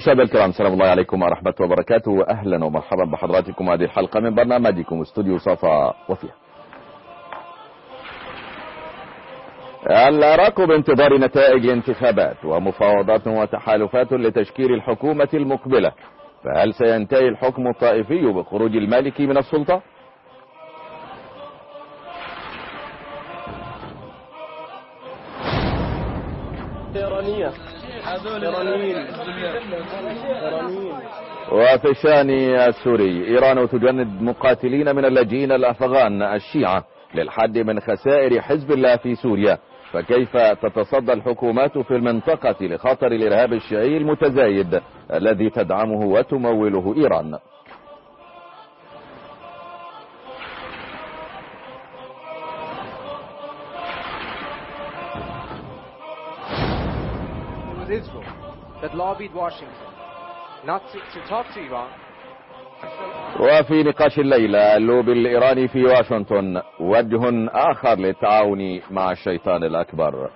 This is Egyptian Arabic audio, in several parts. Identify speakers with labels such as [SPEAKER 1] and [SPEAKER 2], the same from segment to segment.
[SPEAKER 1] مشاهدينا الكرام سلام الله عليكم ورحمة وبركاته وأهلا ومرحبا بحضراتكم هذه الحلقة من برنامجكم استوديو صفا وفيها العراق بانتظار نتائج الانتخابات ومفاوضات وتحالفات لتشكيل الحكومة المقبلة فهل سينتهي الحكم الطائفي بخروج المالكي من السلطة؟
[SPEAKER 2] إيرانية إيرانيين إيرانيين
[SPEAKER 1] وفي الشأن السوري إيران تجند مقاتلين من اللاجئين الأفغان الشيعة للحد من خسائر حزب الله في سوريا فكيف تتصدى الحكومات في المنطقة لخطر الإرهاب الشيعي المتزايد الذي تدعمه وتموله إيران
[SPEAKER 3] It was Israel that lobbied Washington not to, to talk to Iran.
[SPEAKER 1] وفي نقاش الليلة اللوبي الإيراني في واشنطن وجه آخر للتعاون مع الشيطان الأكبر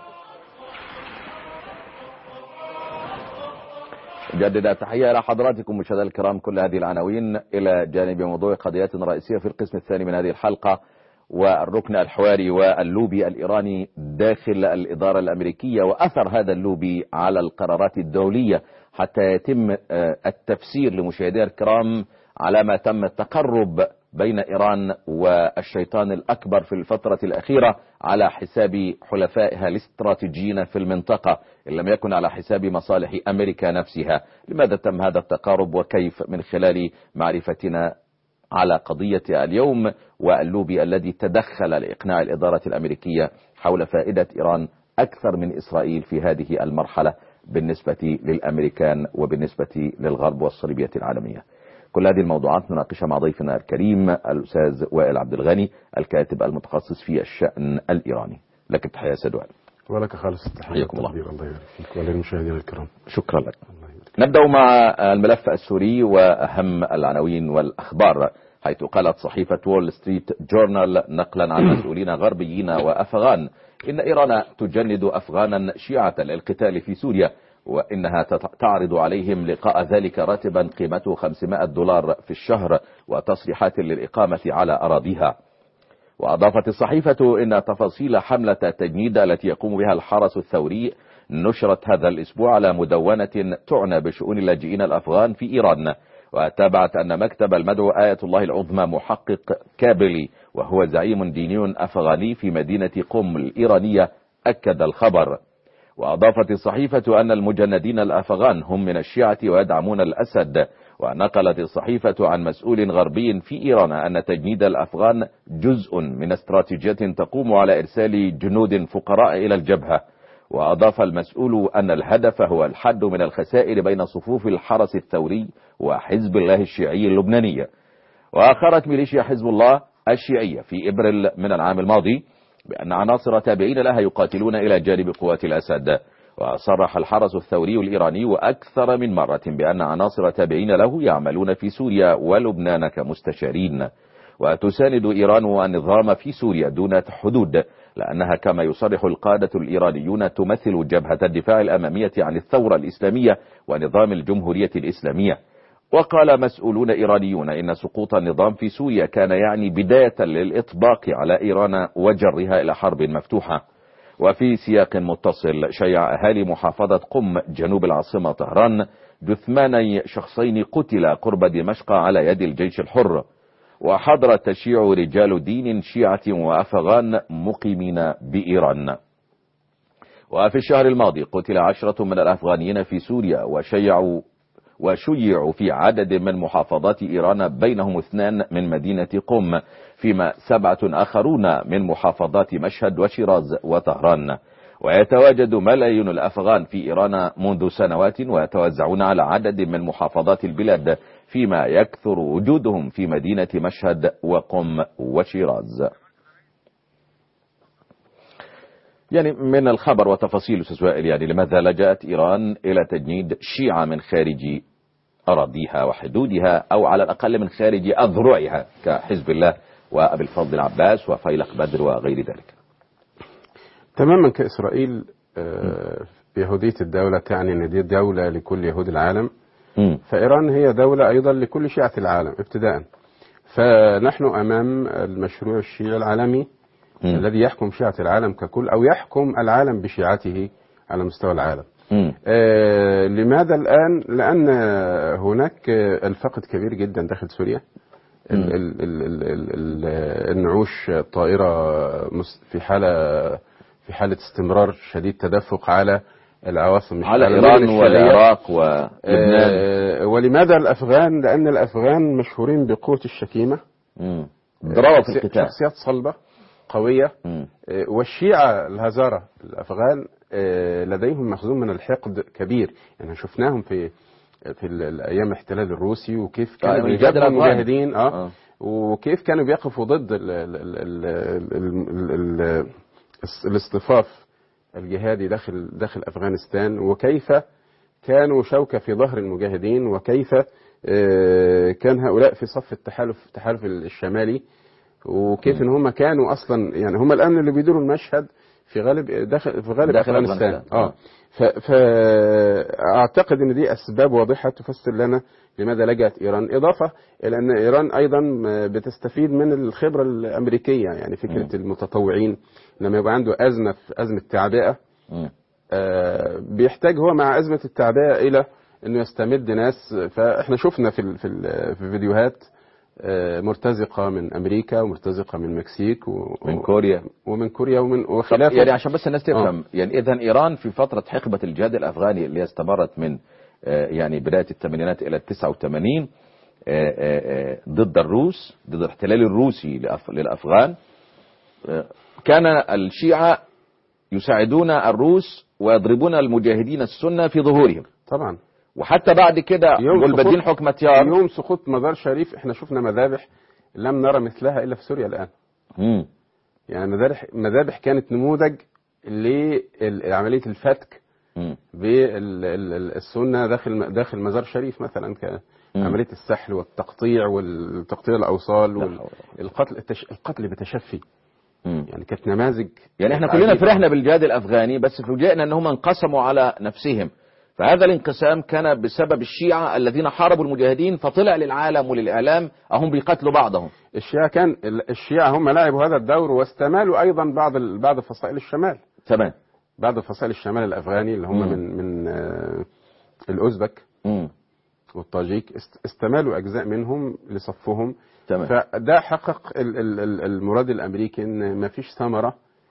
[SPEAKER 1] جدد التحية إلى حضراتكم مشاهدينا الكرام كل هذه العناوين إلى جانب موضوع قضيات رئيسية في القسم الثاني من هذه الحلقة والركن الحواري واللوبي الإيراني داخل الإدارة الأمريكية وأثر هذا اللوبي على القرارات الدولية حتى يتم التفسير لمشاهدينا الكرام على ما تم التقرب بين إيران والشيطان الأكبر في الفترة الأخيرة على حساب حلفائها الاستراتيجيين في المنطقة إن لم يكن على حساب مصالح أمريكا نفسها لماذا تم هذا التقارب وكيف من خلال معرفتنا على قضية اليوم واللوبي الذي تدخل لإقناع الإدارة الأمريكية حول فائدة إيران أكثر من إسرائيل في هذه المرحلة بالنسبة للأمريكان وبالنسبة للغرب والصليبية العالمية كل هذه الموضوعات نناقشها مع ضيفنا الكريم الأستاذ وائل عبد الغني الكاتب المتخصص في الشأن الإيراني لك التحية سيد وائل
[SPEAKER 4] ولك خالص التحية
[SPEAKER 1] حياكم الله.
[SPEAKER 4] والتقدير. الله يبارك فيك وللمشاهدين الكرام
[SPEAKER 1] شكرا لك
[SPEAKER 4] الله يبارك
[SPEAKER 1] نبدأ مع الملف السوري وأهم العناوين والأخبار حيث قالت صحيفة وول ستريت جورنال نقلا عن مسؤولين غربيين وأفغان إن إيران تجند أفغانا شيعة للقتال في سوريا وإنها تت- تعرض عليهم لقاء ذلك راتبا قيمته 500 دولار في الشهر وتصريحات للإقامة على أراضيها وأضافت الصحيفة إن تفاصيل حملة التجنيد التي يقوم بها الحرس الثوري نشرت هذا الأسبوع على مدونة تعنى بشؤون اللاجئين الأفغان في إيران وتابعت أن مكتب المدعو آية الله العظمى محقق كابلي وهو زعيم ديني أفغاني في مدينة قم الإيرانية أكد الخبر وأضافت الصحيفة أن المجندين الأفغان هم من الشيعة ويدعمون الأسد ونقلت الصحيفة عن مسؤول غربي في إيران أن تجنيد الأفغان جزء من استراتيجية تقوم على إرسال جنود فقراء إلى الجبهة وأضاف المسؤول أن الهدف هو الحد من الخسائر بين صفوف الحرس الثوري وحزب الله الشيعي اللبناني وأخرت ميليشيا حزب الله الشيعية في إبريل من العام الماضي بأن عناصر تابعين لها يقاتلون إلى جانب قوات الأسد وصرح الحرس الثوري الإيراني أكثر من مرة بأن عناصر تابعين له يعملون في سوريا ولبنان كمستشارين وتساند إيران النظام في سوريا دون حدود لأنها كما يصرح القادة الإيرانيون تمثل جبهة الدفاع الأمامية عن الثورة الإسلامية ونظام الجمهورية الإسلامية وقال مسؤولون إيرانيون إن سقوط النظام في سوريا كان يعني بداية للإطباق على إيران وجرها إلى حرب مفتوحة وفي سياق متصل شيع أهالي محافظة قم جنوب العاصمة طهران جثماني شخصين قتلا قرب دمشق على يد الجيش الحر وحضر تشيع رجال دين شيعة وأفغان مقيمين بإيران وفي الشهر الماضي قتل عشرة من الأفغانيين في سوريا وشيعوا وشيعوا في عدد من محافظات إيران بينهم اثنان من مدينة قم فيما سبعة آخرون من محافظات مشهد وشيراز وطهران ويتواجد ملايين الأفغان في إيران منذ سنوات ويتوزعون على عدد من محافظات البلاد فيما يكثر وجودهم في مدينة مشهد وقم وشيراز يعني من الخبر وتفاصيل أستاذ وائل يعني لماذا لجأت إيران إلى تجنيد شيعة من خارج أراضيها وحدودها أو على الأقل من خارج أذرعها كحزب الله وأبي الفضل العباس وفيلق بدر وغير ذلك
[SPEAKER 4] تماما كإسرائيل آه، بيهودية الدولة تعني ان دي دولة لكل يهود العالم
[SPEAKER 1] مم.
[SPEAKER 4] فإيران هي دولة أيضا لكل شيعة العالم ابتداء فنحن أمام المشروع الشيعي العالمي
[SPEAKER 1] مم.
[SPEAKER 4] الذي يحكم شيعة العالم ككل أو يحكم العالم بشيعته على مستوى العالم
[SPEAKER 1] مم.
[SPEAKER 4] آه، لماذا الآن؟ لأن هناك آه، الفقد كبير جدا داخل سوريا ال-
[SPEAKER 1] مم.
[SPEAKER 4] ال- ال- ال- ال- ال- النعوش الطائرة مس- في حالة في حالة استمرار شديد تدفق على العواصم
[SPEAKER 1] على
[SPEAKER 4] المدن
[SPEAKER 1] إيران
[SPEAKER 4] الشرقية.
[SPEAKER 1] والعراق ولبنان
[SPEAKER 4] آه، ولماذا الأفغان؟ لأن الأفغان مشهورين بقوة الشكيمة
[SPEAKER 1] مم. ضراوة في
[SPEAKER 4] شخصي-
[SPEAKER 1] القتال
[SPEAKER 4] شخصيات صلبة قوية
[SPEAKER 1] مم.
[SPEAKER 4] آه، والشيعة الهزارة الأفغان آه، لديهم مخزون من الحقد كبير يعني شفناهم في في ال- الأيام الاحتلال الروسي وكيف كانوا
[SPEAKER 1] آه، الجهاد
[SPEAKER 4] بيجابوا
[SPEAKER 1] الأفغاني.
[SPEAKER 4] المجاهدين اه
[SPEAKER 1] آه.
[SPEAKER 4] وكيف كانوا بيقفوا ضد ال ال ال ال ال ال ال الس- الاصطفاف الجهادي داخل داخل أفغانستان وكيف كانوا شوكة في ظهر المجاهدين وكيف آه، كان هؤلاء في صف التحالف التحالف الشمالي وكيف ان هم كانوا اصلا يعني هم الان اللي بيديروا المشهد في غالب داخل في غالب
[SPEAKER 1] داخل
[SPEAKER 4] افغانستان
[SPEAKER 1] أفغانستان.
[SPEAKER 4] اه فاعتقد ان دي اسباب واضحه تفسر لنا لماذا لجأت ايران اضافه الى ان ايران ايضا بتستفيد من الخبره الامريكيه يعني فكره المتطوعين لما يبقى عنده ازمه في ازمه تعبئه
[SPEAKER 1] مم.
[SPEAKER 4] آه، بيحتاج هو مع أزمة التعبئة إلى أنه يستمد ناس فإحنا شفنا في ال- في ال- في فيديوهات آه، مرتزقة من أمريكا ومرتزقة من المكسيك و-
[SPEAKER 1] من كوريا
[SPEAKER 4] ومن كوريا ومن
[SPEAKER 1] طب
[SPEAKER 4] وخلافه
[SPEAKER 1] يعني عشان بس الناس تفهم يعني اذا ايران في فتره حقبه الجهاد الافغاني اللي هي استمرت من آه، يعني بدايه الثمانينات الى 89 آه، آه، آه، ضد الروس ضد الاحتلال الروسي لأف- للافغان آه، كان الشيعه يساعدون الروس ويضربون المجاهدين السنه في ظهورهم
[SPEAKER 4] طبعا
[SPEAKER 1] وحتى بعد كده
[SPEAKER 4] يوم
[SPEAKER 1] ملبدين
[SPEAKER 4] سقوط-
[SPEAKER 1] حكم تيار
[SPEAKER 4] يوم سقوط مزار شريف احنا شفنا مذابح لم نرى مثلها إلا في سوريا الآن
[SPEAKER 1] مم.
[SPEAKER 4] يعني مذابح مذابح كانت نموذج لعملية الفتك
[SPEAKER 1] مم.
[SPEAKER 4] بالسنة داخل داخل مزار شريف مثلا كان
[SPEAKER 1] مم.
[SPEAKER 4] عملية السحل والتقطيع والتقطيع الأوصال
[SPEAKER 1] لا حول
[SPEAKER 4] والقتل التش... القتل بتشفي
[SPEAKER 1] مم.
[SPEAKER 4] يعني كانت نماذج
[SPEAKER 1] يعني احنا
[SPEAKER 4] عجيبة.
[SPEAKER 1] كلنا فرحنا بالجهاد الافغاني بس فوجئنا ان هم انقسموا على نفسهم فهذا الانقسام كان بسبب الشيعة الذين حاربوا المجاهدين فطلع للعالم وللإعلام أهم بيقتلوا بعضهم
[SPEAKER 4] الشيعة كان ال- الشيعة هم لعبوا هذا الدور واستمالوا أيضا بعض ال- بعض فصائل الشمال
[SPEAKER 1] تمام
[SPEAKER 4] بعض فصائل الشمال الأفغاني اللي هم
[SPEAKER 1] مم.
[SPEAKER 4] من من آه، الأوزبك
[SPEAKER 1] مم.
[SPEAKER 4] والطاجيك است- استمالوا أجزاء منهم لصفهم
[SPEAKER 1] تمام
[SPEAKER 4] فده حقق ال- ال- ال- المراد الامريكي ان ما فيش ثمره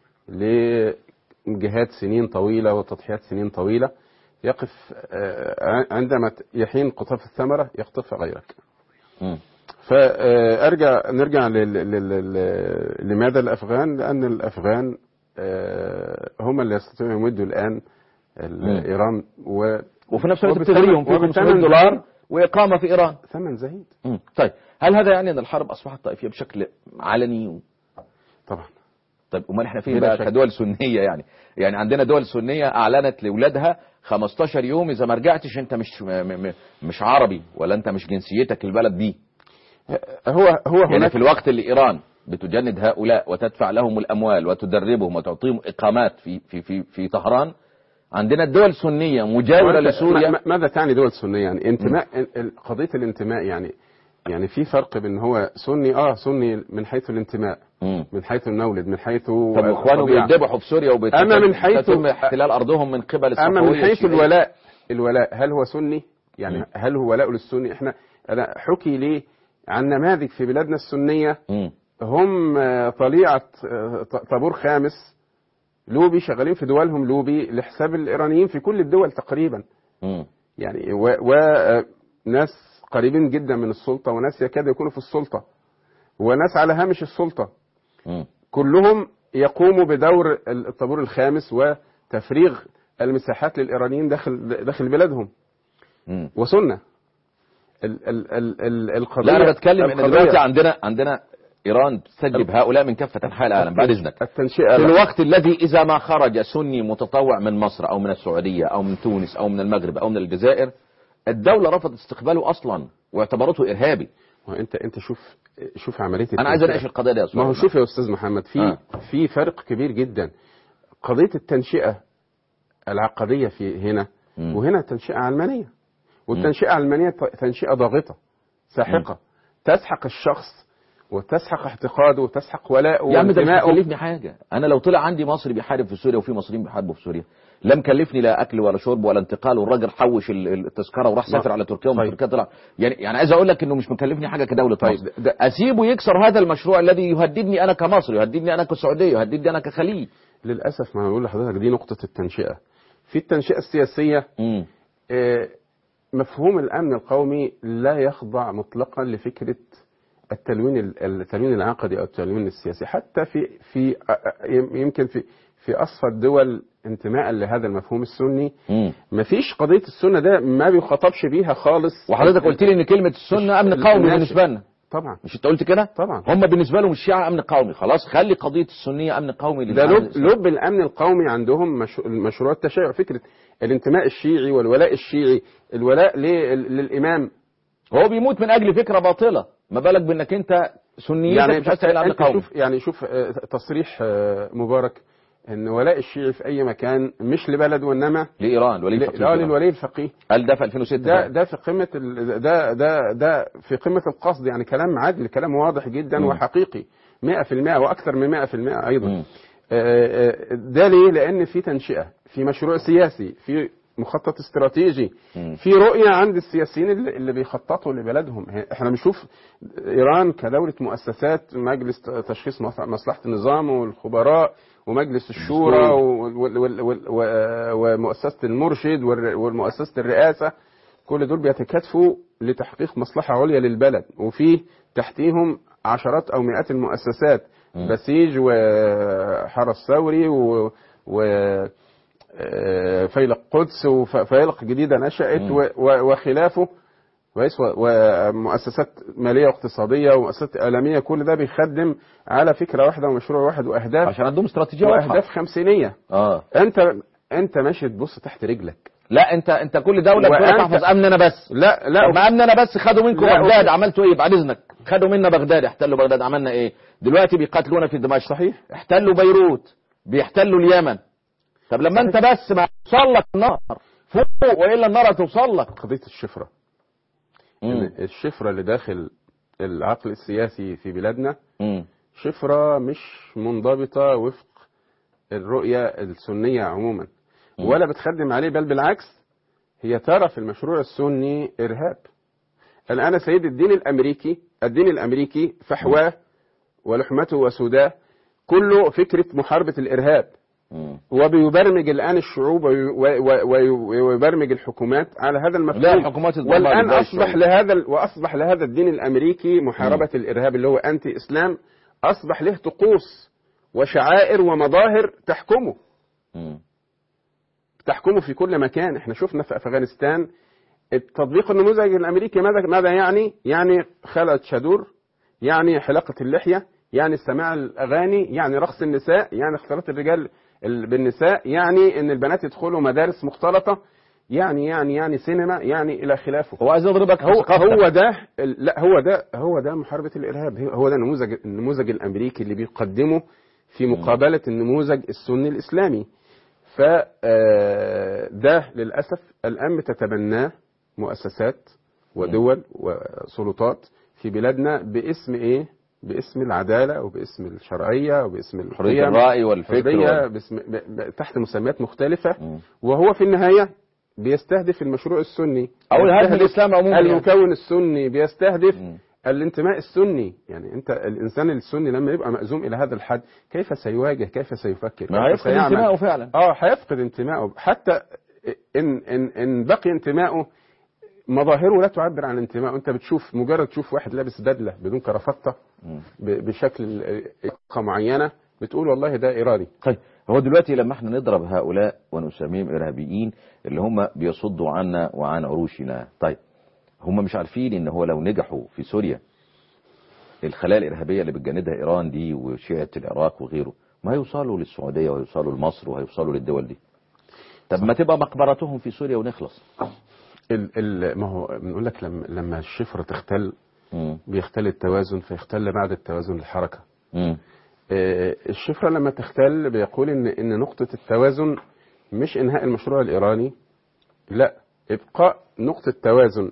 [SPEAKER 4] لجهاد سنين طويله وتضحيات سنين طويله يقف آه، عندما ت- يحين قطاف الثمره يقطفها غيرك
[SPEAKER 1] مم.
[SPEAKER 4] فارجع نرجع لل- لل- لل- لماذا الافغان لان الافغان آه، هم اللي يستطيعوا يمدوا الان ال-
[SPEAKER 1] مم.
[SPEAKER 4] ايران و
[SPEAKER 1] وفي نفس الوقت
[SPEAKER 4] وبالثمن-
[SPEAKER 1] بتغريهم في
[SPEAKER 4] وبالثمن
[SPEAKER 1] 500 دولار
[SPEAKER 4] زهيد.
[SPEAKER 1] وإقامة في إيران
[SPEAKER 4] ثمن زهيد
[SPEAKER 1] مم. طيب هل هذا يعني أن الحرب أصبحت طائفية بشكل علني
[SPEAKER 4] طبعا
[SPEAKER 1] طيب امال احنا فين
[SPEAKER 4] بلا
[SPEAKER 1] بقى
[SPEAKER 4] شك.
[SPEAKER 1] كدول سنيه يعني يعني عندنا دول سنيه اعلنت لاولادها 15 يوم اذا ما رجعتش انت مش م م مش عربي ولا انت مش جنسيتك البلد دي
[SPEAKER 4] هو هو
[SPEAKER 1] يعني
[SPEAKER 4] هناك
[SPEAKER 1] في الوقت اللي ايران بتجند هؤلاء وتدفع لهم الاموال وتدربهم وتعطيهم اقامات في في في في طهران عندنا الدول السنيه مجاوره
[SPEAKER 4] وأنت-
[SPEAKER 1] لسوريا
[SPEAKER 4] ما- ماذا تعني دول سنية يعني انتماء ال- ال- قضية الانتماء يعني يعني في فرق بين هو سني اه سني من حيث الانتماء
[SPEAKER 1] مم.
[SPEAKER 4] من حيث المولد من حيث
[SPEAKER 1] طب واخوانه
[SPEAKER 4] الطبيعة.
[SPEAKER 1] بيذبحوا في سوريا وبيت
[SPEAKER 4] أما من حيث-
[SPEAKER 1] تم احتلال ارضهم من قبل
[SPEAKER 4] اما من
[SPEAKER 1] الصفويه
[SPEAKER 4] حيث
[SPEAKER 1] الشيعية.
[SPEAKER 4] الولاء الولاء هل هو سني يعني
[SPEAKER 1] مم.
[SPEAKER 4] هل هو ولاء للسني احنا انا حكي لي عن نماذج في بلادنا السنية
[SPEAKER 1] مم.
[SPEAKER 4] هم آه، طليعة آه، ط- طابور خامس لوبي شغالين في دولهم لوبي لحساب الايرانيين في كل الدول تقريبا
[SPEAKER 1] مم.
[SPEAKER 4] يعني وناس قريبين جدا من السلطة وناس يكاد يكونوا في السلطة وناس على هامش السلطة
[SPEAKER 1] مم.
[SPEAKER 4] كلهم يقوموا بدور الطابور الخامس وتفريغ المساحات للإيرانيين داخل داخل بلادهم
[SPEAKER 1] مم.
[SPEAKER 4] وسنة ال ال ال ال القضية
[SPEAKER 1] لا انا بتكلم ان
[SPEAKER 4] القضية
[SPEAKER 1] دلوقتي عندنا عندنا ايران تستجلب هؤلاء من كافه انحاء العالم بعد اذنك
[SPEAKER 4] التنشئة
[SPEAKER 1] في
[SPEAKER 4] لا.
[SPEAKER 1] الوقت الذي اذا ما خرج سني متطوع من مصر او من السعوديه او من تونس او من المغرب او من الجزائر الدوله رفضت استقباله اصلا واعتبرته ارهابي
[SPEAKER 4] وانت انت شوف شوف عملية
[SPEAKER 1] انا عايز
[SPEAKER 4] التنشئة.
[SPEAKER 1] اناقش القضيه دي يا استاذ
[SPEAKER 4] ما هو شوف يا استاذ محمد في
[SPEAKER 1] آه.
[SPEAKER 4] في فرق كبير جدا قضيه التنشئه العقديه في هنا
[SPEAKER 1] مم.
[SPEAKER 4] وهنا تنشئه علمانيه والتنشئه العلمانيه ت- تنشئه ضاغطه ساحقه تسحق الشخص وتسحق اعتقاده وتسحق ولاءه
[SPEAKER 1] يا عم ده مش
[SPEAKER 4] وانتمائه
[SPEAKER 1] مكلفني حاجه انا لو طلع عندي مصري بيحارب في سوريا وفي مصريين بيحاربوا في سوريا لم كلفني لا اكل ولا شرب ولا انتقال والراجل حوش ال- ال- التذكره وراح
[SPEAKER 4] ما-
[SPEAKER 1] سافر على تركيا ومن
[SPEAKER 4] طيب.
[SPEAKER 1] تركيا طلع يعني يعني عايز اقول لك انه مش مكلفني حاجه كدوله
[SPEAKER 4] طيب،
[SPEAKER 1] مصر
[SPEAKER 4] ده-
[SPEAKER 1] اسيبه يكسر هذا المشروع الذي يهددني انا كمصري يهددني انا كسعوديه يهددني انا كخليج
[SPEAKER 4] للاسف ما أنا بقول لحضرتك دي نقطه التنشئه في التنشئه السياسيه
[SPEAKER 1] مم.
[SPEAKER 4] آه، مفهوم الامن القومي لا يخضع مطلقا لفكره التلوين ال- التلوين العقدي او التلوين السياسي حتى في في آه، آه، يمكن في في اصفى الدول انتماء لهذا المفهوم السني
[SPEAKER 1] مم.
[SPEAKER 4] مفيش قضيه السنه ده ما بيخاطبش بيها خالص
[SPEAKER 1] وحضرتك قلت لي ان كلمه السنه امن قومي
[SPEAKER 4] الناس-
[SPEAKER 1] بالنسبه لنا
[SPEAKER 4] طبعا
[SPEAKER 1] مش انت قلت كده
[SPEAKER 4] طبعا
[SPEAKER 1] هم بالنسبه لهم الشيعه امن قومي خلاص خلي قضيه السنيه امن قومي
[SPEAKER 4] ده
[SPEAKER 1] للعالم
[SPEAKER 4] لب,
[SPEAKER 1] الإسلامي.
[SPEAKER 4] لب الامن القومي عندهم مش... مشروع التشيع فكره الانتماء الشيعي والولاء الشيعي الولاء لل... للامام
[SPEAKER 1] هو بيموت من اجل فكره باطله ما بالك بانك انت سنيتك
[SPEAKER 4] يعني
[SPEAKER 1] مش عايز تعمل امن
[SPEAKER 4] انت
[SPEAKER 1] قومي
[SPEAKER 4] شوف يعني شوف آه، تصريح آه، مبارك ان ولاء الشيعي في اي مكان مش لبلد وانما
[SPEAKER 1] لايران ولي
[SPEAKER 4] ل-
[SPEAKER 1] الفقيه
[SPEAKER 4] لا
[SPEAKER 1] في إيران.
[SPEAKER 4] للولي الفقيه
[SPEAKER 1] قال ده في 2006
[SPEAKER 4] ده
[SPEAKER 1] فعلا.
[SPEAKER 4] ده في قمه ال... ده ده ده في قمه القصد يعني كلام عادل كلام واضح جدا
[SPEAKER 1] مم.
[SPEAKER 4] وحقيقي 100% واكثر من 100% ايضا
[SPEAKER 1] مم.
[SPEAKER 4] آه، آه، ده ليه؟ لأن في تنشئة، في مشروع سياسي، في مخطط استراتيجي،
[SPEAKER 1] مم.
[SPEAKER 4] في رؤية عند السياسيين اللي اللي بيخططوا لبلدهم، احنا بنشوف إيران كدولة مؤسسات مجلس تشخيص مص- مصلحة النظام والخبراء ومجلس الشورى
[SPEAKER 1] الدستور.
[SPEAKER 4] وال- وال- وال- و- ومؤسسة المرشد والر- ومؤسسة الرئاسة كل دول بيتكاتفوا لتحقيق مصلحة عليا للبلد وفي تحتيهم عشرات أو مئات المؤسسات
[SPEAKER 1] مم.
[SPEAKER 4] بسيج وحرس ثوري و, و آه، فيلق قدس وفيلق جديدة نشأت
[SPEAKER 1] مم.
[SPEAKER 4] و- و- وخلافه كويس و- ومؤسسات مالية واقتصادية ومؤسسات إعلامية كل ده بيخدم على فكرة واحدة ومشروع واحد وأهداف
[SPEAKER 1] عشان عندهم استراتيجيه واضحه
[SPEAKER 4] وأهداف خمسينية
[SPEAKER 1] اه
[SPEAKER 4] أنت أنت ماشي تبص تحت رجلك
[SPEAKER 1] لا انت انت كل دوله بتقول لك
[SPEAKER 4] وأنت-
[SPEAKER 1] احفظ امن انا بس
[SPEAKER 4] لا لا
[SPEAKER 1] طب ما امن انا بس خدوا منكم
[SPEAKER 4] لا،
[SPEAKER 1] بغداد
[SPEAKER 4] أوكي.
[SPEAKER 1] عملتوا ايه بعد اذنك خدوا منا بغداد احتلوا بغداد عملنا ايه دلوقتي بيقاتلونا في دمشق
[SPEAKER 4] صحيح
[SPEAKER 1] احتلوا بيروت بيحتلوا اليمن طب لما انت بس ما توصل لك النار فوق والا النار هتوصل لك
[SPEAKER 4] قضية الشفرة
[SPEAKER 1] مم.
[SPEAKER 4] الشفرة اللي داخل العقل السياسي في بلادنا
[SPEAKER 1] مم.
[SPEAKER 4] شفرة مش منضبطة وفق الرؤية السنية عموما
[SPEAKER 1] مم.
[SPEAKER 4] ولا بتخدم عليه بل بالعكس هي ترى في المشروع السني إرهاب الآن سيد الدين الأمريكي الدين الأمريكي فحواه ولحمته وسوداه كله فكرة محاربة الإرهاب
[SPEAKER 1] مم.
[SPEAKER 4] وبيبرمج الآن الشعوب وي- وي- وي- ويبرمج الحكومات على هذا المفهوم
[SPEAKER 1] لا الحكومات الضمار
[SPEAKER 4] والآن
[SPEAKER 1] زي
[SPEAKER 4] أصبح
[SPEAKER 1] الشعوب.
[SPEAKER 4] لهذا ال- وأصبح لهذا الدين الأمريكي محاربة الإرهاب اللي هو أنتي إسلام أصبح له طقوس وشعائر ومظاهر تحكمه
[SPEAKER 1] مم.
[SPEAKER 4] تحكمه في كل مكان احنا شفنا في أفغانستان التطبيق النموذج الأمريكي ماذا ماذا يعني؟ يعني خلع شادور يعني حلاقة اللحية يعني سماع الأغاني يعني رقص النساء يعني اختلاط الرجال ال- بالنساء يعني ان البنات يدخلوا مدارس مختلطة يعني يعني يعني سينما يعني الى خلافه
[SPEAKER 1] هو عايز يضربك
[SPEAKER 4] هو
[SPEAKER 1] في ثقافتك.
[SPEAKER 4] هو ده ال- لا هو ده هو ده محاربة الإرهاب هو- هو ده النموذج النموذج الأمريكي اللي بيقدمه في مقابلة النموذج السني الإسلامي ف آه، ده للأسف الآن بتتبناه مؤسسات ودول وسلطات في بلادنا باسم إيه؟ باسم العدالة وباسم الشرعية وباسم
[SPEAKER 1] حريه
[SPEAKER 4] القيم
[SPEAKER 1] الراي والفكر
[SPEAKER 4] حرية
[SPEAKER 1] وال...
[SPEAKER 4] باسم ب... ب... تحت مسميات مختلفة
[SPEAKER 1] مم.
[SPEAKER 4] وهو في النهاية بيستهدف المشروع السني
[SPEAKER 1] او الهدم
[SPEAKER 4] بيستهدف
[SPEAKER 1] الاسلام عموما يعني.
[SPEAKER 4] المكون السني بيستهدف
[SPEAKER 1] مم.
[SPEAKER 4] الانتماء السني يعني انت الانسان السني لما يبقى مأزوم الى هذا الحد كيف سيواجه كيف سيفكر
[SPEAKER 1] ما
[SPEAKER 4] كيف
[SPEAKER 1] هيفقد
[SPEAKER 4] سيعمل؟
[SPEAKER 1] انتمائه فعلا
[SPEAKER 4] اه هيفقد انتمائه حتى ان ان ان بقي انتمائه مظاهره لا تعبر عن انتمائه انت بتشوف مجرد تشوف واحد لابس بدله بدون كرافته
[SPEAKER 1] مم.
[SPEAKER 4] ب- بشكل آه، معينه بتقول والله ده ايراني
[SPEAKER 1] طيب هو دلوقتي لما احنا نضرب هؤلاء ونسميهم ارهابيين اللي هم بيصدوا عنا وعن عروشنا طيب هم مش عارفين ان هو لو نجحوا في سوريا الخلايا الارهابيه اللي بتجندها ايران دي وشيعه العراق وغيره ما هيوصلوا للسعوديه وهيوصلوا لمصر وهيوصلوا للدول دي طب ما تبقى مقبرتهم في سوريا ونخلص
[SPEAKER 4] ال ال ما هو بنقول لك لما لما الشفره تختل
[SPEAKER 1] مم.
[SPEAKER 4] بيختل التوازن فيختل بعد التوازن الحركه
[SPEAKER 1] مم.
[SPEAKER 4] آه، الشفرة لما تختل بيقول إن إن نقطة التوازن مش انهاء المشروع الايراني لا ابقاء نقطه توازن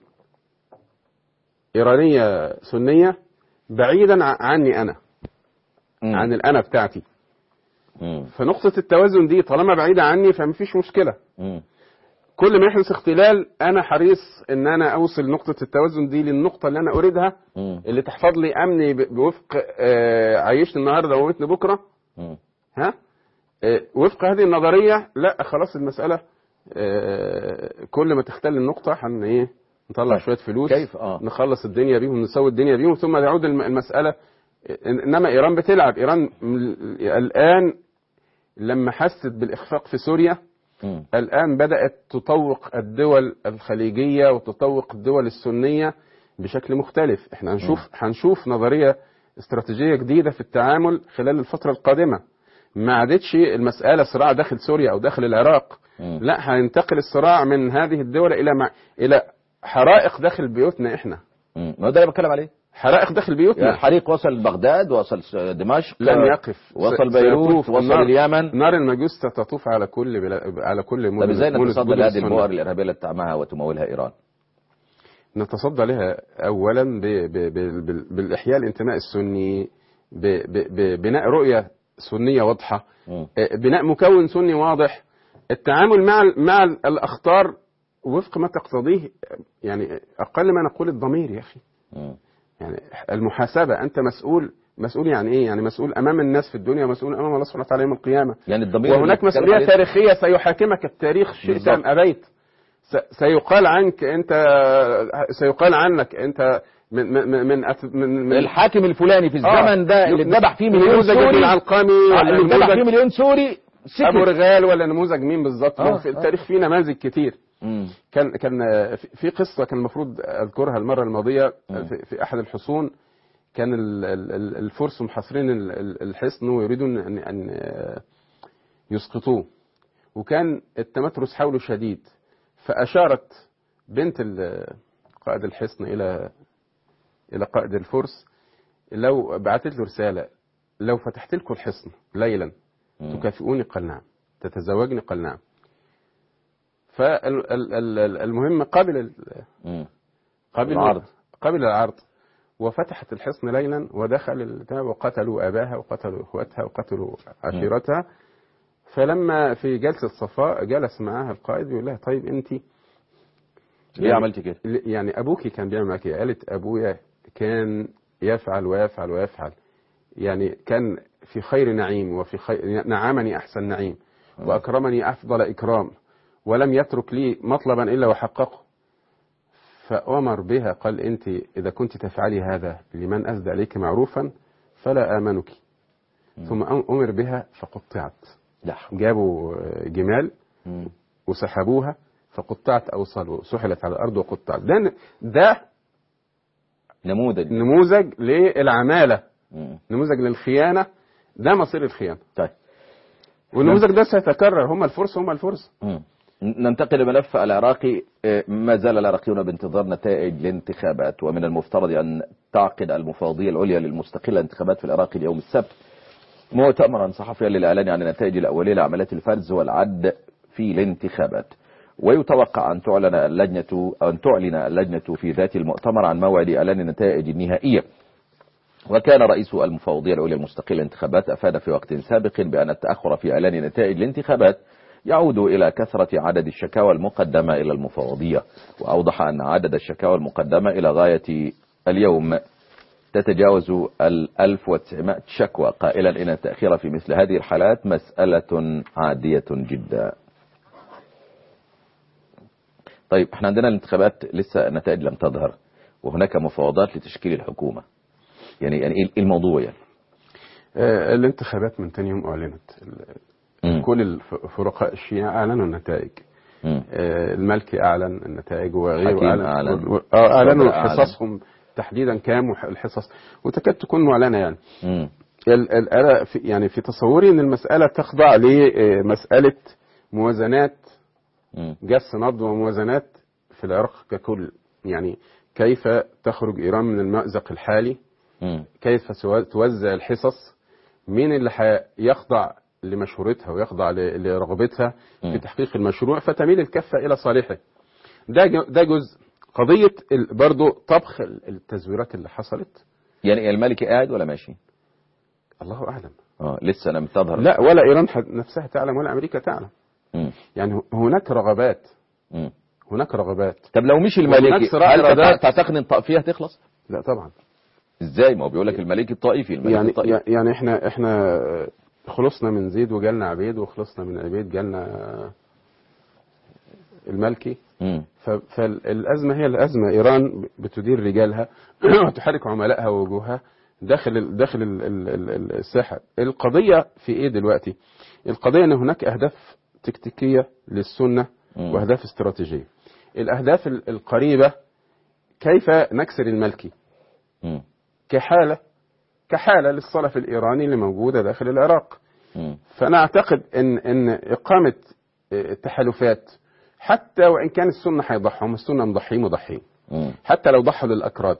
[SPEAKER 4] ايرانيه سنيه بعيدا ع- عني انا
[SPEAKER 1] مم.
[SPEAKER 4] عن الانا بتاعتي
[SPEAKER 1] مم.
[SPEAKER 4] فنقطه التوازن دي طالما بعيده عني فمفيش مشكله
[SPEAKER 1] مم.
[SPEAKER 4] كل ما يحدث اختلال انا حريص ان انا اوصل نقطه التوازن دي للنقطه اللي انا اريدها
[SPEAKER 1] مم.
[SPEAKER 4] اللي تحفظ لي امني ب- بوفق آه، عيشني النهارده وموتني بكره
[SPEAKER 1] مم.
[SPEAKER 4] ها آه، وفق هذه النظريه لا خلاص المساله آه، كل ما تختل النقطه هن ايه نطلع شويه فلوس
[SPEAKER 1] كيف؟ آه.
[SPEAKER 4] نخلص الدنيا بيهم نسوي الدنيا بيهم ثم تعود الم- المساله إن- انما ايران بتلعب ايران م- الان لما حست بالاخفاق في سوريا
[SPEAKER 1] مم.
[SPEAKER 4] الآن بدأت تطوق الدول الخليجية وتطوق الدول السنية بشكل مختلف احنا هنشوف هنشوف نظرية استراتيجية جديدة في التعامل خلال الفترة القادمة ما عادتش المسألة صراع داخل سوريا أو داخل العراق
[SPEAKER 1] مم.
[SPEAKER 4] لا هينتقل الصراع من هذه الدول إلى مع... إلى حرائق داخل بيوتنا احنا
[SPEAKER 1] مم. ما هو ده اللي بتكلم عليه
[SPEAKER 4] حرائق داخل
[SPEAKER 1] يعني
[SPEAKER 4] بيوتنا
[SPEAKER 1] الحريق وصل بغداد وصل س- دمشق
[SPEAKER 4] لن يقف
[SPEAKER 1] وصل
[SPEAKER 4] س-
[SPEAKER 1] بيروت
[SPEAKER 4] سيطوف
[SPEAKER 1] وصل
[SPEAKER 4] النار-
[SPEAKER 1] اليمن
[SPEAKER 4] نار المجوس ستطوف على كل بلا... على كل
[SPEAKER 1] طب ازاي
[SPEAKER 4] مدن
[SPEAKER 1] نتصدى
[SPEAKER 4] مدن
[SPEAKER 1] لهذه
[SPEAKER 4] السنة.
[SPEAKER 1] البؤر الارهابيه التي تعمها وتمولها ايران؟
[SPEAKER 4] نتصدى لها اولا ب ب ب ب بالاحياء الانتماء السني ب ب ببناء رؤيه سنيه واضحه
[SPEAKER 1] مم.
[SPEAKER 4] آه، بناء مكون سني واضح التعامل مع ال- مع ال- الاخطار وفق ما تقتضيه آه، يعني اقل ما نقول الضمير يا اخي
[SPEAKER 1] مم.
[SPEAKER 4] يعني المحاسبه انت مسؤول مسؤول يعني ايه يعني مسؤول امام الناس في الدنيا مسؤول امام الله سبحانه وتعالى يوم القيامه
[SPEAKER 1] يعني الضمير اللي
[SPEAKER 4] وهناك
[SPEAKER 1] بتتكلم
[SPEAKER 4] مسؤولية
[SPEAKER 1] عليه-
[SPEAKER 4] تاريخية سيحاكمك التاريخ شئت
[SPEAKER 1] بالظبط.
[SPEAKER 4] أم أبيت س- سيقال عنك أنت سيقال عنك أنت من من من, من, أت- من, من
[SPEAKER 1] الحاكم الفلاني في
[SPEAKER 4] آه.
[SPEAKER 1] الزمن ده اللي اتذبح فيه مليون
[SPEAKER 4] نموذج ابن
[SPEAKER 1] سوري
[SPEAKER 4] العلقمي
[SPEAKER 1] آه،
[SPEAKER 4] ولا
[SPEAKER 1] اللي اتذبح فيه
[SPEAKER 4] نموذج
[SPEAKER 1] مليون سوري
[SPEAKER 4] أبو
[SPEAKER 1] سكت
[SPEAKER 4] رغال ولا نموذج مين بالظبط
[SPEAKER 1] آه،
[SPEAKER 4] آه في
[SPEAKER 1] آه.
[SPEAKER 4] التاريخ فيه نماذج كتير
[SPEAKER 1] مم.
[SPEAKER 4] كان كان في- في قصة كان المفروض أذكرها المرة الماضية
[SPEAKER 1] مم.
[SPEAKER 4] في, في أحد الحصون كان ال- ال- ال- الفرس محاصرين ال- ال- الحصن ويريدون أن أن يسقطوه وكان التمترس حوله شديد فأشارت بنت ال- قائد الحصن إلى إلى قائد الفرس لو بعثت له رسالة لو فتحت لكم الحصن ليلا
[SPEAKER 1] مم.
[SPEAKER 4] تكافئوني قال نعم تتزوجني قال نعم فالمهم قبل ال-
[SPEAKER 1] مم.
[SPEAKER 4] قبل
[SPEAKER 1] العرض.
[SPEAKER 4] قبل العرض وفتحت الحصن ليلا ودخل البتاع وقتلوا اباها وقتلوا اخواتها وقتلوا عشيرتها فلما في جلسه صفاء جلس معاها القائد بيقول لها طيب انت
[SPEAKER 1] ليه عملت كده؟
[SPEAKER 4] يعني ابوكي كان بيعمل معاك ايه؟ قالت ابويا كان يفعل ويفعل ويفعل يعني كان في خير نعيم وفي خير نعمني احسن نعيم واكرمني افضل اكرام ولم يترك لي مطلبا الا وحققه فامر بها قال انت اذا كنت تفعلي هذا لمن اسدى عليك معروفا فلا امنك ثم امر بها فقطعت
[SPEAKER 1] لا
[SPEAKER 4] جابوا جمال
[SPEAKER 1] مم.
[SPEAKER 4] وسحبوها فقطعت اوصال وسحلت على الارض وقطعت ده ده
[SPEAKER 1] نموذج
[SPEAKER 4] نموذج للعماله
[SPEAKER 1] مم.
[SPEAKER 4] نموذج للخيانه ده مصير الخيانه
[SPEAKER 1] طيب
[SPEAKER 4] والنموذج ده سيتكرر هم الفرس هم الفرس
[SPEAKER 1] مم. ننتقل لملف العراقي آه، ما زال العراقيون بانتظار نتائج الانتخابات ومن المفترض أن تعقد المفوضية العليا للمستقلة انتخابات في العراق اليوم السبت مؤتمرا صحفيا للإعلان عن النتائج الأولية لعمليات الفرز والعد في الانتخابات ويتوقع أن تعلن اللجنة أن تعلن اللجنة في ذات المؤتمر عن موعد إعلان النتائج النهائية وكان رئيس المفوضية العليا المستقلة للانتخابات أفاد في وقت سابق بأن التأخر في إعلان نتائج الانتخابات يعود إلى كثرة عدد الشكاوى المقدمة إلى المفوضية وأوضح أن عدد الشكاوى المقدمة إلى غاية اليوم تتجاوز ال 1900 شكوى قائلا إن التأخير في مثل هذه الحالات مسألة عادية جدا طيب احنا عندنا الانتخابات لسه النتائج لم تظهر وهناك مفاوضات لتشكيل الحكومة يعني يعني ايه الموضوع يعني
[SPEAKER 4] آه، الانتخابات من تاني يوم اعلنت ال-
[SPEAKER 1] مم.
[SPEAKER 4] كل الفرقاء الشيعة اعلنوا النتائج
[SPEAKER 1] مم.
[SPEAKER 4] آه، الملكي اعلن النتائج وغيره
[SPEAKER 1] حكيم
[SPEAKER 4] اعلن
[SPEAKER 1] أعلن.
[SPEAKER 4] و- اه اعلنوا
[SPEAKER 1] أعلن.
[SPEAKER 4] حصصهم تحديدا كام وح- الحصص وتكاد تكون معلنه يعني
[SPEAKER 1] مم.
[SPEAKER 4] ال- ال- أنا في يعني في تصوري ان المساله تخضع لمساله موازنات
[SPEAKER 1] مم.
[SPEAKER 4] جس نبض وموازنات في العراق ككل يعني كيف تخرج ايران من المأزق الحالي
[SPEAKER 1] مم.
[SPEAKER 4] كيف سوا- توزع الحصص مين اللي هيخضع لمشهورتها ويخضع ل- لرغبتها
[SPEAKER 1] مم.
[SPEAKER 4] في تحقيق المشروع فتميل الكفة إلى صالحه ده ج- ده جزء قضية ال- برضو طبخ ال- التزويرات اللي حصلت
[SPEAKER 1] يعني الملكي قاعد ولا ماشي
[SPEAKER 4] الله أعلم
[SPEAKER 1] اه لسه لم تظهر
[SPEAKER 4] لا ولا إيران ح- نفسها تعلم ولا أمريكا تعلم
[SPEAKER 1] مم.
[SPEAKER 4] يعني هناك رغبات
[SPEAKER 1] مم.
[SPEAKER 4] هناك رغبات
[SPEAKER 1] طب لو مشي
[SPEAKER 4] وهناك
[SPEAKER 1] الملكي
[SPEAKER 4] صراع
[SPEAKER 1] هل
[SPEAKER 4] إرادات.
[SPEAKER 1] تعت- تعتقد ان الطائفيه هتخلص
[SPEAKER 4] لا طبعا
[SPEAKER 1] ازاي ما هو بيقول لك الملكي الطائفي الملكي
[SPEAKER 4] يعني
[SPEAKER 1] الطائفي
[SPEAKER 4] يعني احنا احنا خلصنا من زيد وجالنا عبيد وخلصنا من عبيد جالنا الملكي
[SPEAKER 1] مم.
[SPEAKER 4] ف- فالازمه هي الازمه ايران بتدير رجالها وتحرك عملائها ووجوهها داخل ال- داخل ال- ال- ال- ال- الساحه القضيه في ايه دلوقتي القضيه ان هناك اهداف تكتيكيه للسنه
[SPEAKER 1] مم.
[SPEAKER 4] واهداف استراتيجيه الاهداف ال- القريبه كيف نكسر الملكي
[SPEAKER 1] مم.
[SPEAKER 4] كحاله كحاله للصلف الايراني اللي موجوده داخل العراق
[SPEAKER 1] مم.
[SPEAKER 4] فانا اعتقد ان ان اقامه التحالفات حتى وان كان السنه هيضحهم السنه مضحين مضحين
[SPEAKER 1] مم.
[SPEAKER 4] حتى لو ضحوا للاكراد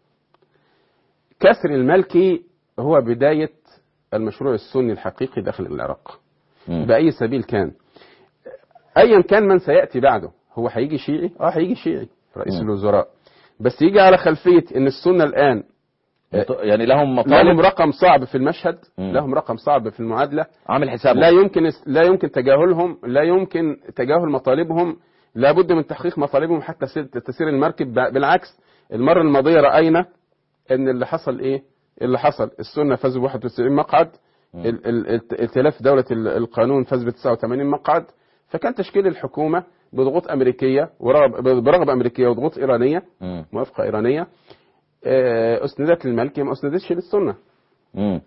[SPEAKER 4] كسر الملكي هو بدايه المشروع السني الحقيقي داخل العراق
[SPEAKER 1] مم.
[SPEAKER 4] باي سبيل كان ايا كان من سياتي بعده هو هيجي شيعي اه هيجي شيعي رئيس
[SPEAKER 1] مم.
[SPEAKER 4] الوزراء بس يجي على خلفيه ان السنه الان
[SPEAKER 1] مط- يعني لهم
[SPEAKER 4] لهم
[SPEAKER 1] مطالب
[SPEAKER 4] رقم صعب في المشهد
[SPEAKER 1] مم.
[SPEAKER 4] لهم رقم صعب في المعادله
[SPEAKER 1] عامل حسابه
[SPEAKER 4] لا يمكن لا يمكن تجاهلهم لا يمكن تجاهل مطالبهم لابد من تحقيق مطالبهم حتى سير- تسير المركب ب- بالعكس المره الماضيه راينا ان اللي حصل ايه اللي حصل السنه فازوا ب 91 مقعد ال- ال- الت- ائتلاف دوله ال- القانون فاز ب 89 مقعد فكان تشكيل الحكومه بضغوط امريكيه ورغب برغبه امريكيه وضغوط ايرانيه
[SPEAKER 1] مم.
[SPEAKER 4] موافقه ايرانيه آه، اسندت للملكي ما اسندتش للسنه
[SPEAKER 1] مم.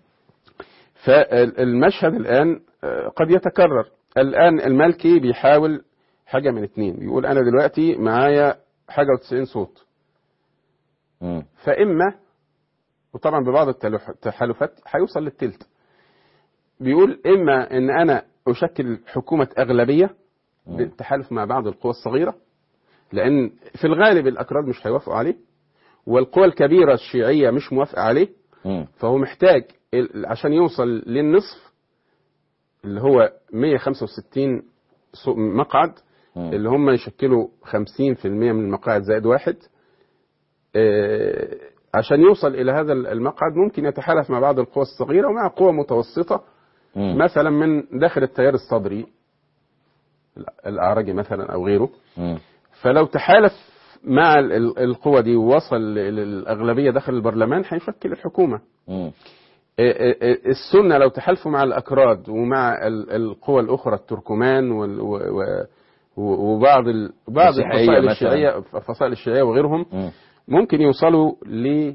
[SPEAKER 4] فالمشهد الآن آه، قد يتكرر الآن المالكي بيحاول حاجة من اتنين بيقول أنا دلوقتي معايا حاجة وتسعين صوت
[SPEAKER 1] مم.
[SPEAKER 4] فإما وطبعا ببعض التلوح- التحالفات هيوصل للتلت بيقول إما إن أنا أشكل حكومة أغلبية بالتحالف مع بعض القوى الصغيرة لأن في الغالب الأكراد مش هيوافقوا عليه والقوى الكبيرة الشيعية مش موافقة عليه
[SPEAKER 1] مم.
[SPEAKER 4] فهو محتاج ال- عشان يوصل للنصف اللي هو 165 صو- مقعد
[SPEAKER 1] مم.
[SPEAKER 4] اللي هم يشكلوا 50% من المقاعد زائد واحد آه، عشان يوصل إلى هذا المقعد ممكن يتحالف مع بعض القوى الصغيرة ومع قوى متوسطة
[SPEAKER 1] مم.
[SPEAKER 4] مثلا من داخل التيار الصدري الأعرجي مثلا أو غيره
[SPEAKER 1] مم.
[SPEAKER 4] فلو تحالف مع ال- ال- القوى دي ووصل للأغلبية داخل البرلمان هيشكل الحكومة
[SPEAKER 1] مم.
[SPEAKER 4] السنة لو تحالفوا مع الأكراد ومع ال- القوى الأخرى التركمان وال- و- و- و- وبعض ال- بعض
[SPEAKER 1] المسيحية
[SPEAKER 4] الفصائل
[SPEAKER 1] مثلاً.
[SPEAKER 4] الشيعية الفصائل الشيعية وغيرهم
[SPEAKER 1] مم.
[SPEAKER 4] ممكن يوصلوا ل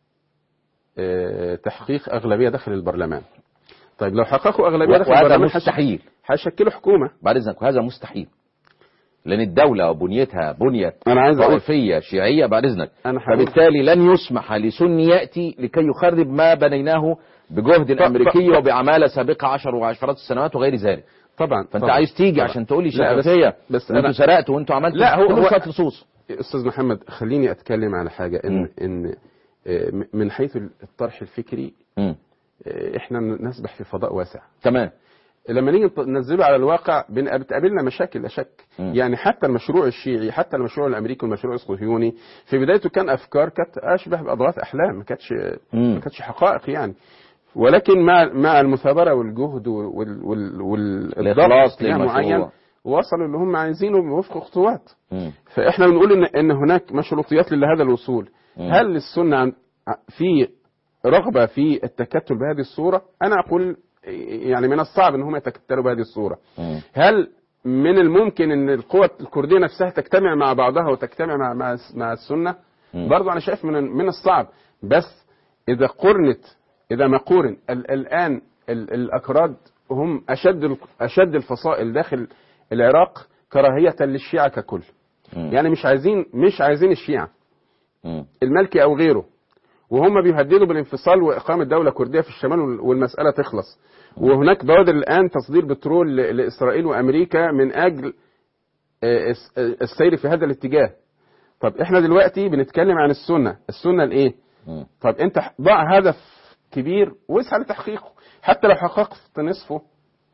[SPEAKER 4] آه، تحقيق أغلبية داخل البرلمان طيب لو حققوا أغلبية داخل
[SPEAKER 1] وهذا
[SPEAKER 4] البرلمان هيش-
[SPEAKER 1] مستحيل
[SPEAKER 4] هيشكلوا حكومة
[SPEAKER 1] بعد اذنك وهذا مستحيل لان الدوله بنيتها بنيت
[SPEAKER 4] أنا عايز أقول
[SPEAKER 1] طائفيه شيعيه بعد اذنك
[SPEAKER 4] أنا هقول-
[SPEAKER 1] فبالتالي لن يسمح لسني ياتي لكي يخرب ما بنيناه بجهد امريكي
[SPEAKER 4] ط-
[SPEAKER 1] وبعماله سابقه عشر وعشرات السنوات وغير ذلك
[SPEAKER 4] طبعا
[SPEAKER 1] فانت
[SPEAKER 4] طبعا.
[SPEAKER 1] عايز تيجي
[SPEAKER 4] طبعا.
[SPEAKER 1] عشان تقول لي
[SPEAKER 4] لا، بس-
[SPEAKER 1] شفافيه
[SPEAKER 4] بس
[SPEAKER 1] وانتوا
[SPEAKER 4] أنا-
[SPEAKER 1] سرقتوا وانتوا عملتوا
[SPEAKER 4] لا، هو-
[SPEAKER 1] كل
[SPEAKER 4] هو-
[SPEAKER 1] شويه لصوص
[SPEAKER 4] استاذ محمد خليني اتكلم على حاجه ان
[SPEAKER 1] مم.
[SPEAKER 4] ان آه، م- من حيث الطرح الفكري
[SPEAKER 1] مم.
[SPEAKER 4] آه، احنا نسبح في فضاء واسع
[SPEAKER 1] تمام
[SPEAKER 4] لما نيجي نط- ننزله على الواقع بن- بتقابلنا مشاكل لا شك
[SPEAKER 1] مم.
[SPEAKER 4] يعني حتى المشروع الشيعي حتى المشروع الامريكي والمشروع الصهيوني في بدايته كان افكار كانت اشبه باضغاث احلام ما كانتش
[SPEAKER 1] مم.
[SPEAKER 4] ما كانتش حقائق يعني ولكن مع مع المثابره والجهد وال وال وال
[SPEAKER 1] الإخلاص
[SPEAKER 4] اتجاه
[SPEAKER 1] للمشروع.
[SPEAKER 4] معين وصلوا اللي هم عايزينه وفق خطوات
[SPEAKER 1] مم.
[SPEAKER 4] فاحنا بنقول ان ان هناك مشروطيات لهذا الوصول
[SPEAKER 1] مم.
[SPEAKER 4] هل السنه عن- في رغبه في التكتل بهذه الصوره انا اقول يعني من الصعب ان هم يتكتلوا بهذه الصوره
[SPEAKER 1] مم.
[SPEAKER 4] هل من الممكن ان القوى الكرديه نفسها تجتمع مع بعضها وتجتمع مع مع, مع السنه
[SPEAKER 1] مم.
[SPEAKER 4] برضه انا شايف من من الصعب بس اذا قرنت اذا ما قورن ال- الان ال- الاكراد هم اشد ال- اشد الفصائل داخل العراق كراهيه للشيعه ككل
[SPEAKER 1] مم.
[SPEAKER 4] يعني مش عايزين مش عايزين الشيعه
[SPEAKER 1] مم.
[SPEAKER 4] المالكي او غيره وهم بيهددوا بالانفصال واقامه دوله كرديه في الشمال وال- والمساله تخلص وهناك بوادر الان تصدير بترول ل- لاسرائيل وامريكا من اجل آه، الس- آه، السير في هذا الاتجاه طب احنا دلوقتي بنتكلم عن السنه السنه الايه
[SPEAKER 1] مم.
[SPEAKER 4] طب انت ضع هدف كبير واسعى لتحقيقه حتى لو حققت نصفه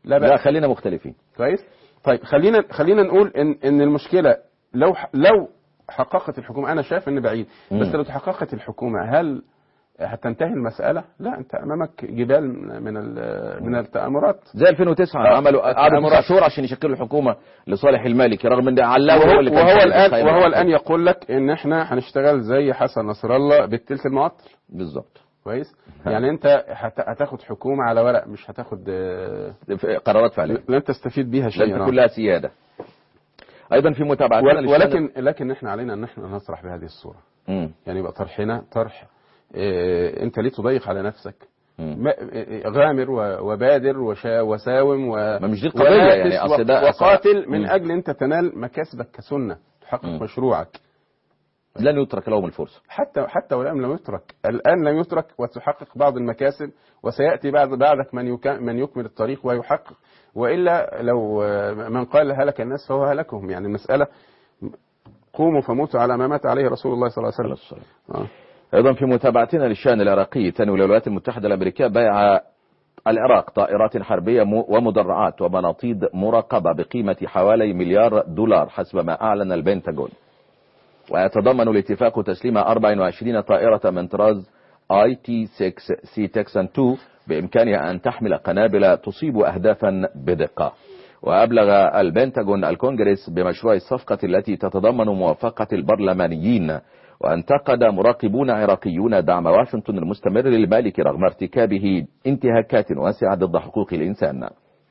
[SPEAKER 4] لا
[SPEAKER 1] لا
[SPEAKER 4] بأس
[SPEAKER 1] خلينا مختلفين
[SPEAKER 4] كويس طيب خلينا خلينا نقول ان ان المشكله لو ح- لو حققت الحكومه انا شايف ان بعيد
[SPEAKER 1] مم.
[SPEAKER 4] بس لو تحققت الحكومه هل هتنتهي المساله؟ لا انت امامك جبال من ال- من التامرات
[SPEAKER 1] زي 2009
[SPEAKER 4] آه.
[SPEAKER 1] عملوا قعدوا
[SPEAKER 4] التأمرات.
[SPEAKER 1] تسع شهور عشان يشكلوا الحكومه لصالح المالكي رغم ان علاوي
[SPEAKER 4] وهو,
[SPEAKER 1] هو اللي كان
[SPEAKER 4] وهو
[SPEAKER 1] شايل
[SPEAKER 4] الان
[SPEAKER 1] القايمة
[SPEAKER 4] وهو
[SPEAKER 1] الأخيرة.
[SPEAKER 4] الان يقول لك ان احنا هنشتغل زي حسن نصر الله بالتلت المعطل
[SPEAKER 1] بالظبط
[SPEAKER 4] كويس يعني انت هت- هتاخد حكومه على ورق مش هتاخد آه،
[SPEAKER 1] قرارات فعليه
[SPEAKER 4] لن تستفيد بيها شيئا
[SPEAKER 1] لن تكون لها سياده ايضا في متابعتنا
[SPEAKER 4] ول-
[SPEAKER 1] للشأن-
[SPEAKER 4] ولكن لكن احنا علينا ان احنا نطرح بهذه الصوره
[SPEAKER 1] مم.
[SPEAKER 4] يعني يبقى طرحنا طرح آه، انت ليه تضيق على نفسك
[SPEAKER 1] مم.
[SPEAKER 4] ما- آه، غامر و- وبادر وشا وساوم و
[SPEAKER 1] ما مش دي القضية يعني،
[SPEAKER 4] ونافس
[SPEAKER 1] أصل
[SPEAKER 4] و-
[SPEAKER 1] ده-
[SPEAKER 4] وقاتل من
[SPEAKER 1] مم.
[SPEAKER 4] اجل انت تنال مكاسبك كسنه تحقق
[SPEAKER 1] مم.
[SPEAKER 4] مشروعك
[SPEAKER 1] لن يترك لهم الفرصه
[SPEAKER 4] حتى حتى والان لم يترك الان لم يترك وتحقق بعض المكاسب وسياتي بعد بعدك من يك... من يكمل الطريق ويحقق والا لو آه، من قال هلك الناس فهو هلكهم يعني المساله قوموا فموتوا على ما مات عليه رسول الله صلى الله عليه وسلم آه.
[SPEAKER 1] ايضا في متابعتنا للشان العراقي تنوي الولايات المتحده الامريكيه بيع العراق طائرات حربيه م- ومدرعات ومناطيد مراقبه بقيمه حوالي مليار دولار حسب ما اعلن البنتاغون ويتضمن الاتفاق تسليم 24 طائره من طراز اي تي 6 سي تكسان 2 بامكانها ان تحمل قنابل تصيب اهدافا بدقه وأبلغ البنتاغون الكونغرس بمشروع الصفقة التي تتضمن موافقة البرلمانيين وانتقد مراقبون عراقيون دعم واشنطن المستمر للمالك رغم ارتكابه انتهاكات واسعة ضد حقوق الإنسان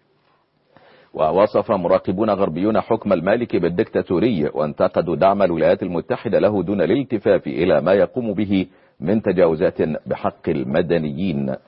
[SPEAKER 1] ووصف مراقبون غربيون حكم المالك بالدكتاتوري وانتقدوا دعم الولايات المتحدة له دون الالتفاف إلى ما يقوم به من تجاوزات بحق المدنيين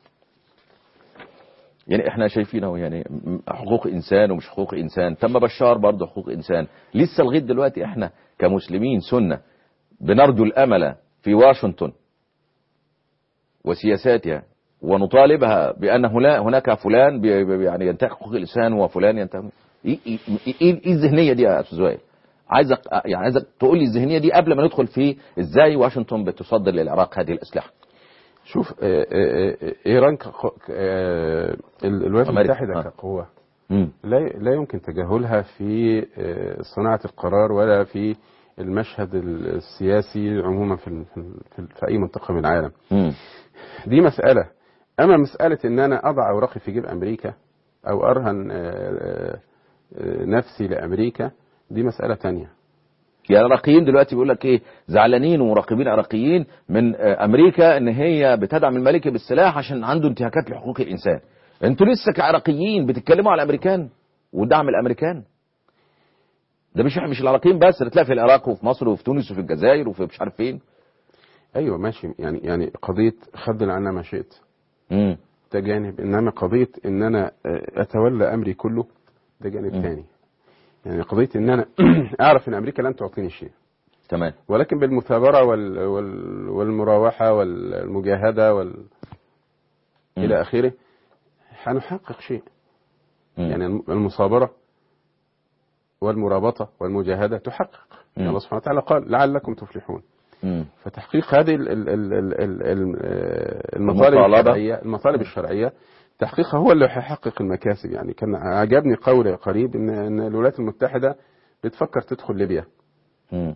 [SPEAKER 1] يعني احنا شايفينه يعني م- حقوق انسان ومش حقوق انسان تم بشار برضه حقوق انسان لسه لغايه دلوقتي احنا كمسلمين سنه بنرجو الامل في واشنطن وسياساتها ونطالبها بان هنا- هناك فلان بي- بي- يعني ينتهك حقوق الانسان وفلان ينتهك ايه ايه ايه, إيه الذهنيه دي يا استاذ زهير؟ عايزك يعني عايزك تقول لي الذهنيه دي قبل ما ندخل في ازاي واشنطن بتصدر للعراق هذه الاسلحه
[SPEAKER 4] شوف آه، آه، آه، ايران كق- آه، ال- الولايات
[SPEAKER 1] أمريكا.
[SPEAKER 4] المتحده
[SPEAKER 1] آه.
[SPEAKER 4] كقوه
[SPEAKER 1] مم.
[SPEAKER 4] لا لا يمكن تجاهلها في آه، صناعه القرار ولا في المشهد السياسي عموما في ال- في ال- في ال- في اي منطقه من العالم
[SPEAKER 1] مم.
[SPEAKER 4] دي مساله اما مساله ان انا اضع اوراقي في جيب امريكا او ارهن آه، آه، آه، نفسي لامريكا دي مساله تانية
[SPEAKER 1] يعني العراقيين دلوقتي بيقول لك ايه زعلانين ومراقبين عراقيين من آه، امريكا ان هي بتدعم الملكي بالسلاح عشان عنده انتهاكات لحقوق الانسان انتوا لسه كعراقيين بتتكلموا على الامريكان ودعم الامريكان ده مش مش العراقيين بس ده تلاقي في العراق وفي مصر وفي تونس وفي الجزائر وفي مش عارف فين
[SPEAKER 4] ايوه ماشي يعني يعني قضيه خذل عنا ما شئت
[SPEAKER 1] امم
[SPEAKER 4] ده جانب انما قضيه ان انا آه، اتولى امري كله ده جانب
[SPEAKER 1] مم.
[SPEAKER 4] ثاني يعني قضيه ان انا اعرف ان امريكا لن تعطيني شيء
[SPEAKER 1] تمام
[SPEAKER 4] ولكن بالمثابره وال وال والمراوحه والمجاهده وال
[SPEAKER 1] مم.
[SPEAKER 4] الى اخره هنحقق شيء
[SPEAKER 1] مم.
[SPEAKER 4] يعني الم- المصابره والمرابطه والمجاهده تحقق
[SPEAKER 1] مم.
[SPEAKER 4] الله سبحانه وتعالى قال لعلكم تفلحون
[SPEAKER 1] مم.
[SPEAKER 4] فتحقيق هذه ال- ال- ال- ال- ال- ال- آه، المطالب
[SPEAKER 1] المطالبة.
[SPEAKER 4] الشرعية المطالب الشرعية تحقيقها هو اللي هيحقق المكاسب يعني كان عجبني قول قريب ان ان الولايات المتحدة بتفكر تدخل ليبيا
[SPEAKER 1] مم.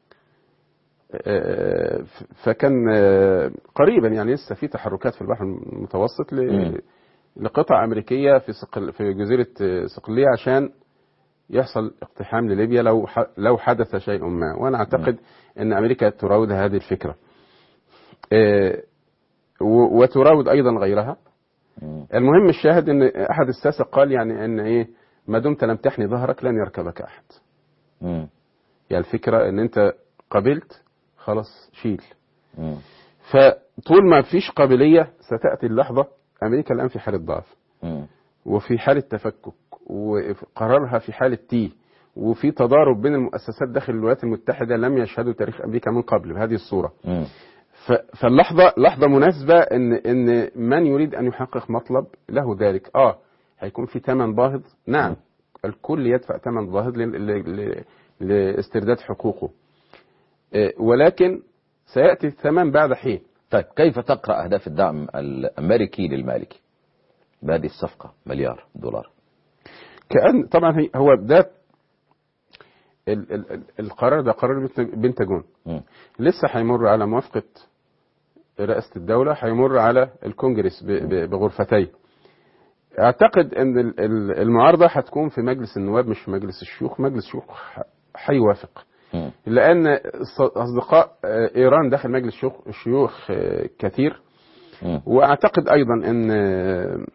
[SPEAKER 4] آه، ف- فكان آه، قريبا يعني لسه في تحركات في البحر المتوسط ل-
[SPEAKER 1] مم.
[SPEAKER 4] لقطع امريكيه في صقل في جزيره آه، صقليه عشان يحصل اقتحام لليبيا لو ح- لو حدث شيء ما وانا اعتقد ان امريكا تراود هذه الفكره آه، و- وتراود ايضا غيرها
[SPEAKER 1] مم.
[SPEAKER 4] المهم الشاهد ان احد الساسه قال يعني ان ايه ما دمت لم تحني ظهرك لن يركبك احد
[SPEAKER 1] مم.
[SPEAKER 4] يعني الفكره ان انت قبلت خلاص شيل
[SPEAKER 1] مم.
[SPEAKER 4] فطول ما فيش قابلية ستأتي اللحظة أمريكا الآن في حالة ضعف
[SPEAKER 1] مم.
[SPEAKER 4] وفي حالة تفكك وقرارها في حالة تيه وفي تضارب بين المؤسسات داخل الولايات المتحدة لم يشهدوا تاريخ أمريكا من قبل بهذه الصورة
[SPEAKER 1] مم.
[SPEAKER 4] ف- فاللحظة لحظة مناسبة إن إن من يريد أن يحقق مطلب له ذلك آه هيكون في ثمن باهظ نعم الكل يدفع ثمن باهظ ل- ل- ل- لاسترداد حقوقه آه، ولكن سيأتي الثمن بعد حين
[SPEAKER 1] طيب كيف تقرأ أهداف الدعم الأمريكي للمالكي؟ بهذه الصفقة مليار دولار
[SPEAKER 4] كأن طبعا هي- هو ده ال ال ال القرار ده قرار بنت- بنتاجون
[SPEAKER 1] مم.
[SPEAKER 4] لسه هيمر على موافقة رئاسة الدولة هيمر على الكونجرس ب- ب- بغرفتين اعتقد ان ال- ال- المعارضة هتكون في مجلس النواب مش في مجلس الشيوخ مجلس الشيوخ ح- هيوافق
[SPEAKER 1] مم.
[SPEAKER 4] لان الص- اصدقاء آه، ايران داخل مجلس الشيوخ الشيوخ آه، كثير
[SPEAKER 1] مم.
[SPEAKER 4] واعتقد ايضا ان آه،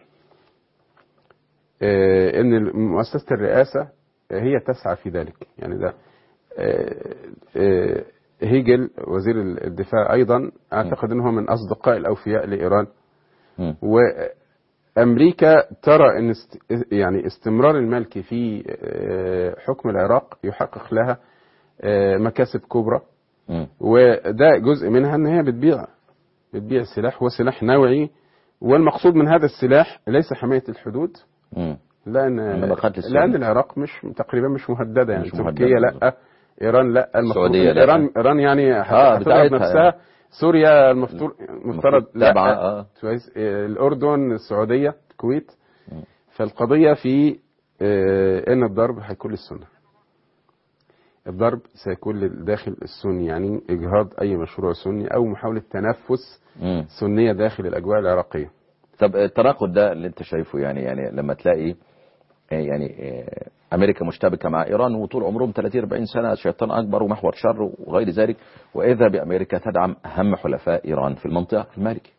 [SPEAKER 4] آه، ان مؤسسه الرئاسه هي تسعى في ذلك يعني ده آه، آه، هيجل وزير الدفاع ايضا اعتقد انه من اصدقاء الاوفياء لايران
[SPEAKER 1] مم.
[SPEAKER 4] وامريكا ترى ان است يعني استمرار المالكي في آه، حكم العراق يحقق لها آه، مكاسب كبرى
[SPEAKER 1] مم.
[SPEAKER 4] وده جزء منها ان هي بتبيع بتبيع سلاح وسلاح نوعي والمقصود من هذا السلاح ليس حمايه الحدود
[SPEAKER 1] مم.
[SPEAKER 4] لان
[SPEAKER 1] إنما قتل السنة.
[SPEAKER 4] لان العراق مش تقريبا مش مهدده يعني
[SPEAKER 1] مش مهددة
[SPEAKER 4] تركيا لا ايران لا المفروض
[SPEAKER 1] السعودية لا.
[SPEAKER 4] ايران ايران يعني
[SPEAKER 1] آه،
[SPEAKER 4] هتضرب
[SPEAKER 1] بتاعتها
[SPEAKER 4] نفسها
[SPEAKER 1] يعني.
[SPEAKER 4] سوريا المفترض مفترض
[SPEAKER 1] تابعة،
[SPEAKER 4] لا
[SPEAKER 1] آه.
[SPEAKER 4] كويس آه، الاردن السعوديه الكويت فالقضيه في آه، ان الضرب هيكون للسنه الضرب سيكون للداخل السني يعني اجهاض اي مشروع سني او محاوله تنفس
[SPEAKER 1] مم.
[SPEAKER 4] سنيه داخل الاجواء العراقيه
[SPEAKER 1] طب التناقض ده اللي انت شايفه يعني يعني لما تلاقي آه، يعني آه، امريكا مشتبكه مع ايران وطول عمرهم 30 40 سنه شيطان اكبر ومحور شر وغير ذلك واذا بامريكا تدعم اهم حلفاء ايران في المنطقه المالكي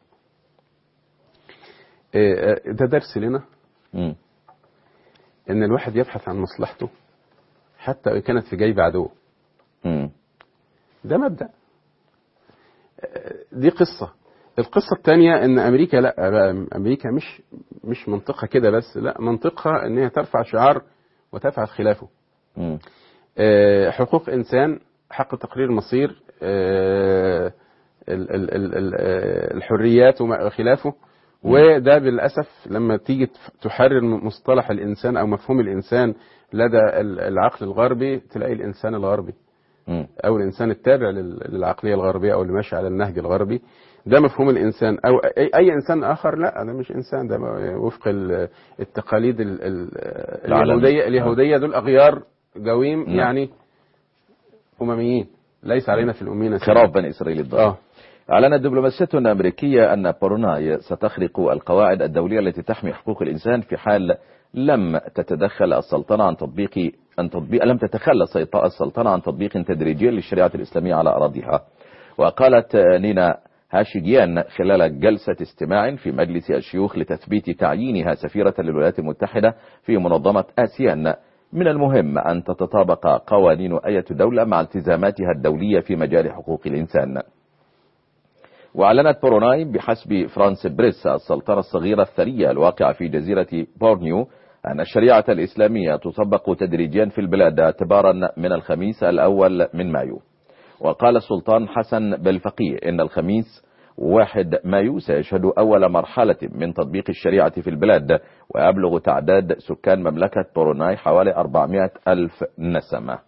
[SPEAKER 4] آه، آه، ده درس لنا
[SPEAKER 1] مم.
[SPEAKER 4] ان الواحد يبحث عن مصلحته حتى وان كانت في جيب عدو
[SPEAKER 1] مم.
[SPEAKER 4] ده مبدا آه، دي قصه القصه الثانيه ان امريكا لا بقى امريكا مش مش منطقه كده بس لا منطقها ان هي ترفع شعار وتفعل خلافه
[SPEAKER 1] مم.
[SPEAKER 4] آه، حقوق انسان حق تقرير مصير آه، ال- ال- ال- ال- آه، الحريات وما- وخلافه وده بالاسف لما تيجي تف- تحرر مصطلح الانسان او مفهوم الانسان لدى ال- العقل الغربي تلاقي الانسان الغربي
[SPEAKER 1] مم.
[SPEAKER 4] او الانسان التابع لل- للعقليه الغربية او اللي ماشي على النهج الغربي ده مفهوم الانسان او اي, أي انسان اخر لا ده مش انسان ده وفق ال- التقاليد ال- ال-
[SPEAKER 1] العالمية.
[SPEAKER 4] اليهوديه اليهوديه دول اغيار جويم
[SPEAKER 1] نعم.
[SPEAKER 4] يعني امميين ليس علينا في الامين سبيل.
[SPEAKER 1] خراف بني اسرائيل الضال
[SPEAKER 4] اه
[SPEAKER 1] أعلنت دبلوماسية أمريكية أن بروناي ستخرق القواعد الدولية التي تحمي حقوق الإنسان في حال لم تتدخل السلطنة عن تطبيق أن تطبيق لم تتخلى سيطرة السلطنة عن تطبيق تدريجي للشريعة الإسلامية على أراضيها وقالت نينا هاشيجيان خلال جلسة استماع في مجلس الشيوخ لتثبيت تعيينها سفيرة للولايات المتحدة في منظمة آسيان من المهم أن تتطابق قوانين أية دولة مع التزاماتها الدولية في مجال حقوق الإنسان وأعلنت بروناي بحسب فرانس بريس السلطنة الصغيرة الثرية الواقعة في جزيرة بورنيو أن الشريعة الإسلامية تطبق تدريجيا في البلاد اعتبارا من الخميس الأول من مايو وقال السلطان حسن بالفقيه إن الخميس واحد مايو سيشهد أول مرحلة من تطبيق الشريعة في البلاد ويبلغ تعداد سكان مملكة بروناي حوالي 400 ألف نسمة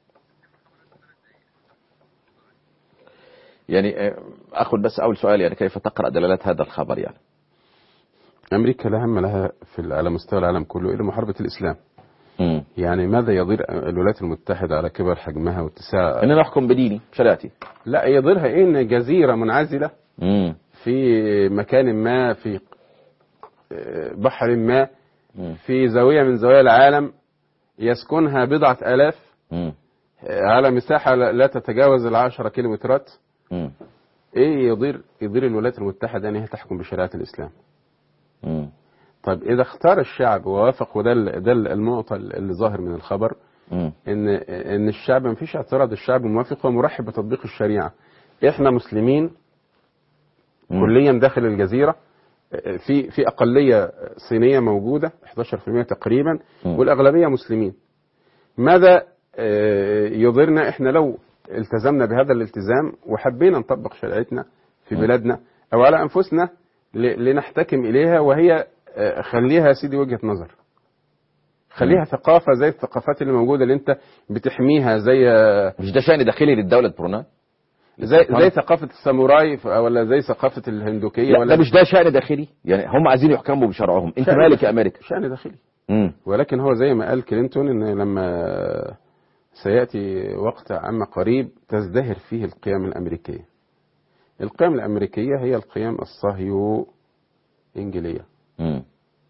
[SPEAKER 1] يعني آه، أخذ بس أول سؤال يعني كيف تقرأ دلالات هذا الخبر يعني
[SPEAKER 4] امريكا لا هم لها في على مستوى العالم كله الا محاربه الاسلام
[SPEAKER 1] مم.
[SPEAKER 4] يعني ماذا يضير الولايات المتحده على كبر حجمها واتساع
[SPEAKER 1] أن نحكم بديني شريعتي
[SPEAKER 4] لا يضيرها ايه ان جزيره منعزله
[SPEAKER 1] مم.
[SPEAKER 4] في مكان ما في بحر ما
[SPEAKER 1] مم.
[SPEAKER 4] في زاوية من زوايا العالم يسكنها بضعة آلاف
[SPEAKER 1] مم.
[SPEAKER 4] على مساحة لا لا تتجاوز العشرة كيلومترات
[SPEAKER 1] مم.
[SPEAKER 4] ايه يضير يضير الولايات المتحدة ان هي تحكم بشريعة الاسلام
[SPEAKER 1] مم.
[SPEAKER 4] طيب اذا اختار الشعب ووافق وده ال- ده النقطة اللي ظاهر من الخبر
[SPEAKER 1] مم.
[SPEAKER 4] ان ان الشعب ما فيش اعتراض الشعب موافق ومرحب بتطبيق الشريعة احنا مسلمين
[SPEAKER 1] مم.
[SPEAKER 4] كليا داخل الجزيرة في في أقلية صينية موجودة 11% تقريبا
[SPEAKER 1] مم.
[SPEAKER 4] والأغلبية مسلمين ماذا آه، يضرنا احنا لو التزمنا بهذا الالتزام وحبينا نطبق شريعتنا في
[SPEAKER 1] مم.
[SPEAKER 4] بلادنا أو على أنفسنا ل- لنحتكم إليها وهي آه، خليها يا سيدي وجهة نظر خليها ثقافة زي الثقافات اللي موجودة اللي انت بتحميها زي آه،
[SPEAKER 1] مش ده شأن داخلي للدولة بروناي
[SPEAKER 4] زي
[SPEAKER 1] للسلطنة؟
[SPEAKER 4] زي ثقافه الساموراي ف- ولا زي ثقافه الهندوكيه
[SPEAKER 1] لا
[SPEAKER 4] ولا
[SPEAKER 1] ده مش ده شأن داخلي يعني هم عايزين يحكموا بشرعهم انت
[SPEAKER 4] شأن
[SPEAKER 1] مالك
[SPEAKER 4] داخلي.
[SPEAKER 1] يا امريكا
[SPEAKER 4] شان داخلي
[SPEAKER 1] مم.
[SPEAKER 4] ولكن هو زي ما قال كلينتون ان لما سياتي وقت عما قريب تزدهر فيه القيم الامريكيه. القيم الامريكيه هي القيم الصهيو انجيليه.
[SPEAKER 1] مم.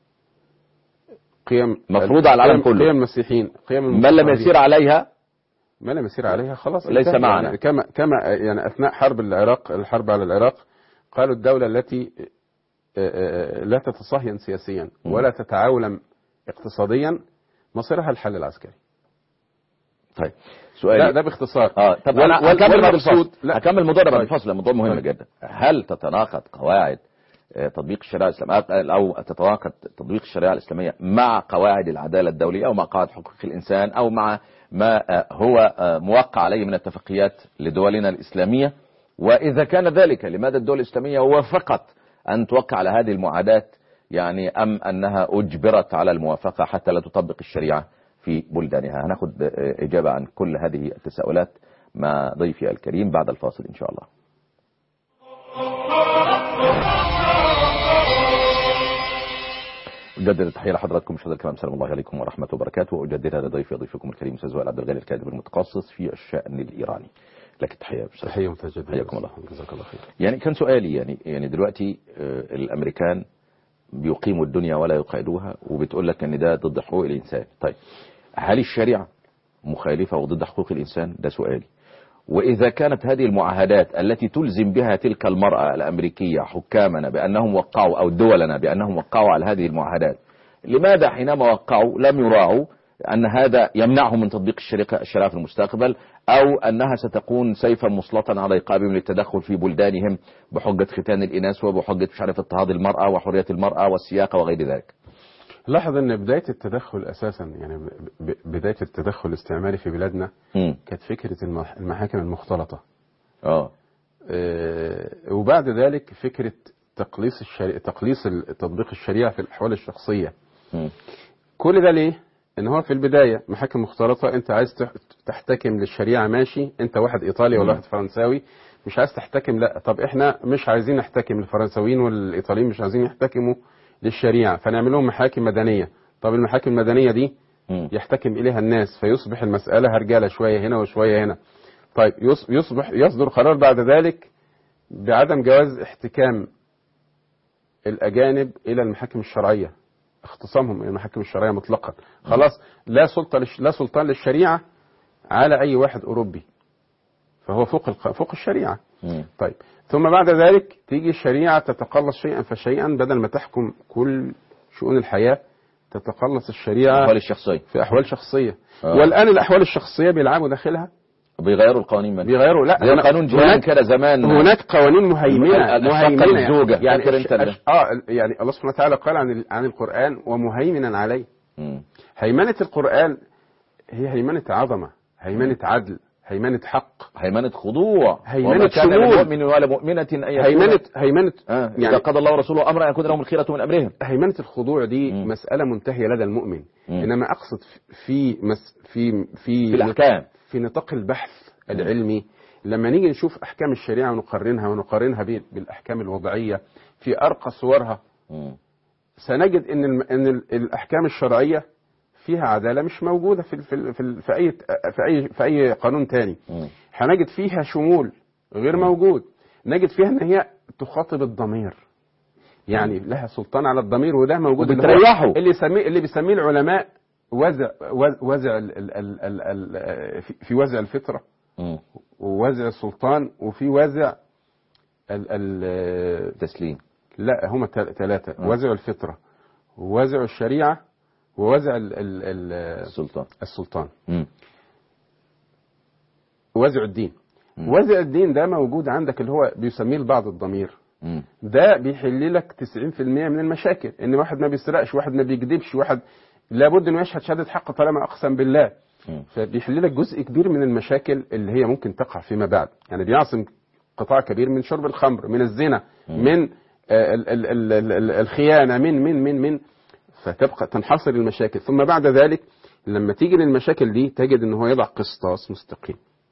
[SPEAKER 4] قيم
[SPEAKER 1] مفروضة على العالم
[SPEAKER 4] قيم-
[SPEAKER 1] كله.
[SPEAKER 4] قيم المسيحيين قيم
[SPEAKER 1] من لم
[SPEAKER 4] المستعمرين.
[SPEAKER 1] يسير عليها
[SPEAKER 4] ما لم يسير عليها خلاص
[SPEAKER 1] ليس
[SPEAKER 4] انتهى.
[SPEAKER 1] معنا.
[SPEAKER 4] يعني كما كما يعني اثناء حرب العراق الحرب على العراق قالوا الدوله التي آه، آه، لا تتصهين سياسيا
[SPEAKER 1] م.
[SPEAKER 4] ولا تتعاولم اقتصاديا مصيرها الحل العسكري
[SPEAKER 1] طيب سؤالي
[SPEAKER 4] لا ده باختصار
[SPEAKER 1] اه طب
[SPEAKER 4] وال-
[SPEAKER 1] انا
[SPEAKER 4] وال-
[SPEAKER 1] هكمل بعد
[SPEAKER 4] والمقصود-
[SPEAKER 1] الفاصل
[SPEAKER 4] لا.
[SPEAKER 1] هكمل الموضوع ده بعد
[SPEAKER 4] طيب.
[SPEAKER 1] الفاصل الموضوع مهم
[SPEAKER 4] طيب.
[SPEAKER 1] جدا هل تتناقض قواعد آه، تطبيق الشريعه الاسلاميه او تتناقض تطبيق الشريعه الاسلاميه مع قواعد العداله الدوليه او مع قواعد حقوق الانسان او مع ما آه، هو آه، موقع عليه من اتفاقيات لدولنا الاسلاميه واذا كان ذلك لماذا الدول الاسلاميه وافقت ان توقع على هذه المعادات يعني ام انها اجبرت على الموافقه حتى لا تطبق الشريعه في بلدانها هناخد آه، اجابه عن كل هذه التساؤلات مع ضيفي الكريم بعد الفاصل ان شاء الله أجدد التحية لحضراتكم مشاهدينا الكرام السلام الله عليكم ورحمة وبركاته وأجددها لضيفي ضيفكم الكريم أستاذ وائل عبد الغني الكاتب المتخصص في الشأن الإيراني لك التحية يا أستاذ.
[SPEAKER 4] تحيه متجدده
[SPEAKER 1] حياكم الله.
[SPEAKER 4] جزاك الله خير
[SPEAKER 1] يعني كان سؤالي يعني يعني دلوقتي آه، الامريكان بيقيموا الدنيا ولا يقعدوها وبتقول لك ان ده ضد حقوق الانسان طيب هل الشريعه مخالفه وضد حقوق الانسان ده سؤالي واذا كانت هذه المعاهدات التي تلزم بها تلك المراه الامريكيه حكامنا بانهم وقعوا او دولنا بانهم وقعوا على هذه المعاهدات لماذا حينما وقعوا لم يراعوا أن هذا يمنعهم من تطبيق الشريعة الشريعة في المستقبل أو أنها ستكون سيفا مسلطا على رقابهم للتدخل في بلدانهم بحجة ختان الإناث وبحجة مش عارف اضطهاد المرأة وحرية المرأة والسياقة وغير ذلك
[SPEAKER 4] لاحظ ان بدايه التدخل اساسا يعني ب- ب- بدايه التدخل الاستعماري في بلادنا
[SPEAKER 1] مم.
[SPEAKER 4] كانت فكره المح- المحاكم المختلطه
[SPEAKER 1] اه
[SPEAKER 4] آه، وبعد ذلك فكره تقليص الشريعة تقليص ال- تطبيق الشريعه في الاحوال الشخصيه
[SPEAKER 1] مم.
[SPEAKER 4] كل ده ليه ان هو في البدايه محاكم مختلطه انت عايز تح- تحتكم للشريعه ماشي انت واحد ايطالي ولا
[SPEAKER 1] مم.
[SPEAKER 4] واحد فرنساوي مش عايز تحتكم لا طب احنا مش عايزين نحتكم الفرنساويين والايطاليين مش عايزين يحتكموا للشريعه فنعمل لهم محاكم مدنيه طب المحاكم المدنيه دي
[SPEAKER 1] مم.
[SPEAKER 4] يحتكم اليها الناس فيصبح المساله هرجله شويه هنا وشويه هنا طيب يص- يصبح يصدر قرار بعد ذلك بعدم جواز احتكام الاجانب الى المحاكم الشرعيه اختصامهم الى المحاكم الشرعيه مطلقا خلاص لا سلطه للش... لا سلطان للشريعه على اي واحد اوروبي فهو فوق الق... فوق الشريعه
[SPEAKER 1] مم.
[SPEAKER 4] طيب ثم بعد ذلك تيجي الشريعه تتقلص شيئا فشيئا بدل ما تحكم كل شؤون الحياه تتقلص الشريعه
[SPEAKER 1] الأحوال الشخصية
[SPEAKER 4] في احوال شخصيه
[SPEAKER 1] آه.
[SPEAKER 4] والان الاحوال الشخصيه بيلعبوا داخلها
[SPEAKER 1] بيغيروا القوانين من
[SPEAKER 4] بيغيروا لا
[SPEAKER 1] زي
[SPEAKER 4] هنا-
[SPEAKER 1] قانون جيران
[SPEAKER 4] هناك
[SPEAKER 1] كده زمان
[SPEAKER 4] هناك قوانين مهيمنه
[SPEAKER 1] ال- الشقة
[SPEAKER 4] مهيمنه
[SPEAKER 1] الزوجة.
[SPEAKER 4] يعني
[SPEAKER 1] فاكر
[SPEAKER 4] الش-
[SPEAKER 1] انت ده؟
[SPEAKER 4] الش- اه يعني الله سبحانه وتعالى قال عن ال- عن القران ومهيمنا عليه
[SPEAKER 1] مم.
[SPEAKER 4] هيمنه القران هي هيمنه عظمه هيمنه عدل هيمنه حق
[SPEAKER 1] هيمنة خضوع
[SPEAKER 4] هيمنة
[SPEAKER 1] وما كان
[SPEAKER 4] شمول.
[SPEAKER 1] لمؤمن ولا مؤمنة أن يكون
[SPEAKER 4] هيمنه هيمنه
[SPEAKER 1] آه. إذا
[SPEAKER 4] يعني
[SPEAKER 1] قضى الله ورسوله أمرا أن يكون لهم الخيرة من أمرهم
[SPEAKER 4] هيمنه الخضوع دي
[SPEAKER 1] مم.
[SPEAKER 4] مساله منتهيه لدى المؤمن
[SPEAKER 1] مم.
[SPEAKER 4] انما اقصد في مس في في
[SPEAKER 1] في الأحكام
[SPEAKER 4] في نطاق البحث العلمي لما نيجي نشوف احكام الشريعه ونقارنها ونقارنها بال- بالاحكام الوضعيه في ارقى صورها
[SPEAKER 1] مم.
[SPEAKER 4] سنجد ان الم- ان ال- الاحكام الشرعيه فيها عداله مش موجوده في ال- في ال- في, ال- في اي في اي في اي قانون تاني
[SPEAKER 1] مم.
[SPEAKER 4] هنجد فيها شمول غير موجود نجد فيها ان هي تخاطب الضمير يعني لها سلطان على الضمير وده موجود اللي هو-
[SPEAKER 1] وبتريحه.
[SPEAKER 4] اللي يسميه اللي بيسميه العلماء وزع وز- وزع ال ال ال ال ال في- في وزع الفطره
[SPEAKER 1] مم.
[SPEAKER 4] ووزع السلطان وفي وزع ال ال
[SPEAKER 1] تسليم
[SPEAKER 4] لا هما ثلاثة
[SPEAKER 1] آه.
[SPEAKER 4] وزع الفطرة ووزع الشريعة ووزع ال ال ال
[SPEAKER 1] السلطان
[SPEAKER 4] السلطان
[SPEAKER 1] مم.
[SPEAKER 4] وزع الدين
[SPEAKER 1] مم.
[SPEAKER 4] وزع الدين ده موجود عندك اللي هو بيسميه البعض الضمير
[SPEAKER 1] مم.
[SPEAKER 4] ده بيحل لك 90% من المشاكل ان واحد ما بيسرقش واحد ما بيكذبش واحد لابد انه يشهد شهاده حق طالما اقسم بالله
[SPEAKER 1] مم.
[SPEAKER 4] فبيحل لك جزء كبير من المشاكل اللي هي ممكن تقع فيما بعد يعني بيعصم قطاع كبير من شرب الخمر من الزنا
[SPEAKER 1] مم.
[SPEAKER 4] من آه، ال- ال- ال- ال- ال- الخيانه من من من من فتبقى تنحصر المشاكل ثم بعد ذلك لما تيجي للمشاكل دي تجد ان هو يضع قسطاس مستقيم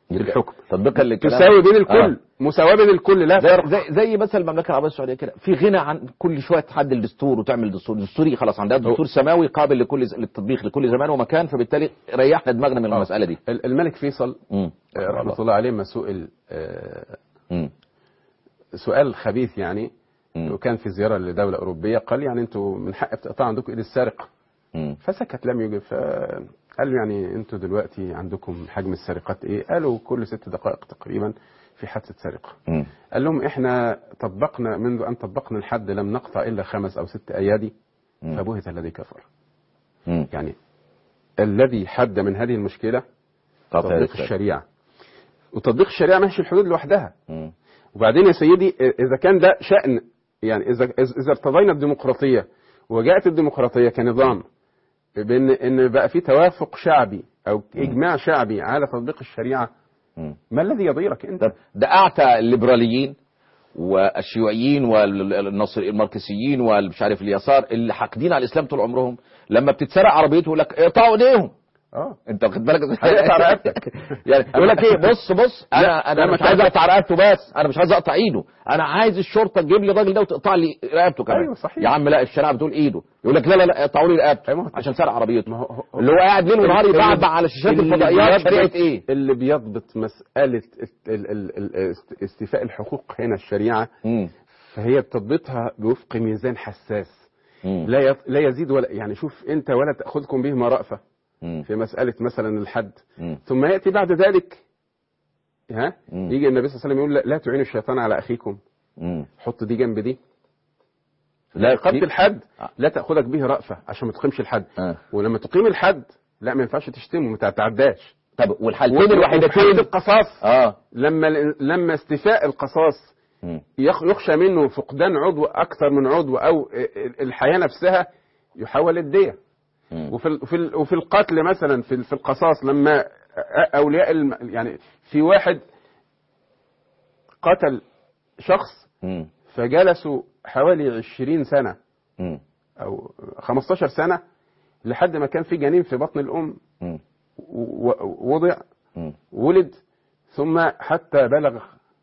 [SPEAKER 4] في الحكم
[SPEAKER 1] تطبيقا للكلام
[SPEAKER 4] تساوي بين الكل
[SPEAKER 1] آه.
[SPEAKER 4] مساواة بين الكل لا
[SPEAKER 1] زي,
[SPEAKER 4] فرق
[SPEAKER 1] زي, زي مثلا المملكه العربيه السعوديه كده في غنى عن كل شويه تحدد الدستور وتعمل دستور دستوري خلاص عندها دستور سماوي قابل لكل ز- للتطبيق لكل زمان ومكان فبالتالي ريحنا دماغنا من
[SPEAKER 4] آه.
[SPEAKER 1] المساله دي
[SPEAKER 4] ال- الملك فيصل
[SPEAKER 1] مم.
[SPEAKER 4] آه، رحمة الله عليه ما سئل آه،
[SPEAKER 1] مم.
[SPEAKER 4] سؤال خبيث يعني
[SPEAKER 1] مم.
[SPEAKER 4] وكان في زيارة لدولة أوروبية قال يعني أنتوا من حق تقطع عندكم إيد السارق
[SPEAKER 1] مم.
[SPEAKER 4] فسكت لم يجب فقال له يعني أنتوا دلوقتي عندكم حجم السرقات إيه قالوا كل ست دقائق تقريبا في حادثة سرقة
[SPEAKER 1] مم.
[SPEAKER 4] قال لهم إحنا طبقنا منذ أن طبقنا الحد لم نقطع إلا خمس أو ست أيادي
[SPEAKER 1] مم.
[SPEAKER 4] فبهت الذي كفر
[SPEAKER 1] مم.
[SPEAKER 4] يعني الذي حد من هذه المشكلة
[SPEAKER 1] قطع
[SPEAKER 4] تطبيق
[SPEAKER 1] السارق.
[SPEAKER 4] الشريعة وتطبيق الشريعة ماشي الحدود لوحدها
[SPEAKER 1] مم.
[SPEAKER 4] وبعدين يا سيدي إذا كان ده شأن يعني إذا إذا ارتضينا الديمقراطية وجاءت الديمقراطية كنظام بأن إن بقى في توافق شعبي أو إجماع شعبي على تطبيق الشريعة
[SPEAKER 1] مم.
[SPEAKER 4] ما الذي يضيرك أنت؟
[SPEAKER 1] طب ده اعتى الليبراليين والشيوعيين والنصر الماركسيين والمش عارف اليسار اللي حاقدين على الاسلام طول عمرهم لما بتتسرق عربيته يقول لك اقطعوا ايديهم
[SPEAKER 4] اه
[SPEAKER 1] انت واخد بالك
[SPEAKER 4] هيقطع رقبتك.
[SPEAKER 1] يعني يقول لك ايه بص بص انا
[SPEAKER 4] لا،
[SPEAKER 1] انا
[SPEAKER 4] لما
[SPEAKER 1] مش عايز
[SPEAKER 4] تعمل-
[SPEAKER 1] اقطع رقبته بس انا مش عايز اقطع ايده انا عايز الشرطه تجيب لي الراجل ده وتقطع لي رقبته كمان
[SPEAKER 4] أيوة، صحيح.
[SPEAKER 1] يا عم لا الشريعه بتقول ايده يقول لك لا لا لا اقطعوا لي رقبته
[SPEAKER 4] أيوة.
[SPEAKER 1] عشان سرق عربيته
[SPEAKER 4] ما هو- هو-
[SPEAKER 1] اللي هو قاعد ليل ونهار
[SPEAKER 4] اللي-
[SPEAKER 1] يبعبع على شاشات
[SPEAKER 4] اللي
[SPEAKER 1] الفضائيات
[SPEAKER 4] بيضبط-
[SPEAKER 1] شريعه ايه
[SPEAKER 4] اللي بيضبط مسألة ال- ال- ال- ال- است- استيفاء الحقوق هنا الشريعة
[SPEAKER 1] مم.
[SPEAKER 4] فهي بتضبطها بوفق ميزان حساس
[SPEAKER 1] مم.
[SPEAKER 4] لا يط- لا يزيد ولا يعني شوف انت ولا تاخذكم بهما رأفة
[SPEAKER 1] مم.
[SPEAKER 4] في مسألة مثلا الحد
[SPEAKER 1] مم.
[SPEAKER 4] ثم يأتي بعد ذلك ها
[SPEAKER 1] مم.
[SPEAKER 4] يجي النبي صلى الله عليه وسلم يقول لا, لا تعينوا الشيطان على أخيكم
[SPEAKER 1] مم.
[SPEAKER 4] حط دي جنب دي
[SPEAKER 1] لا
[SPEAKER 4] إقامة
[SPEAKER 1] في-
[SPEAKER 4] الحد
[SPEAKER 1] آه.
[SPEAKER 4] لا تأخذك به رأفة عشان ما تقيمش الحد
[SPEAKER 1] آه.
[SPEAKER 4] ولما تقيم الحد لا ما ينفعش تشتمه ما تتعداش
[SPEAKER 1] طب والحالتين
[SPEAKER 4] وحد
[SPEAKER 1] الوحيدتين
[SPEAKER 4] القصاص
[SPEAKER 1] اه
[SPEAKER 4] لما لما استيفاء القصاص
[SPEAKER 1] مم.
[SPEAKER 4] يخ- يخشى منه فقدان عضو اكثر من عضو او الحياه نفسها يحول الديه
[SPEAKER 1] مم.
[SPEAKER 4] وفي ال- وفي ال- وفي القتل مثلا في ال- في القصاص لما اولياء الم- يعني في واحد قتل شخص
[SPEAKER 1] مم.
[SPEAKER 4] فجلسوا حوالي 20 سنه
[SPEAKER 1] مم.
[SPEAKER 4] او 15 سنه لحد ما كان في جنين في بطن الام
[SPEAKER 1] مم.
[SPEAKER 4] و- و- وضع
[SPEAKER 1] مم.
[SPEAKER 4] ولد ثم حتى بلغ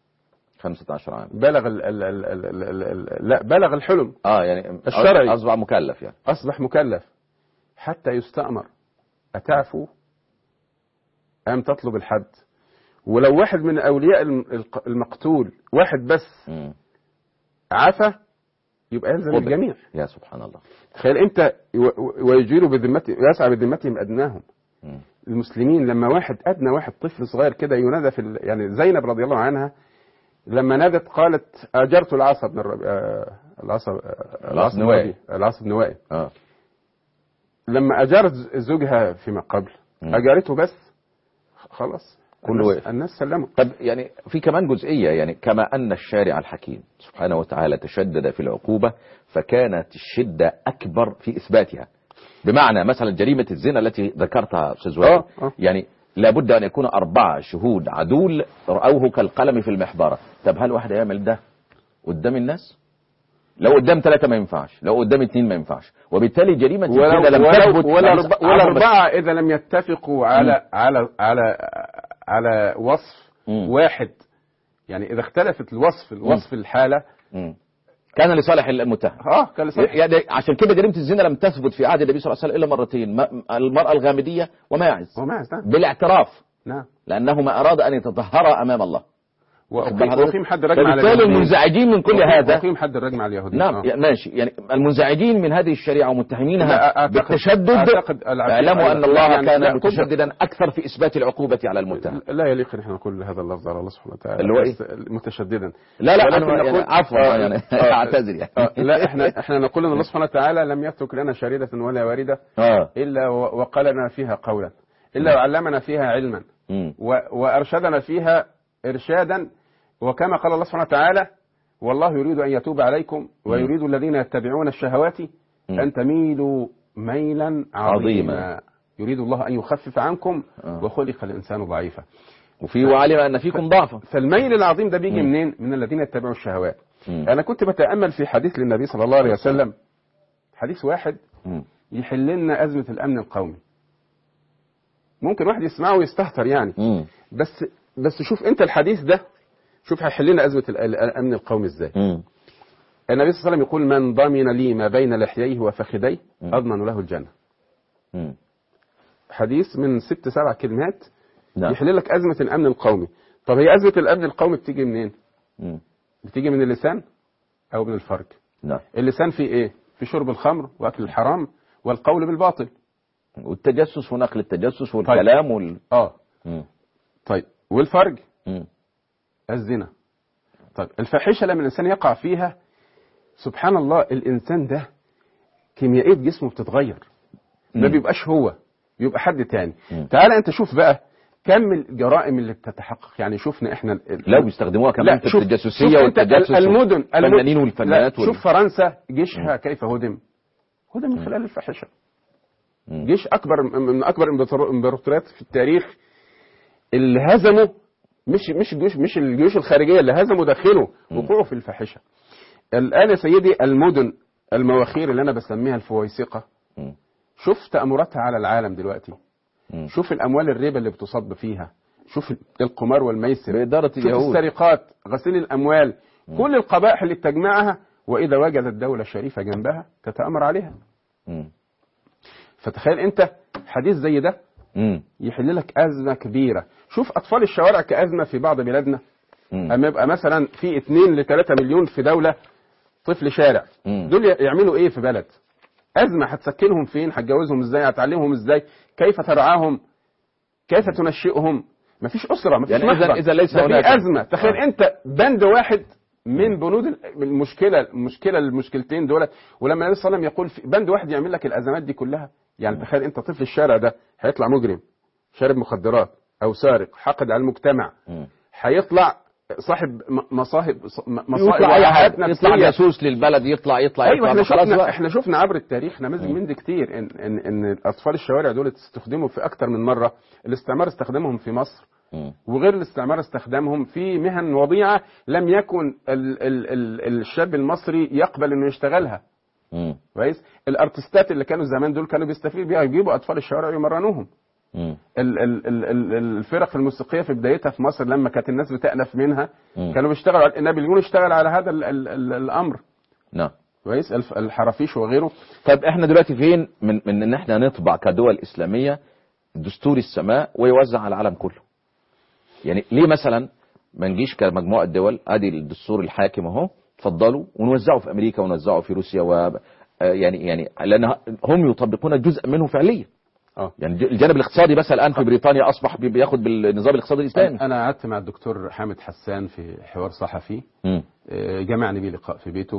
[SPEAKER 1] 15 عام
[SPEAKER 4] بلغ ال ال ال ال ال ال ال لا بلغ الحلم
[SPEAKER 1] اه يعني
[SPEAKER 4] الشرعي.
[SPEAKER 1] اصبح مكلف يعني
[SPEAKER 4] أصبح مكلف حتى يستأمر أتعفو أم تطلب الحد ولو واحد من أولياء الم- الق- المقتول واحد بس
[SPEAKER 1] مم.
[SPEAKER 4] عفى يبقى يلزم
[SPEAKER 1] قدر.
[SPEAKER 4] الجميع
[SPEAKER 1] يا سبحان الله
[SPEAKER 4] تخيل أنت و- و- ويجير بذمته ويسعى بذمتهم أدناهم
[SPEAKER 1] مم.
[SPEAKER 4] المسلمين لما واحد أدنى واحد طفل صغير كده ينادى في ال... يعني زينب رضي الله عنها لما نادت قالت أجرت العاص بن الربيع آه، العاص آه،
[SPEAKER 1] العاص
[SPEAKER 4] بن
[SPEAKER 1] نوائي.
[SPEAKER 4] الربيع. العاص بن نوائي
[SPEAKER 1] اه
[SPEAKER 4] لما أجارت زوجها فيما قبل
[SPEAKER 1] مم.
[SPEAKER 4] أجارته بس خلاص
[SPEAKER 1] كله
[SPEAKER 4] الناس,
[SPEAKER 1] وقف.
[SPEAKER 4] الناس سلموا
[SPEAKER 1] طب يعني في كمان جزئية يعني كما أن الشارع الحكيم سبحانه وتعالى تشدد في العقوبة فكانت الشدة أكبر في إثباتها بمعنى مثلا جريمة الزنا التي ذكرتها أستاذ وائل
[SPEAKER 4] آه، آه.
[SPEAKER 1] يعني لابد أن يكون أربعة شهود عدول رأوه كالقلم في المحبرة طب هل واحد يعمل ده قدام الناس لو قدام ثلاثة ما ينفعش لو قدام اثنين ما ينفعش وبالتالي جريمة
[SPEAKER 4] ولو
[SPEAKER 1] الزنا لم
[SPEAKER 4] ولو
[SPEAKER 1] تثبت
[SPEAKER 4] ولا
[SPEAKER 1] معلش،
[SPEAKER 4] أربعة- ولا
[SPEAKER 1] عفوا بس-
[SPEAKER 4] أربعة إذا لم يتفقوا على على على على وصف
[SPEAKER 1] مم.
[SPEAKER 4] واحد يعني إذا اختلفت الوصف الوصف الحالة
[SPEAKER 1] مم. كان لصالح المتهم
[SPEAKER 4] اه كان لصالح
[SPEAKER 1] يعني عشان كده جريمه الزنا لم تثبت في عهد النبي صلى الله عليه وسلم الا مرتين ما- المراه الغامديه وماعز
[SPEAKER 4] وماعز نعم
[SPEAKER 1] بالاعتراف
[SPEAKER 4] نعم
[SPEAKER 1] لانهما اراد ان يتطهرا امام الله واخد بال
[SPEAKER 4] وأقيم
[SPEAKER 1] حضرتك؟
[SPEAKER 4] وأقيم حد الرجم على
[SPEAKER 1] فبالتالي
[SPEAKER 4] اليهوديين.
[SPEAKER 1] المنزعجين من كل
[SPEAKER 4] وأقيم-
[SPEAKER 1] هذا
[SPEAKER 4] وأقيم حد الرجم على اليهودين
[SPEAKER 1] نعم
[SPEAKER 4] آه.
[SPEAKER 1] يا- ماشي يعني المنزعجين من هذه الشريعه ومتهمينها
[SPEAKER 4] لا، أعتقد-
[SPEAKER 1] بالتشدد
[SPEAKER 4] أعتقد العقيدة-
[SPEAKER 1] اعلموا ان
[SPEAKER 4] لا،
[SPEAKER 1] الله
[SPEAKER 4] يعني
[SPEAKER 1] كان
[SPEAKER 4] لا، طب-
[SPEAKER 1] متشددا اكثر في اثبات العقوبه على المتهم
[SPEAKER 4] لا يليق ان احنا نقول هذا اللفظ على الله سبحانه وتعالى
[SPEAKER 1] اللي هو إيه؟
[SPEAKER 4] بس متشددا
[SPEAKER 1] لا لا
[SPEAKER 4] ولكن
[SPEAKER 1] انا يعني
[SPEAKER 4] نقول-
[SPEAKER 1] عفوا
[SPEAKER 4] آه،
[SPEAKER 1] يعني
[SPEAKER 4] آه،
[SPEAKER 1] اعتذر يعني
[SPEAKER 4] آه، لا احنا احنا نقول ان الله سبحانه وتعالى لم يترك لنا شريدة ولا واردة
[SPEAKER 1] اه
[SPEAKER 4] الا و- وقالنا فيها قولا الا وعلمنا فيها علما
[SPEAKER 1] مم.
[SPEAKER 4] و- وارشدنا فيها ارشادا وكما قال الله سبحانه وتعالى والله يريد ان يتوب عليكم ويريد الذين يتبعون الشهوات
[SPEAKER 1] مم.
[SPEAKER 4] ان تميلوا ميلا
[SPEAKER 1] عظيما.
[SPEAKER 4] عظيما يريد الله ان يخفف عنكم
[SPEAKER 1] آه.
[SPEAKER 4] وخلق الانسان ضعيفا
[SPEAKER 1] وفي وعلم ان فيكم ضعفا
[SPEAKER 4] فالميل العظيم ده بيجي
[SPEAKER 1] مم.
[SPEAKER 4] منين؟ من الذين يتبعوا الشهوات.
[SPEAKER 1] مم.
[SPEAKER 4] انا كنت بتامل في حديث للنبي صلى الله عليه وسلم حديث واحد
[SPEAKER 1] مم.
[SPEAKER 4] يحل لنا ازمه الامن القومي. ممكن واحد يسمعه ويستهتر يعني
[SPEAKER 1] مم.
[SPEAKER 4] بس بس شوف انت الحديث ده شوف هيحل لنا ازمه ال- ال- الامن القومي ازاي
[SPEAKER 1] مم.
[SPEAKER 4] النبي صلى الله عليه وسلم يقول من ضمن لي ما بين لحييه وفخذيه
[SPEAKER 1] مم.
[SPEAKER 4] اضمن له الجنه
[SPEAKER 1] مم.
[SPEAKER 4] حديث من ست سبع كلمات
[SPEAKER 1] نعم
[SPEAKER 4] يحل لك ازمه الامن القومي طب هي ازمه الامن القومي بتيجي منين
[SPEAKER 1] مم.
[SPEAKER 4] بتيجي من اللسان او من الفرج
[SPEAKER 1] نعم
[SPEAKER 4] اللسان فيه ايه في شرب الخمر واكل الحرام والقول بالباطل
[SPEAKER 1] والتجسس ونقل التجسس والكلام وال
[SPEAKER 4] اه
[SPEAKER 1] مم.
[SPEAKER 4] طيب والفرج
[SPEAKER 1] مم.
[SPEAKER 4] الزنا طيب الفاحشه لما الانسان يقع فيها سبحان الله الانسان ده كيميائيه جسمه بتتغير ما
[SPEAKER 1] مم.
[SPEAKER 4] بيبقاش هو بيبقى حد تاني
[SPEAKER 1] مم.
[SPEAKER 4] تعال انت شوف بقى كم الجرائم اللي بتتحقق يعني شفنا احنا ال-
[SPEAKER 1] لا بيستخدموها كمان في
[SPEAKER 4] شوف-
[SPEAKER 1] التجسسيه
[SPEAKER 4] شوف انت
[SPEAKER 1] والتجسس
[SPEAKER 4] المدن
[SPEAKER 1] الفنانين والفنانات
[SPEAKER 4] لا، شوف فرنسا جيشها كيف هدم هدم من خلال الفاحشه
[SPEAKER 1] مم.
[SPEAKER 4] جيش اكبر من اكبر الامبراطور- الامبراطوريات في التاريخ اللي هزموا مش مش الجيوش مش الجيوش الخارجيه اللي هزموا داخله وقوعوا في الفاحشه الان يا سيدي المدن المواخير اللي انا بسميها الفويسقه
[SPEAKER 1] مم.
[SPEAKER 4] شوف تامراتها على العالم دلوقتي
[SPEAKER 1] مم.
[SPEAKER 4] شوف الاموال الربا اللي بتصب فيها شوف القمار والميسر
[SPEAKER 1] بإدارة
[SPEAKER 4] شوف
[SPEAKER 1] اليهود
[SPEAKER 4] السرقات غسيل الاموال كل القبائح اللي بتجمعها واذا وجدت دوله شريفه جنبها تتامر عليها
[SPEAKER 1] مم.
[SPEAKER 4] فتخيل انت حديث زي ده
[SPEAKER 1] مم.
[SPEAKER 4] يحل لك ازمه كبيره شوف اطفال الشوارع كازمه في بعض بلادنا
[SPEAKER 1] مم.
[SPEAKER 4] اما يبقى مثلا في 2 ل 3 مليون في دوله طفل شارع
[SPEAKER 1] مم.
[SPEAKER 4] دول يعملوا ايه في بلد ازمه هتسكنهم فين هتجوزهم ازاي هتعلمهم ازاي كيف ترعاهم كيف تنشئهم مفيش اسره مفيش
[SPEAKER 1] يعني إذا-
[SPEAKER 4] محبط.
[SPEAKER 1] إذا ليس
[SPEAKER 4] ده في
[SPEAKER 1] هناك-
[SPEAKER 4] ازمه تخيل
[SPEAKER 1] آه.
[SPEAKER 4] انت بند واحد من بنود المشكله المشكله المشكلتين دولت ولما النبي صلى الله عليه وسلم يقول في بند واحد يعمل لك الازمات دي كلها يعني تخيل انت طفل الشارع ده هيطلع مجرم شارب مخدرات او سارق حقد على المجتمع
[SPEAKER 1] مم.
[SPEAKER 4] هيطلع صاحب م- مصاهب مصائب
[SPEAKER 1] يطلع اي
[SPEAKER 4] وحاجات
[SPEAKER 1] حاجه يطلع
[SPEAKER 4] نفسية.
[SPEAKER 1] جاسوس للبلد يطلع يطلع
[SPEAKER 4] ايوه
[SPEAKER 1] يطلع
[SPEAKER 4] احنا
[SPEAKER 1] خلاص
[SPEAKER 4] شفنا
[SPEAKER 1] بقى.
[SPEAKER 4] احنا شفنا عبر التاريخ نماذج من دي كتير ان ان ان اطفال الشوارع دول استخدموا في اكتر من مره الاستعمار استخدمهم في مصر
[SPEAKER 1] مم.
[SPEAKER 4] وغير الاستعمار استخدامهم في مهن وضيعه لم يكن ال ال ال الشاب المصري يقبل انه يشتغلها
[SPEAKER 1] مم.
[SPEAKER 4] كويس الارتستات اللي كانوا زمان دول كانوا بيستفيدوا بيها يجيبوا اطفال الشوارع ويمرنوهم
[SPEAKER 1] مم.
[SPEAKER 4] ال ال ال ال الفرق الموسيقيه في بدايتها في مصر لما كانت الناس بتألف منها
[SPEAKER 1] مم.
[SPEAKER 4] كانوا بيشتغلوا على- نابليون اشتغل على هذا ال ال ال الامر
[SPEAKER 1] نعم
[SPEAKER 4] كويس الف- الحرافيش وغيره
[SPEAKER 1] طيب احنا دلوقتي فين من من ان احنا نطبع كدول اسلاميه دستور السماء ويوزع على العالم كله يعني ليه مثلا ما نجيش كمجموعه دول ادي الدستور الحاكم اهو اتفضلوا ونوزعه في امريكا ونوزعه في روسيا و آه يعني يعني لان هم يطبقون جزء منه فعليا
[SPEAKER 4] اه
[SPEAKER 1] يعني الجانب الاقتصادي بس الان في بريطانيا اصبح بي- بياخد بالنظام الاقتصادي الاسلامي
[SPEAKER 4] انا قعدت مع الدكتور حامد حسان في حوار صحفي
[SPEAKER 1] مم.
[SPEAKER 4] آه، جمعني بيه لقاء في بيته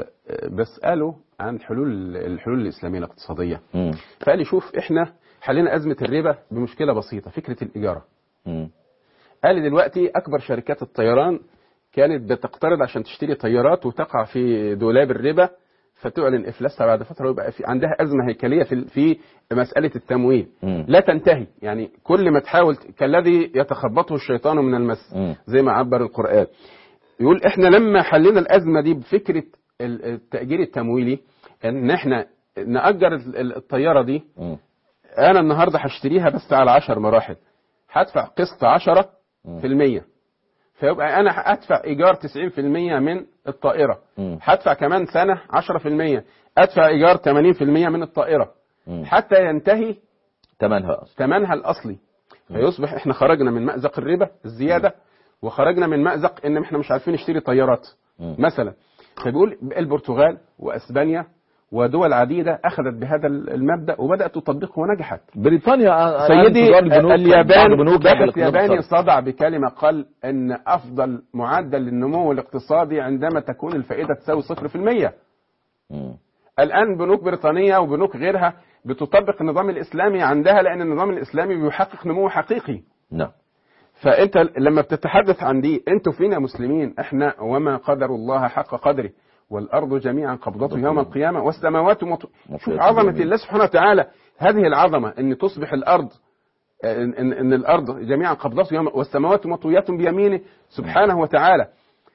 [SPEAKER 4] فبساله عن حلول الحلول الاسلاميه الاقتصاديه
[SPEAKER 1] مم.
[SPEAKER 4] فقال لي شوف احنا حلينا ازمه الربا بمشكله بسيطه فكره الاجاره
[SPEAKER 1] مم.
[SPEAKER 4] قال لي دلوقتي اكبر شركات الطيران كانت بتقترض عشان تشتري طيارات وتقع في دولاب الربا فتعلن افلاسها بعد فتره ويبقى في عندها ازمه هيكليه في في مساله التمويل
[SPEAKER 1] مم.
[SPEAKER 4] لا تنتهي يعني كل ما تحاول كالذي يتخبطه الشيطان من المس
[SPEAKER 1] مم.
[SPEAKER 4] زي ما عبر القران يقول احنا لما حلينا الازمه دي بفكره ال- التاجير التمويلي ان احنا ناجر ال- ال- الطياره دي
[SPEAKER 1] مم.
[SPEAKER 4] انا النهارده هشتريها بس على 10 مراحل هدفع قسط 10 في المية فيبقى انا هدفع ايجار 90% من الطائره
[SPEAKER 1] مم.
[SPEAKER 4] هدفع كمان سنه 10% ادفع ايجار 80% من الطائره
[SPEAKER 1] مم.
[SPEAKER 4] حتى ينتهي
[SPEAKER 1] ثمنها اصلا
[SPEAKER 4] ثمنها الاصلي فيصبح احنا خرجنا من مأزق الربا الزياده وخرجنا من مأزق ان احنا مش عارفين نشتري طيارات
[SPEAKER 1] مم.
[SPEAKER 4] مثلا فبيقول البرتغال واسبانيا ودول عديده اخذت بهذا المبدا وبدات تطبقه ونجحت
[SPEAKER 1] بريطانيا
[SPEAKER 4] سيدي
[SPEAKER 1] الآن تجار البنوك-
[SPEAKER 4] اليابان
[SPEAKER 1] بعض بنوك
[SPEAKER 4] باحث
[SPEAKER 1] الاقتصاد
[SPEAKER 4] ياباني
[SPEAKER 1] الاقتصادي.
[SPEAKER 4] صدع بكلمة قال أن أفضل معدل للنمو الاقتصادي عندما تكون الفائدة تساوي صفر في المية
[SPEAKER 1] مم.
[SPEAKER 4] الآن بنوك بريطانية وبنوك غيرها بتطبق النظام الإسلامي عندها لأن النظام الإسلامي بيحقق نمو حقيقي
[SPEAKER 1] نعم
[SPEAKER 4] فأنت لما بتتحدث عن دي أنتوا فينا مسلمين إحنا وما قدر الله حق قدره والأرض جميعا قبضته يوم القيامة والسماوات مط... شوف
[SPEAKER 1] مطويات
[SPEAKER 4] عظمة
[SPEAKER 1] بيمينه.
[SPEAKER 4] الله سبحانه وتعالى هذه العظمة أن تصبح الأرض إن, إن, إن الأرض جميعا قبضته يوم والسماوات مطويات بيمينه سبحانه وتعالى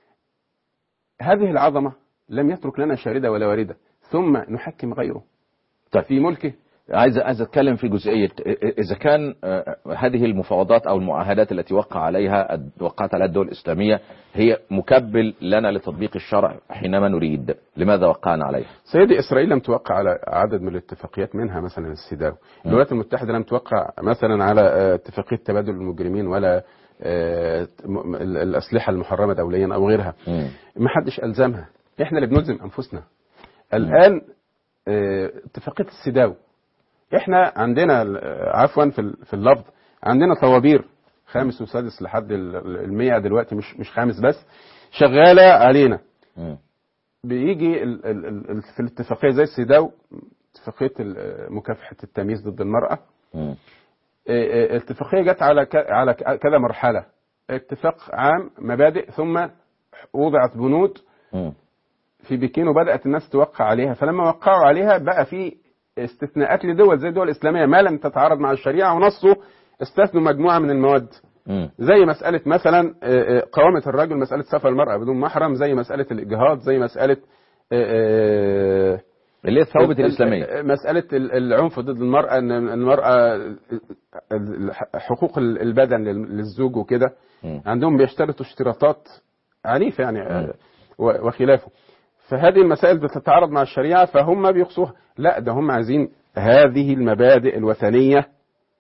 [SPEAKER 4] هذه العظمة لم يترك لنا شاردة ولا واردة ثم نحكم غيره
[SPEAKER 1] طيب.
[SPEAKER 4] في ملكه
[SPEAKER 1] عايز عايز اتكلم في جزئيه اذا كان آه، هذه المفاوضات او المعاهدات التي وقع عليها وقعت عليها الدول الاسلاميه هي مكبل لنا لتطبيق الشرع حينما نريد لماذا وقعنا عليها
[SPEAKER 4] سيدي اسرائيل لم توقع على عدد من الاتفاقيات منها مثلا السيداو الولايات المتحده لم توقع مثلا على آه، اتفاقيه تبادل المجرمين ولا آه، م- ال- الاسلحه المحرمه دوليا او غيرها
[SPEAKER 1] مم.
[SPEAKER 4] ما حدش الزمها احنا اللي بنلزم انفسنا الان آه، اتفاقيه السيداو احنا عندنا آه، عفوا في ال- في اللفظ عندنا طوابير خامس وسادس لحد ال- ال- المية دلوقتي مش مش خامس بس شغاله علينا
[SPEAKER 1] مم.
[SPEAKER 4] بيجي ال ال ال في الاتفاقيه زي السيداو اتفاقيه ال- مكافحه التمييز ضد المراه
[SPEAKER 1] مم.
[SPEAKER 4] اه، اه، الاتفاقيه جت على ك- على ك- كذا مرحله اتفاق عام مبادئ ثم وضعت بنود
[SPEAKER 1] مم.
[SPEAKER 4] في بكين وبدات الناس توقع عليها فلما وقعوا عليها بقى في استثناءات لدول زي الدول الاسلاميه ما لم تتعارض مع الشريعه ونصوا استثنوا مجموعه من المواد
[SPEAKER 1] مم.
[SPEAKER 4] زي مسألة مثلا آه، آه، قوامة الرجل مسألة سفر المرأة بدون محرم زي مسألة الإجهاض زي مسألة آه، آه،
[SPEAKER 1] اللي هي الثوابت
[SPEAKER 4] ال-
[SPEAKER 1] الاسلاميه
[SPEAKER 4] ال- مسألة ال- العنف ضد المرأة أن المرأة ال- حقوق ال- البدن لل- للزوج وكده
[SPEAKER 1] مم.
[SPEAKER 4] عندهم بيشترطوا اشتراطات عنيفة يعني
[SPEAKER 1] مم.
[SPEAKER 4] آه، و- وخلافه فهذه المسائل بتتعارض مع الشريعة فهم بيقصوها لا ده هم عايزين هذه المبادئ الوثنية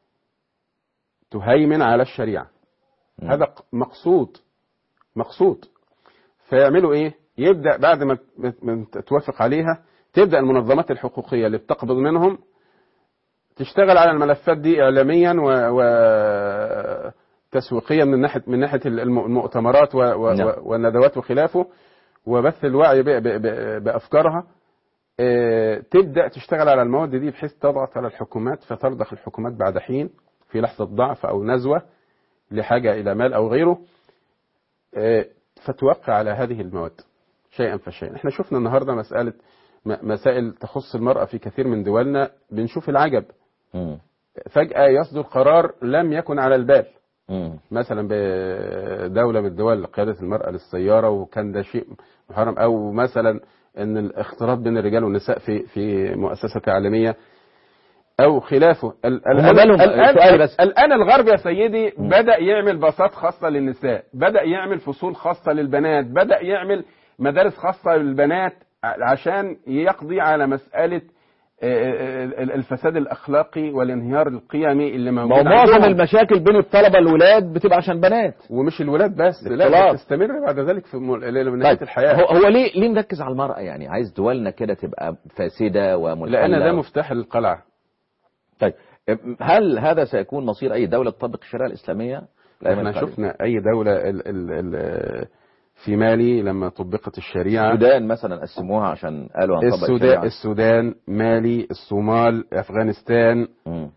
[SPEAKER 4] تهيمن على الشريعة
[SPEAKER 1] مم.
[SPEAKER 4] هذا ق- مقصود مقصود فيعملوا ايه يبدا بعد ما ت- ما توافق عليها تبدا المنظمات الحقوقيه اللي بتقبض منهم تشتغل على الملفات دي اعلاميا و, و... تسويقيا من ناحيه من ناحيه الم- المؤتمرات و... و...
[SPEAKER 1] نعم.
[SPEAKER 4] والندوات وخلافه وبث الوعي ب... ب... ب... بافكارها آه، تبدا تشتغل على المواد دي بحيث تضغط على الحكومات فترضخ الحكومات بعد حين في لحظه ضعف او نزوه لحاجه الى مال او غيره آه، فتوقع على هذه المواد شيئا فشيئا احنا شفنا النهارده مساله م- مسائل تخص المراه في كثير من دولنا بنشوف العجب
[SPEAKER 1] مم.
[SPEAKER 4] فجاه يصدر قرار لم يكن على البال
[SPEAKER 1] مم.
[SPEAKER 4] مثلا بدوله من الدول قياده المراه للسياره وكان ده شيء محرم او مثلا ان الاختلاط بين الرجال والنساء في في مؤسسه تعليميه او خلافه ال-
[SPEAKER 1] هم
[SPEAKER 4] الان
[SPEAKER 1] مالهم-
[SPEAKER 4] الان
[SPEAKER 1] سؤالي بس.
[SPEAKER 4] الان الغرب يا سيدي بدا يعمل باصات خاصه للنساء بدا يعمل فصول خاصه للبنات بدا يعمل مدارس خاصه للبنات ع- عشان يقضي على مساله آه، آه، آه، الفساد الاخلاقي والانهيار القيمي اللي
[SPEAKER 1] ما هو
[SPEAKER 4] موجود
[SPEAKER 1] معظم
[SPEAKER 4] عندهم.
[SPEAKER 1] المشاكل بين الطلبه الولاد بتبقى عشان بنات
[SPEAKER 4] ومش الولاد بس لا
[SPEAKER 1] الاختلاط.
[SPEAKER 4] تستمر بعد ذلك في م- من نهايه
[SPEAKER 1] طيب
[SPEAKER 4] الحياه
[SPEAKER 1] هو, هو ليه ليه مركز على المرأة يعني عايز دولنا كده تبقى فاسدة ومنحلة
[SPEAKER 4] لان ده مفتاح القلعه
[SPEAKER 1] طيب هل هذا سيكون مصير أي دولة تطبق الشريعة الإسلامية؟ الأيام
[SPEAKER 4] احنا
[SPEAKER 1] القادمة؟
[SPEAKER 4] شفنا اي دوله ال ال ال في مالي لما طبقت الشريعه
[SPEAKER 1] السودان مثلا قسموها عشان قالوا هنطبق
[SPEAKER 4] السودان
[SPEAKER 1] الشريعة
[SPEAKER 4] السودان مالي الصومال افغانستان
[SPEAKER 1] مم.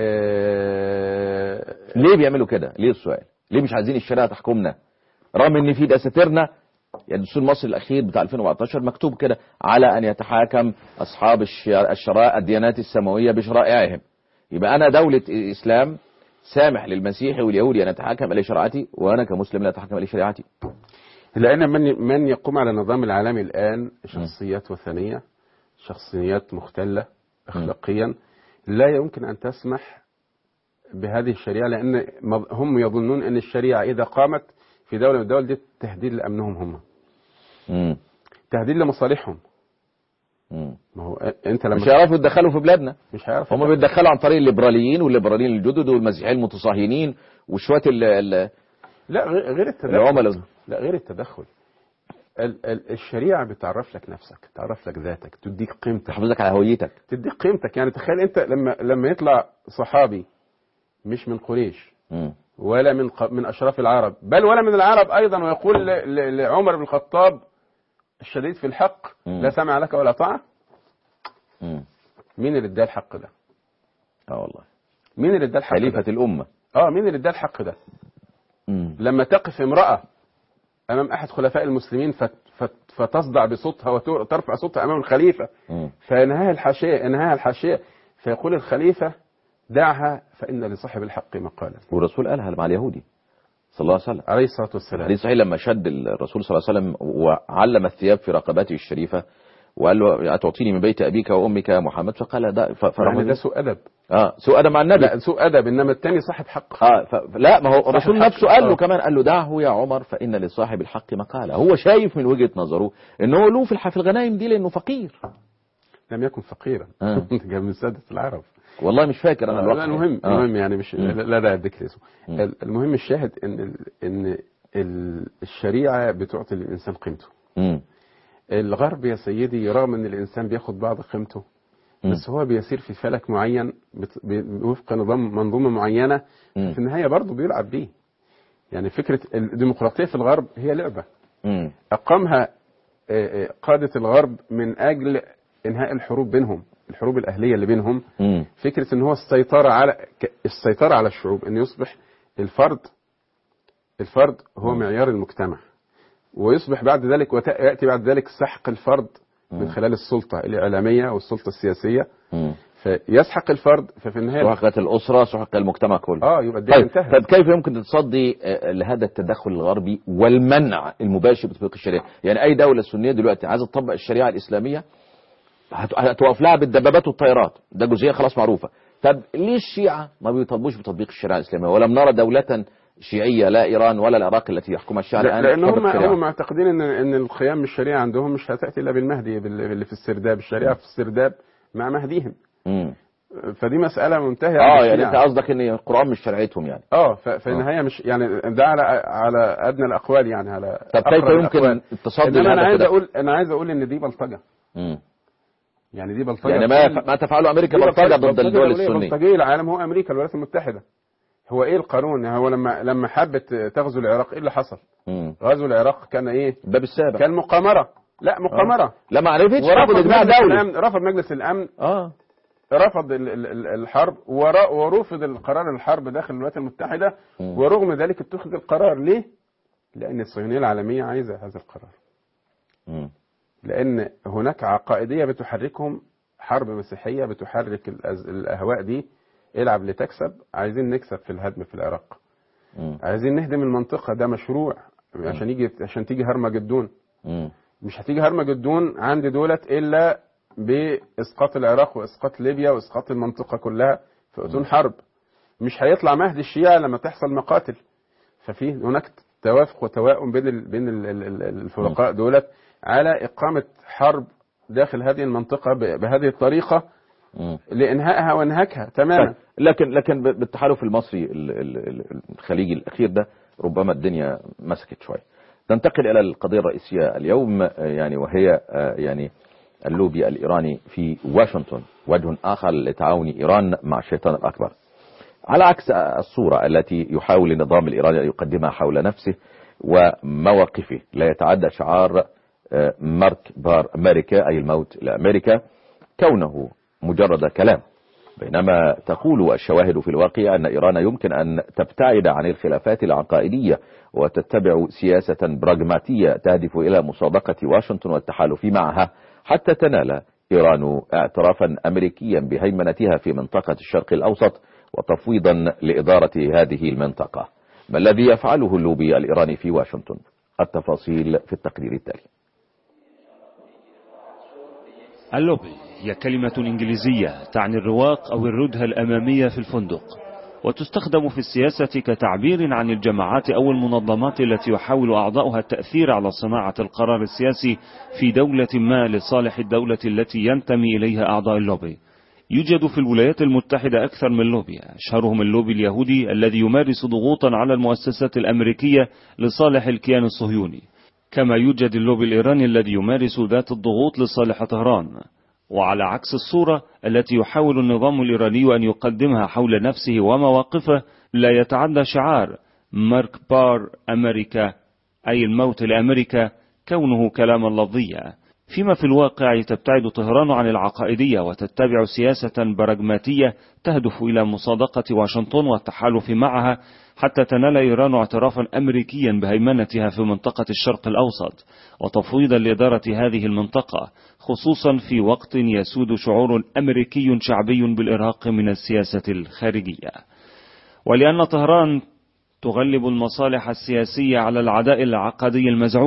[SPEAKER 4] آه،
[SPEAKER 1] ليه بيعملوا كده؟ ليه السؤال؟ ليه مش عايزين الشريعة تحكمنا؟ رغم ان في دساتيرنا يعني الدستور المصري الاخير بتاع 2014 مكتوب كده على ان يتحاكم اصحاب الش- الشرائع الديانات السماويه بشرائعهم. يبقى انا دوله اسلام سامح للمسيحي واليهودي ان يتحاكم الى شريعتي وانا كمسلم لا اتحاكم الى شريعتي.
[SPEAKER 4] لان من من يقوم على النظام العالمي الان شخصيات وثنيه شخصيات مختله اخلاقيا لا يمكن ان تسمح بهذه الشريعه لان مض- هم يظنون ان الشريعه اذا قامت في دوله من الدول دي تهديد لامنهم هم
[SPEAKER 1] مم.
[SPEAKER 4] تهديد لمصالحهم
[SPEAKER 1] مم.
[SPEAKER 4] ما هو انت لما
[SPEAKER 1] مش هيعرفوا يتدخلوا في بلادنا
[SPEAKER 4] مش هيعرف
[SPEAKER 1] هم بيتدخلوا عن طريق الليبراليين والليبراليين الجدد والمسيحيين المتصهينين وشويه ال- ال-
[SPEAKER 4] لا غير غير التدخل
[SPEAKER 1] العملاء
[SPEAKER 4] لا غير التدخل ال- ال- الشريعه بتعرف لك نفسك تعرف لك ذاتك تديك قيمتك
[SPEAKER 1] تحافظك على هويتك.
[SPEAKER 4] تديك قيمتك يعني تخيل انت لما لما يطلع صحابي مش من قريش
[SPEAKER 1] مم.
[SPEAKER 4] ولا من ق- من اشراف العرب بل ولا من العرب ايضا ويقول ل- ل- لعمر بن الخطاب الشديد في الحق
[SPEAKER 1] مم.
[SPEAKER 4] لا سمع لك ولا طاعه
[SPEAKER 1] مم.
[SPEAKER 4] مين اللي اداه الحق ده
[SPEAKER 1] اه والله
[SPEAKER 4] مين اللي اداه الحق
[SPEAKER 1] خليفه
[SPEAKER 4] ده
[SPEAKER 1] الامه.
[SPEAKER 4] اه مين اللي اداه الحق ده
[SPEAKER 1] مم.
[SPEAKER 4] لما تقف امرأة أمام أحد خلفاء المسلمين فت فت فتصدع بصوتها وترفع صوتها أمام الخليفة
[SPEAKER 1] مم.
[SPEAKER 4] فينهاها الحاشية ينهاها الحاشية فيقول الخليفة دعها فإن لصاحب الحق مقالا
[SPEAKER 1] والرسول قالها مع اليهودي صلى الله عليه وسلم.
[SPEAKER 4] عليه الصلاة والسلام
[SPEAKER 1] حديث صحيح لما شد الرسول صلى الله عليه وسلم وعلم الثياب في رقبته الشريفة وقال له أتعطيني من بيت أبيك وأمك يا محمد فقال ده ف- فرغم
[SPEAKER 4] يعني ده
[SPEAKER 1] ذلك-
[SPEAKER 4] سوء ادب
[SPEAKER 1] اه سوء أدب مع النبي
[SPEAKER 4] لا سوء ادب انما الثاني صاحب حق
[SPEAKER 1] اه ف... لا ما هو الرسول
[SPEAKER 4] حق.
[SPEAKER 1] نفسه قال له
[SPEAKER 4] آه.
[SPEAKER 1] كمان قال له دعه يا عمر فإن لصاحب الحق مقالة هو شايف من وجهة نظره ان هو له في الح- في الغنائم دي لأنه فقير
[SPEAKER 4] لم يكن فقيرا
[SPEAKER 1] آه.
[SPEAKER 4] كان من سادة العرب
[SPEAKER 1] والله مش فاكر أنا الوقت
[SPEAKER 4] لا المهم
[SPEAKER 1] آه.
[SPEAKER 4] المهم يعني مش
[SPEAKER 1] مم.
[SPEAKER 4] لا لا ذكر اسمه
[SPEAKER 1] مم.
[SPEAKER 4] ال- المهم الشاهد ان ال- ان ال- الشريعه بتعطي للانسان قيمته
[SPEAKER 1] مم.
[SPEAKER 4] الغرب يا سيدي رغم ان الانسان بياخد بعض قيمته
[SPEAKER 1] مم.
[SPEAKER 4] بس هو بيسير في فلك معين بت- ب- وفق نظام منظومه معينه
[SPEAKER 1] مم.
[SPEAKER 4] في النهايه برضه بيلعب بيه يعني فكره الديمقراطيه في الغرب هي لعبه
[SPEAKER 1] مم.
[SPEAKER 4] اقامها آه، آه، قاده الغرب من اجل انهاء الحروب بينهم الحروب الاهليه اللي بينهم
[SPEAKER 1] مم.
[SPEAKER 4] فكره ان هو السيطره على ك- السيطره على الشعوب ان يصبح الفرد الفرد هو
[SPEAKER 1] مم.
[SPEAKER 4] معيار المجتمع ويصبح بعد ذلك وياتي بعد ذلك سحق الفرد من
[SPEAKER 1] مم.
[SPEAKER 4] خلال السلطه الاعلاميه والسلطه السياسيه
[SPEAKER 1] مم.
[SPEAKER 4] فيسحق الفرد ففي النهايه
[SPEAKER 1] سحقت الأسرة سحق المجتمع كله
[SPEAKER 4] اه يبقى الدنيا
[SPEAKER 1] طيب
[SPEAKER 4] انتهت
[SPEAKER 1] طيب كيف يمكن تصدي آه، لهذا التدخل الغربي والمنع المباشر بتطبيق الشريعه؟ يعني اي دوله سنيه دلوقتي عايزه تطبق الشريعه الاسلاميه هت- هتوقف لها بالدبابات والطيارات، ده جزئيه خلاص معروفه. طب ليه الشيعه ما بيطالبوش بتطبيق الشريعه الاسلاميه؟ ولم نرى دوله شيعيه لا ايران ولا العراق التي يحكمها الشيعه
[SPEAKER 4] لا-
[SPEAKER 1] الان
[SPEAKER 4] لان
[SPEAKER 1] تطبق
[SPEAKER 4] هم
[SPEAKER 1] الشريعة.
[SPEAKER 4] هم معتقدين ان ان القيام بالشريعه عندهم مش هتاتي الا بالمهدي بال- اللي في السرداب الشريعه في السرداب مع مهديهم
[SPEAKER 1] مم.
[SPEAKER 4] فدي مساله منتهيه
[SPEAKER 1] اه
[SPEAKER 4] عند
[SPEAKER 1] يعني
[SPEAKER 4] الشيعة.
[SPEAKER 1] انت قصدك ان القران مش شريعتهم يعني.
[SPEAKER 4] اه ف- في النهايه مش يعني ده على على ادنى الاقوال يعني على
[SPEAKER 1] طب كيف
[SPEAKER 4] أقرب
[SPEAKER 1] يمكن
[SPEAKER 4] الأقوال.
[SPEAKER 1] التصدي
[SPEAKER 4] انما انا
[SPEAKER 1] لهذا
[SPEAKER 4] عايز
[SPEAKER 1] التدخل؟
[SPEAKER 4] اقول انا عايز اقول ان دي بلطجه
[SPEAKER 1] مم.
[SPEAKER 4] يعني دي بلطجه
[SPEAKER 1] يعني ما
[SPEAKER 4] كل-
[SPEAKER 1] ما تفعله امريكا
[SPEAKER 4] دي
[SPEAKER 1] بلطجه ضد
[SPEAKER 4] بلطجة
[SPEAKER 1] الدول
[SPEAKER 4] دولية.
[SPEAKER 1] السنيه.
[SPEAKER 4] بلطجيه العالم هو امريكا الولايات المتحده هو ايه القانون هو لما لما حبت تغزو العراق ايه اللي حصل
[SPEAKER 1] مم.
[SPEAKER 4] غزو العراق كان ايه
[SPEAKER 1] الباب السابع
[SPEAKER 4] كان مقامره لا مقامره
[SPEAKER 1] لا ما عرفتش تاخد
[SPEAKER 4] ورفض
[SPEAKER 1] اجماع
[SPEAKER 4] مجلس
[SPEAKER 1] دولي
[SPEAKER 4] الامن رفض مجلس الامن
[SPEAKER 1] اه
[SPEAKER 4] رفض ال- ال- ال- الحرب ور- ورفض القرار الحرب داخل الولايات المتحده
[SPEAKER 1] مم.
[SPEAKER 4] ورغم ذلك اتخذ القرار ليه؟ لان الصهيونيه العالميه عايزه هذا القرار
[SPEAKER 1] مم.
[SPEAKER 4] لان هناك عقائديه بتحركهم حرب مسيحيه بتحرك الأز- الاهواء دي العب لتكسب عايزين نكسب في الهدم في العراق
[SPEAKER 1] مم.
[SPEAKER 4] عايزين نهدم المنطقه ده مشروع عشان يجي عشان تيجي هرمجدون
[SPEAKER 1] مم.
[SPEAKER 4] مش هتيجي هرمجدون عند دولت الا باسقاط العراق واسقاط ليبيا واسقاط المنطقه كلها في اتون حرب مش هيطلع مهدي الشيعة لما تحصل مقاتل ففي هناك توافق وتواؤم بين ال بين ال ال ال الفرقاء دولت على اقامه حرب داخل هذه المنطقه ب- بهذه الطريقه
[SPEAKER 1] مم.
[SPEAKER 4] لانهائها وانهاكها تماما
[SPEAKER 1] طيب. لكن لكن ب- بالتحالف المصري ال- ال- ال- الخليجي الاخير ده ربما الدنيا مسكت شويه. ننتقل الى القضيه الرئيسيه اليوم آه، يعني وهي آه، يعني اللوبي الايراني في واشنطن وجه اخر لتعاون ايران مع الشيطان الاكبر. على عكس الصورة التي يحاول النظام الإيراني أن يقدمها حول نفسه ومواقفه لا يتعدى شعار آه، مارك بار أمريكا أي الموت لأمريكا كونه مجرد كلام بينما تقول الشواهد في الواقع أن إيران يمكن أن تبتعد عن الخلافات العقائدية وتتبع سياسة براغماتية تهدف إلى مصادقة واشنطن والتحالف معها حتى تنال إيران اعترافا أمريكيا بهيمنتها في منطقة الشرق الأوسط وتفويضا لإدارة هذه المنطقة ما الذي يفعله اللوبي الإيراني في واشنطن التفاصيل في التقرير التالي
[SPEAKER 5] اللوبي هي كلمة إنجليزية تعني الرواق أو الردهة الأمامية في الفندق وتستخدم في السياسة كتعبير عن الجماعات أو المنظمات التي يحاول أعضاؤها التأثير على صناعة القرار السياسي في دولة ما لصالح الدولة التي ينتمي إليها أعضاء اللوبي يوجد في الولايات المتحدة أكثر من لوبي أشهرهم اللوبي اليهودي الذي يمارس ضغوطا على المؤسسات الأمريكية لصالح الكيان الصهيوني كما يوجد اللوبي الإيراني الذي يمارس ذات الضغوط لصالح طهران وعلى عكس الصورة التي يحاول النظام الإيراني أن يقدمها حول نفسه ومواقفه لا يتعدى شعار مارك بار أمريكا أي الموت لأمريكا كونه كلاما لفظيا فيما في الواقع تبتعد طهران عن العقائدية وتتبع سياسة براغماتية تهدف إلى مصادقة واشنطن والتحالف معها حتى تنال إيران اعترافا أمريكيا بهيمنتها في منطقة الشرق الأوسط وتفويضا لإدارة هذه المنطقة خصوصا في وقت يسود شعور أمريكي شعبي بالإرهاق من السياسة الخارجية ولأن طهران تغلب المصالح السياسية على العداء العقدي المزعوم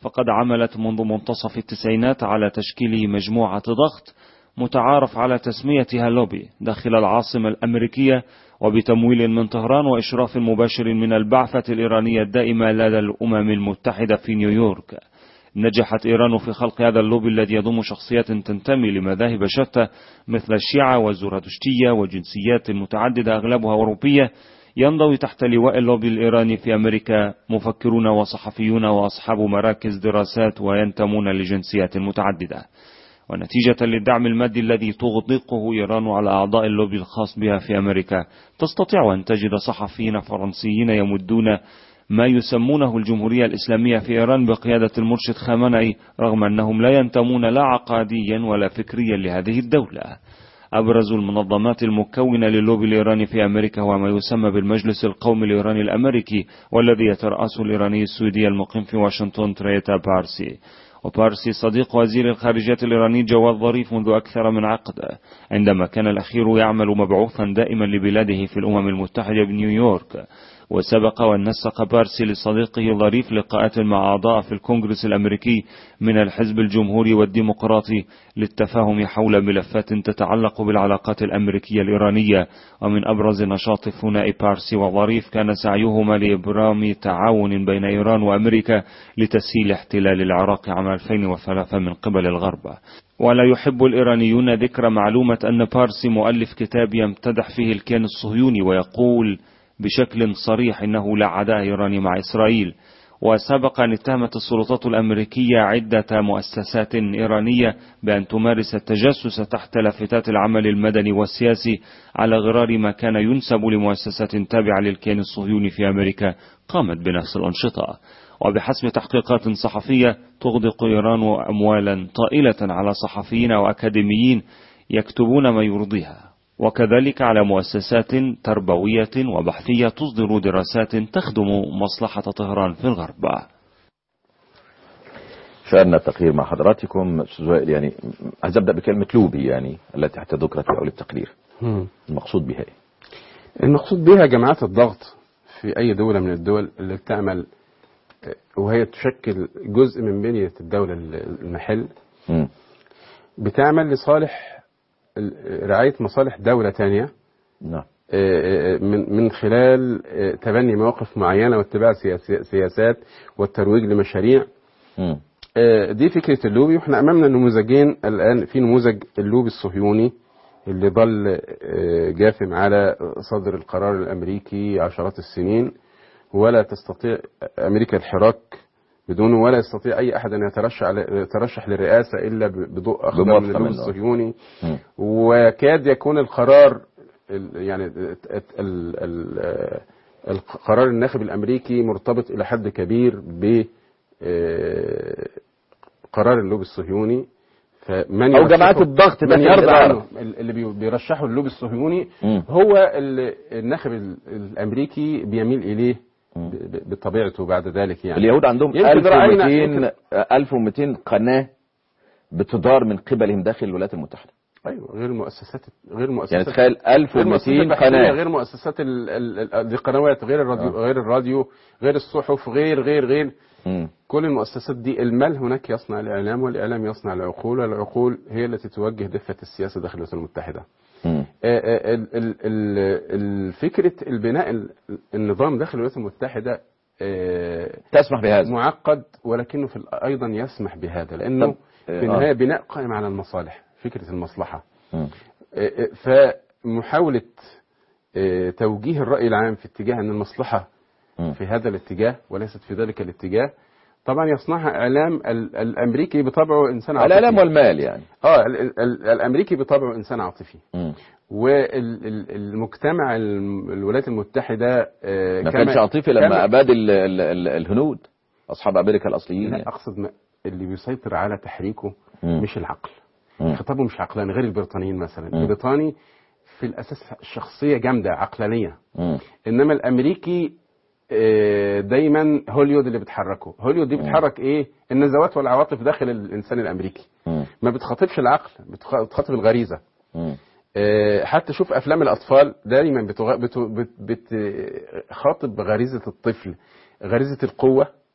[SPEAKER 5] فقد عملت منذ منتصف التسعينات على تشكيل مجموعة ضغط متعارف على تسميتها لوبي داخل العاصمة الأمريكية وبتمويل من طهران وإشراف مباشر من البعثة الإيرانية الدائمة لدى الأمم المتحدة في نيويورك نجحت إيران في خلق هذا اللوبي الذي يضم شخصيات تنتمي لمذاهب شتى مثل الشيعة والزرادشتية وجنسيات متعددة أغلبها أوروبية ينضوي تحت لواء اللوبي الإيراني في أمريكا مفكرون وصحفيون وأصحاب مراكز دراسات وينتمون لجنسيات متعددة ونتيجة للدعم المادي الذي تغدقه إيران على أعضاء اللوبي الخاص بها في أمريكا تستطيع أن تجد صحفيين فرنسيين يمدون ما يسمونه الجمهورية الإسلامية في إيران بقيادة المرشد خامنئي رغم أنهم لا ينتمون لا عقاديا ولا فكريا لهذه الدولة أبرز المنظمات المكونة للوبي الإيراني في أمريكا هو ما يسمى بالمجلس القومي الإيراني الأمريكي والذي يترأسه الإيراني السويدي المقيم في واشنطن تريتا بارسي وبارسي صديق وزير الخارجية الإيراني جواد ظريف منذ أكثر من عقد عندما كان الأخير يعمل مبعوثا دائما لبلاده في الأمم المتحدة بنيويورك وسبق ونسق بارسي لصديقه ظريف لقاءات مع أعضاء في الكونغرس الأمريكي من الحزب الجمهوري والديمقراطي للتفاهم حول ملفات تتعلق بالعلاقات الأمريكية الإيرانية ومن أبرز نشاط ثنائي بارسي وظريف كان سعيهما لإبرام تعاون بين إيران وأمريكا لتسهيل احتلال العراق عام 2003 من قبل الغرب ولا يحب الإيرانيون ذكر معلومة أن بارسي مؤلف كتاب يمتدح فيه الكيان الصهيوني ويقول بشكل صريح انه لا عداء ايراني مع اسرائيل وسبق ان اتهمت السلطات الامريكيه عده مؤسسات ايرانيه بان تمارس التجسس تحت لافتات العمل المدني والسياسي على غرار ما كان ينسب لمؤسسات تابعه للكيان الصهيوني في امريكا قامت بنفس الانشطه وبحسب تحقيقات صحفيه تغدق ايران اموالا طائله على صحفيين واكاديميين يكتبون ما يرضيها وكذلك على مؤسسات تربوية وبحثية تصدر دراسات تخدم مصلحة طهران في الغرب
[SPEAKER 1] شأن التقرير مع حضراتكم أستاذ وائل يعني عايز أبدأ بكلمة لوبي يعني التي حتى ذكرت في أول التقرير المقصود بها إيه؟
[SPEAKER 4] المقصود بها جماعات الضغط في أي دولة من الدول اللي بتعمل وهي تشكل جزء من بنية الدولة المحل
[SPEAKER 1] مم.
[SPEAKER 4] بتعمل لصالح رعاية مصالح دولة تانية
[SPEAKER 1] نعم
[SPEAKER 4] من من خلال تبني مواقف معينة واتباع سياسي- سياسات والترويج لمشاريع
[SPEAKER 1] مم.
[SPEAKER 4] دي فكرة اللوبي واحنا أمامنا نموذجين الآن في نموذج اللوبي الصهيوني اللي ظل جاثم على صدر القرار الأمريكي عشرات السنين ولا تستطيع أمريكا الحراك بدونه ولا يستطيع أي أحد أن يترشح يترشح للرئاسة إلا بضوء أخضر من
[SPEAKER 1] بموافقة
[SPEAKER 4] اللوبي
[SPEAKER 1] منه.
[SPEAKER 4] الصهيوني
[SPEAKER 1] مم.
[SPEAKER 4] ويكاد يكون القرار ال- يعني ال- ال- ال- القرار الناخب الامريكي مرتبط الى حد كبير ب آه، قرار اللوبي الصهيوني فمن
[SPEAKER 1] أو
[SPEAKER 4] يرشحه-
[SPEAKER 1] جماعات الضغط
[SPEAKER 4] من
[SPEAKER 1] داخل
[SPEAKER 4] يرضى
[SPEAKER 1] الإدارة.
[SPEAKER 4] عنه اللي بي- بيرشحه اللوبي الصهيوني
[SPEAKER 1] مم.
[SPEAKER 4] هو اللي الناخب ال- الامريكي بيميل اليه
[SPEAKER 1] مم.
[SPEAKER 4] ب- ب- بطبيعته بعد ذلك يعني
[SPEAKER 1] اليهود عندهم
[SPEAKER 4] يمكن رأينا-
[SPEAKER 1] 1200 1200 قناة بتدار من قبلهم داخل الولايات المتحدة
[SPEAKER 4] ايوه غير مؤسسات غير مؤسسات
[SPEAKER 1] يعني تخيل
[SPEAKER 4] غير مؤسسات
[SPEAKER 1] 1200
[SPEAKER 4] البحثية،
[SPEAKER 1] قناة
[SPEAKER 4] غير مؤسسات ال- ال- ال- القنوات غير الراديو
[SPEAKER 1] آه.
[SPEAKER 4] غير الراديو غير الصحف غير غير غير
[SPEAKER 1] مم.
[SPEAKER 4] كل المؤسسات دي المال هناك يصنع الإعلام والإعلام يصنع العقول والعقول هي التي توجه دفة السياسة داخل الولايات المتحدة
[SPEAKER 1] مم.
[SPEAKER 4] آه، آه، ال- ال- ال- الفكرة البناء ال- النظام داخل الولايات المتحدة آه،
[SPEAKER 1] تسمح بهذا
[SPEAKER 4] معقد ولكنه في ال- أيضا يسمح بهذا لأنه
[SPEAKER 1] طب،
[SPEAKER 4] في
[SPEAKER 1] آه.
[SPEAKER 4] النهاية بناء قائم على المصالح فكرة المصلحة
[SPEAKER 1] مم.
[SPEAKER 4] فمحاولة آه، توجيه الرأي العام في اتجاه أن المصلحة
[SPEAKER 1] مم.
[SPEAKER 4] في هذا الاتجاه وليست في ذلك الاتجاه طبعا يصنعها إعلام ال- الأمريكي بطبعه إنسان عاطفي
[SPEAKER 1] الإعلام والمال يعني
[SPEAKER 4] اه ال- ال- الأمريكي بطبعه إنسان عاطفي
[SPEAKER 1] مم.
[SPEAKER 4] والمجتمع الولايات المتحدة آه،
[SPEAKER 1] ما
[SPEAKER 4] كما-
[SPEAKER 1] كانش عاطفي لما
[SPEAKER 4] كما-
[SPEAKER 1] أباد ال- ال- ال- الهنود أصحاب أمريكا الأصليين
[SPEAKER 4] لا
[SPEAKER 1] يعني.
[SPEAKER 4] أقصد ما اللي بيسيطر على تحريكه
[SPEAKER 1] مم.
[SPEAKER 4] مش العقل
[SPEAKER 1] مم.
[SPEAKER 4] خطابه مش عقلاني غير البريطانيين مثلا
[SPEAKER 1] مم.
[SPEAKER 4] البريطاني في الأساس شخصية جامدة عقلانية
[SPEAKER 1] مم.
[SPEAKER 4] انما الامريكي آه، دايما هوليود اللي بتحركه هوليود دي بتحرك ايه النزوات والعواطف داخل الانسان الامريكي
[SPEAKER 1] مم.
[SPEAKER 4] ما بتخاطبش العقل بتخ- بتخاطب الغريزه
[SPEAKER 1] مم.
[SPEAKER 4] آه، حتى شوف افلام الاطفال دايما بتغ... بت... بت... بتخاطب غريزه الطفل غريزه القوه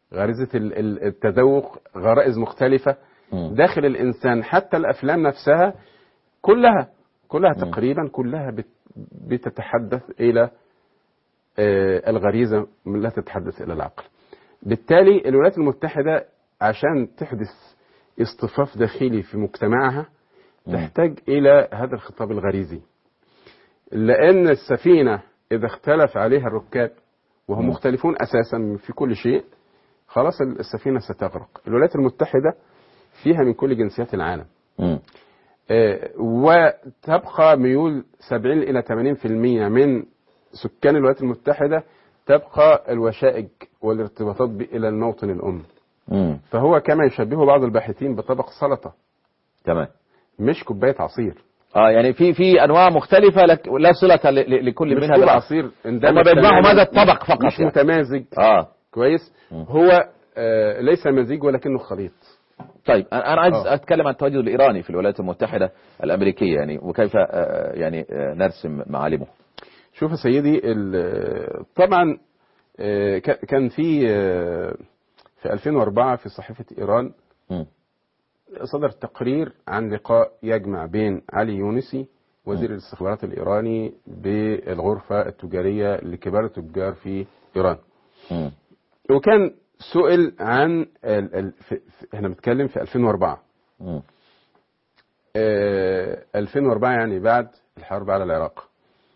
[SPEAKER 4] غريزة ال- ال- التذوق غرائز مختلفة
[SPEAKER 1] مم.
[SPEAKER 4] داخل الإنسان حتى الأفلام نفسها كلها كلها تقريبا كلها بت- بتتحدث إلى آه، الغريزة لا تتحدث إلى العقل بالتالي الولايات المتحدة عشان تحدث اصطفاف داخلي في مجتمعها تحتاج إلى هذا الخطاب الغريزي لأن السفينة إذا اختلف عليها الركاب وهم مختلفون أساسا في كل شيء خلاص السفينة ستغرق الولايات المتحدة فيها من كل جنسيات العالم
[SPEAKER 1] مم.
[SPEAKER 4] آه، وتبقى ميول 70 إلى 80% من سكان الولايات المتحدة تبقى الوشائج والارتباطات ب- إلى الموطن الأم
[SPEAKER 1] مم.
[SPEAKER 4] فهو كما يشبهه بعض الباحثين بطبق سلطة
[SPEAKER 1] تمام
[SPEAKER 4] مش كوباية عصير
[SPEAKER 1] اه يعني في في انواع مختلفه لك لا صله ل- ل- لكل
[SPEAKER 4] مش
[SPEAKER 1] منها
[SPEAKER 4] كوب
[SPEAKER 1] بالآخر.
[SPEAKER 4] عصير
[SPEAKER 1] هم بيجمعوا
[SPEAKER 4] تماماً،
[SPEAKER 1] هذا الطبق فقط
[SPEAKER 4] مش
[SPEAKER 1] يعني.
[SPEAKER 4] متمازج
[SPEAKER 1] اه
[SPEAKER 4] كويس هو آه ليس مزيج ولكنه خليط
[SPEAKER 1] طيب انا أنا عايز
[SPEAKER 4] آه.
[SPEAKER 1] اتكلم عن التواجد الايراني في الولايات المتحده الامريكيه يعني وكيف آه، يعني آه، نرسم معالمه
[SPEAKER 4] شوف يا سيدي ال- طبعا آه، ك- كان في آه، في 2004 في صحيفة إيران
[SPEAKER 1] مم.
[SPEAKER 4] صدر تقرير عن لقاء يجمع بين علي يونسي وزير الاستخبارات الإيراني بالغرفة التجارية لكبار التجار في إيران
[SPEAKER 1] مم.
[SPEAKER 4] وكان سئل عن ال... ال... في... في... احنا بنتكلم في 2004
[SPEAKER 1] مم.
[SPEAKER 4] آه، 2004 يعني بعد الحرب على العراق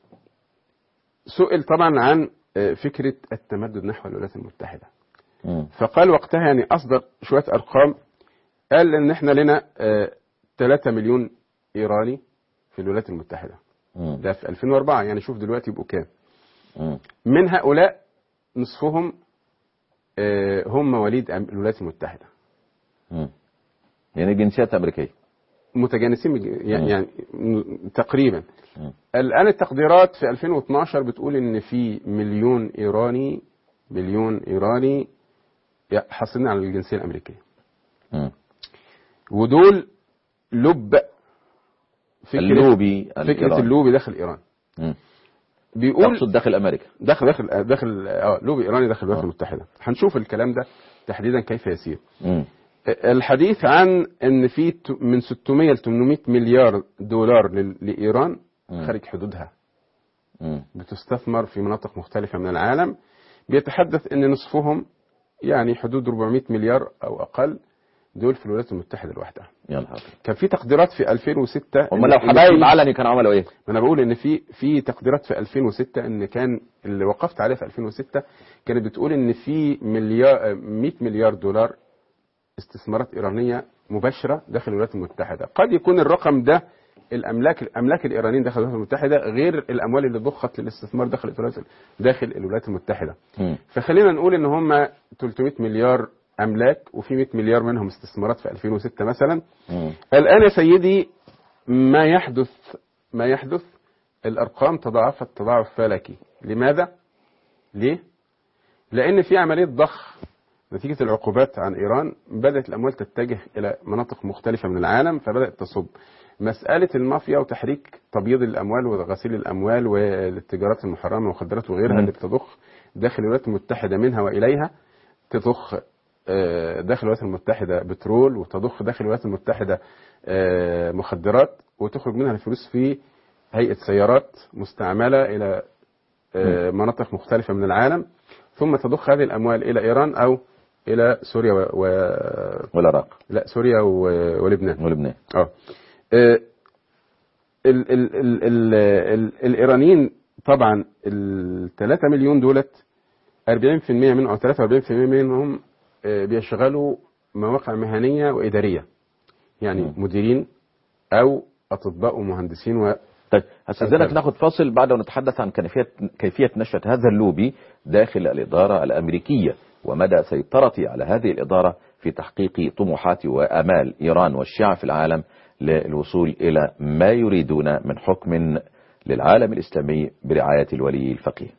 [SPEAKER 4] سئل طبعا عن آه، فكرة التمدد نحو الولايات المتحدة
[SPEAKER 1] مم.
[SPEAKER 4] فقال وقتها يعني أصدر شوية أرقام قال إن إحنا لنا آه، 3 مليون إيراني في الولايات المتحدة
[SPEAKER 1] مم.
[SPEAKER 4] ده في 2004 يعني شوف دلوقتي يبقوا كام
[SPEAKER 1] مم.
[SPEAKER 4] من هؤلاء نصفهم آه، هم مواليد أم- الولايات المتحدة
[SPEAKER 1] مم. يعني جنسيات امريكيه
[SPEAKER 4] متجانسين بج-
[SPEAKER 1] مم.
[SPEAKER 4] يعني يعني م- تقريبا
[SPEAKER 1] مم.
[SPEAKER 4] الآن التقديرات في 2012 بتقول إن في مليون إيراني مليون إيراني حاصلين على الجنسية الأمريكية
[SPEAKER 1] مم.
[SPEAKER 4] ودول لب فكرة
[SPEAKER 1] اللوبي
[SPEAKER 4] فكرة
[SPEAKER 1] الإيراني.
[SPEAKER 4] اللوبي داخل إيران
[SPEAKER 1] مم.
[SPEAKER 4] بيقول
[SPEAKER 1] تقصد داخل امريكا
[SPEAKER 4] داخل داخل داخل اه لوبي إيراني داخل الولايات
[SPEAKER 1] آه.
[SPEAKER 4] المتحدة هنشوف الكلام ده تحديدا كيف يسير
[SPEAKER 1] مم.
[SPEAKER 4] الحديث عن ان في ت- من 600 ل 800 مليار دولار لل- لايران
[SPEAKER 1] مم.
[SPEAKER 4] خارج حدودها
[SPEAKER 1] مم.
[SPEAKER 4] بتستثمر في مناطق مختلفة من العالم بيتحدث ان نصفهم يعني حدود 400 مليار او اقل دول في الولايات المتحدة لوحدها
[SPEAKER 1] يا نهار
[SPEAKER 4] كان في تقديرات في 2006
[SPEAKER 1] هم
[SPEAKER 4] إن-
[SPEAKER 1] لو
[SPEAKER 4] إن
[SPEAKER 1] حبايب
[SPEAKER 4] في-
[SPEAKER 1] علني كانوا عملوا ايه؟
[SPEAKER 4] ما انا بقول ان في في تقديرات في 2006 ان كان اللي وقفت عليه في 2006 كانت بتقول ان في مليار 100 مليار دولار استثمارات ايرانيه مباشره داخل الولايات المتحده قد يكون الرقم ده الاملاك الاملاك الايرانيين داخل الولايات المتحده غير الاموال اللي ضخت للاستثمار داخل الولايات داخل الولايات المتحده
[SPEAKER 1] مم.
[SPEAKER 4] فخلينا نقول ان هم 300 مليار املاك وفي 100 مليار منهم استثمارات في 2006 مثلا
[SPEAKER 1] مم.
[SPEAKER 4] الآن يا سيدي ما يحدث ما يحدث الأرقام تضاعفت تضاعف فلكي لماذا؟ ليه؟ لأن في عملية ضخ نتيجة العقوبات عن إيران بدأت الأموال تتجه إلى مناطق مختلفة من العالم فبدأت تصب مسألة المافيا وتحريك تبييض الأموال وغسيل الأموال والتجارات المحرمة والمخدرات وغيرها
[SPEAKER 1] مم.
[SPEAKER 4] اللي بتضخ داخل الولايات المتحدة منها وإليها تضخ آه، داخل الولايات المتحدة بترول وتضخ داخل الولايات المتحدة آه، مخدرات وتخرج منها الفلوس في هيئة سيارات مستعملة إلى آه، مناطق مختلفة من العالم ثم تضخ هذه الأموال إلى إيران أو إلى سوريا و... و...
[SPEAKER 1] والعراق
[SPEAKER 4] لا سوريا و... ولبنان
[SPEAKER 1] ولبنان
[SPEAKER 4] اه آه، ال ال ال ال ال الايرانيين طبعا ال 3 مليون دولت 40% منهم او 43% منهم آه، بيشغلوا مواقع مهنيه واداريه يعني
[SPEAKER 1] مم.
[SPEAKER 4] مديرين او اطباء ومهندسين و
[SPEAKER 1] طيب هستاذنك
[SPEAKER 4] أستاذ.
[SPEAKER 1] ناخد فاصل بعد ونتحدث عن كيفية كيفية نشأة هذا اللوبي داخل الإدارة الأمريكية ومدى سيطرتي على هذه الإدارة في تحقيق طموحات وآمال إيران والشيعة في العالم للوصول إلى ما يريدون من حكم للعالم الإسلامي برعاية الولي الفقيه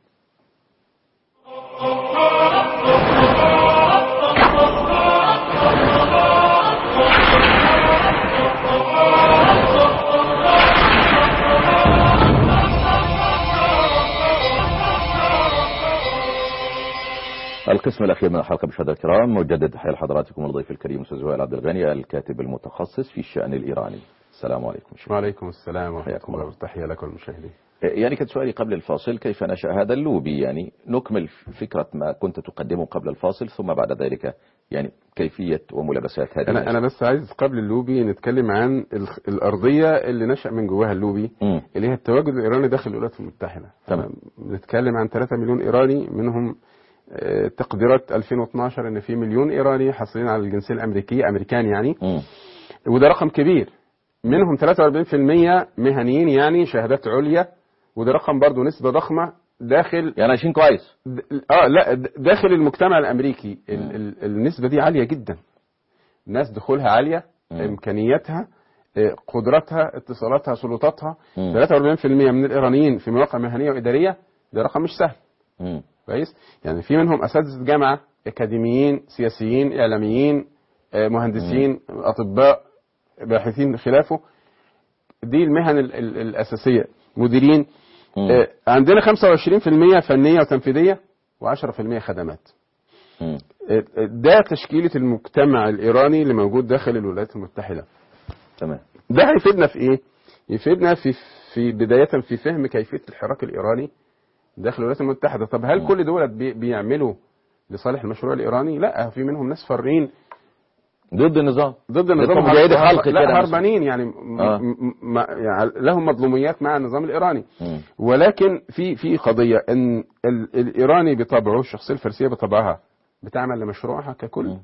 [SPEAKER 1] القسم الأخير من الحلقة مشاهدينا الكرام مجدد تحية لحضراتكم الضيف الكريم أستاذ وائل عبد الغني الكاتب المتخصص في الشأن الإيراني السلام عليكم شكرا.
[SPEAKER 4] وعليكم السلام ورحمة
[SPEAKER 1] حياكم
[SPEAKER 4] الله
[SPEAKER 1] الله.
[SPEAKER 4] وتحية لكم المشاهدين
[SPEAKER 1] يعني كان سؤالي قبل الفاصل كيف نشأ هذا اللوبي يعني نكمل فكرة ما كنت تقدمه قبل الفاصل ثم بعد ذلك يعني كيفية وملابسات هذه
[SPEAKER 4] أنا أنا بس عايز قبل اللوبي نتكلم عن الخ- الأرضية اللي نشأ من جواها اللوبي
[SPEAKER 1] مم.
[SPEAKER 4] اللي هي التواجد الإيراني داخل الولايات المتحدة
[SPEAKER 1] تمام.
[SPEAKER 4] بنتكلم عن 3 مليون إيراني منهم آه، تقديرات 2012 ان في مليون ايراني حاصلين على الجنسيه الامريكيه امريكان يعني
[SPEAKER 1] مم.
[SPEAKER 4] وده رقم كبير منهم 43% مهنيين يعني شهادات عليا وده رقم برضه نسبه ضخمه داخل
[SPEAKER 1] يعني عايشين كويس
[SPEAKER 4] د- اه لا د- داخل المجتمع الامريكي ال ال النسبه دي عاليه جدا ناس دخولها عاليه
[SPEAKER 1] مم.
[SPEAKER 4] امكانياتها آه، قدراتها اتصالاتها سلطاتها
[SPEAKER 1] مم.
[SPEAKER 4] 43% من الايرانيين في مواقع مهنيه واداريه ده رقم مش سهل
[SPEAKER 1] مم.
[SPEAKER 4] كويس يعني في منهم اساتذه جامعه اكاديميين سياسيين اعلاميين آه، مهندسين اطباء باحثين خلافه دي المهن ال ال الاساسيه مديرين
[SPEAKER 1] مم.
[SPEAKER 4] آه، عندنا 25% فنيه وتنفيذيه و10% خدمات
[SPEAKER 1] مم.
[SPEAKER 4] آه، آه، ده تشكيله المجتمع الايراني اللي موجود داخل الولايات المتحده
[SPEAKER 1] تمام
[SPEAKER 4] ده هيفيدنا في ايه يفيدنا في في بدايه في فهم كيفيه الحراك الايراني داخل الولايات المتحده طب هل
[SPEAKER 1] مم.
[SPEAKER 4] كل دول بي بيعملوا لصالح المشروع الايراني لا في منهم ناس فارين
[SPEAKER 1] ضد النظام
[SPEAKER 4] ضد النظام
[SPEAKER 1] ضد مجاهدي
[SPEAKER 4] هرب-
[SPEAKER 1] خلق كده
[SPEAKER 4] لا
[SPEAKER 1] مثلا.
[SPEAKER 4] هربانين يعني, م-
[SPEAKER 1] آه.
[SPEAKER 4] م- م- يعني لهم مظلوميات مع النظام الايراني
[SPEAKER 1] مم.
[SPEAKER 4] ولكن في في قضيه ان ال- الايراني بطبعه الشخصيه الفارسيه بطبعها بتعمل لمشروعها ككل
[SPEAKER 1] مم.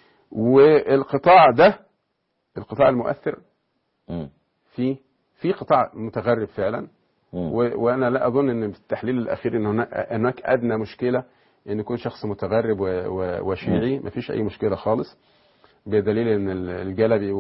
[SPEAKER 4] والقطاع ده القطاع المؤثر
[SPEAKER 1] مم.
[SPEAKER 4] في في قطاع متغرب فعلا
[SPEAKER 1] مم.
[SPEAKER 4] و- وانا لا اظن ان في التحليل الاخير ان هناك هناك ادنى مشكله ان يكون شخص متغرب و- و- وشيعي مفيش اي مشكله خالص بدليل ان ال- الجلبي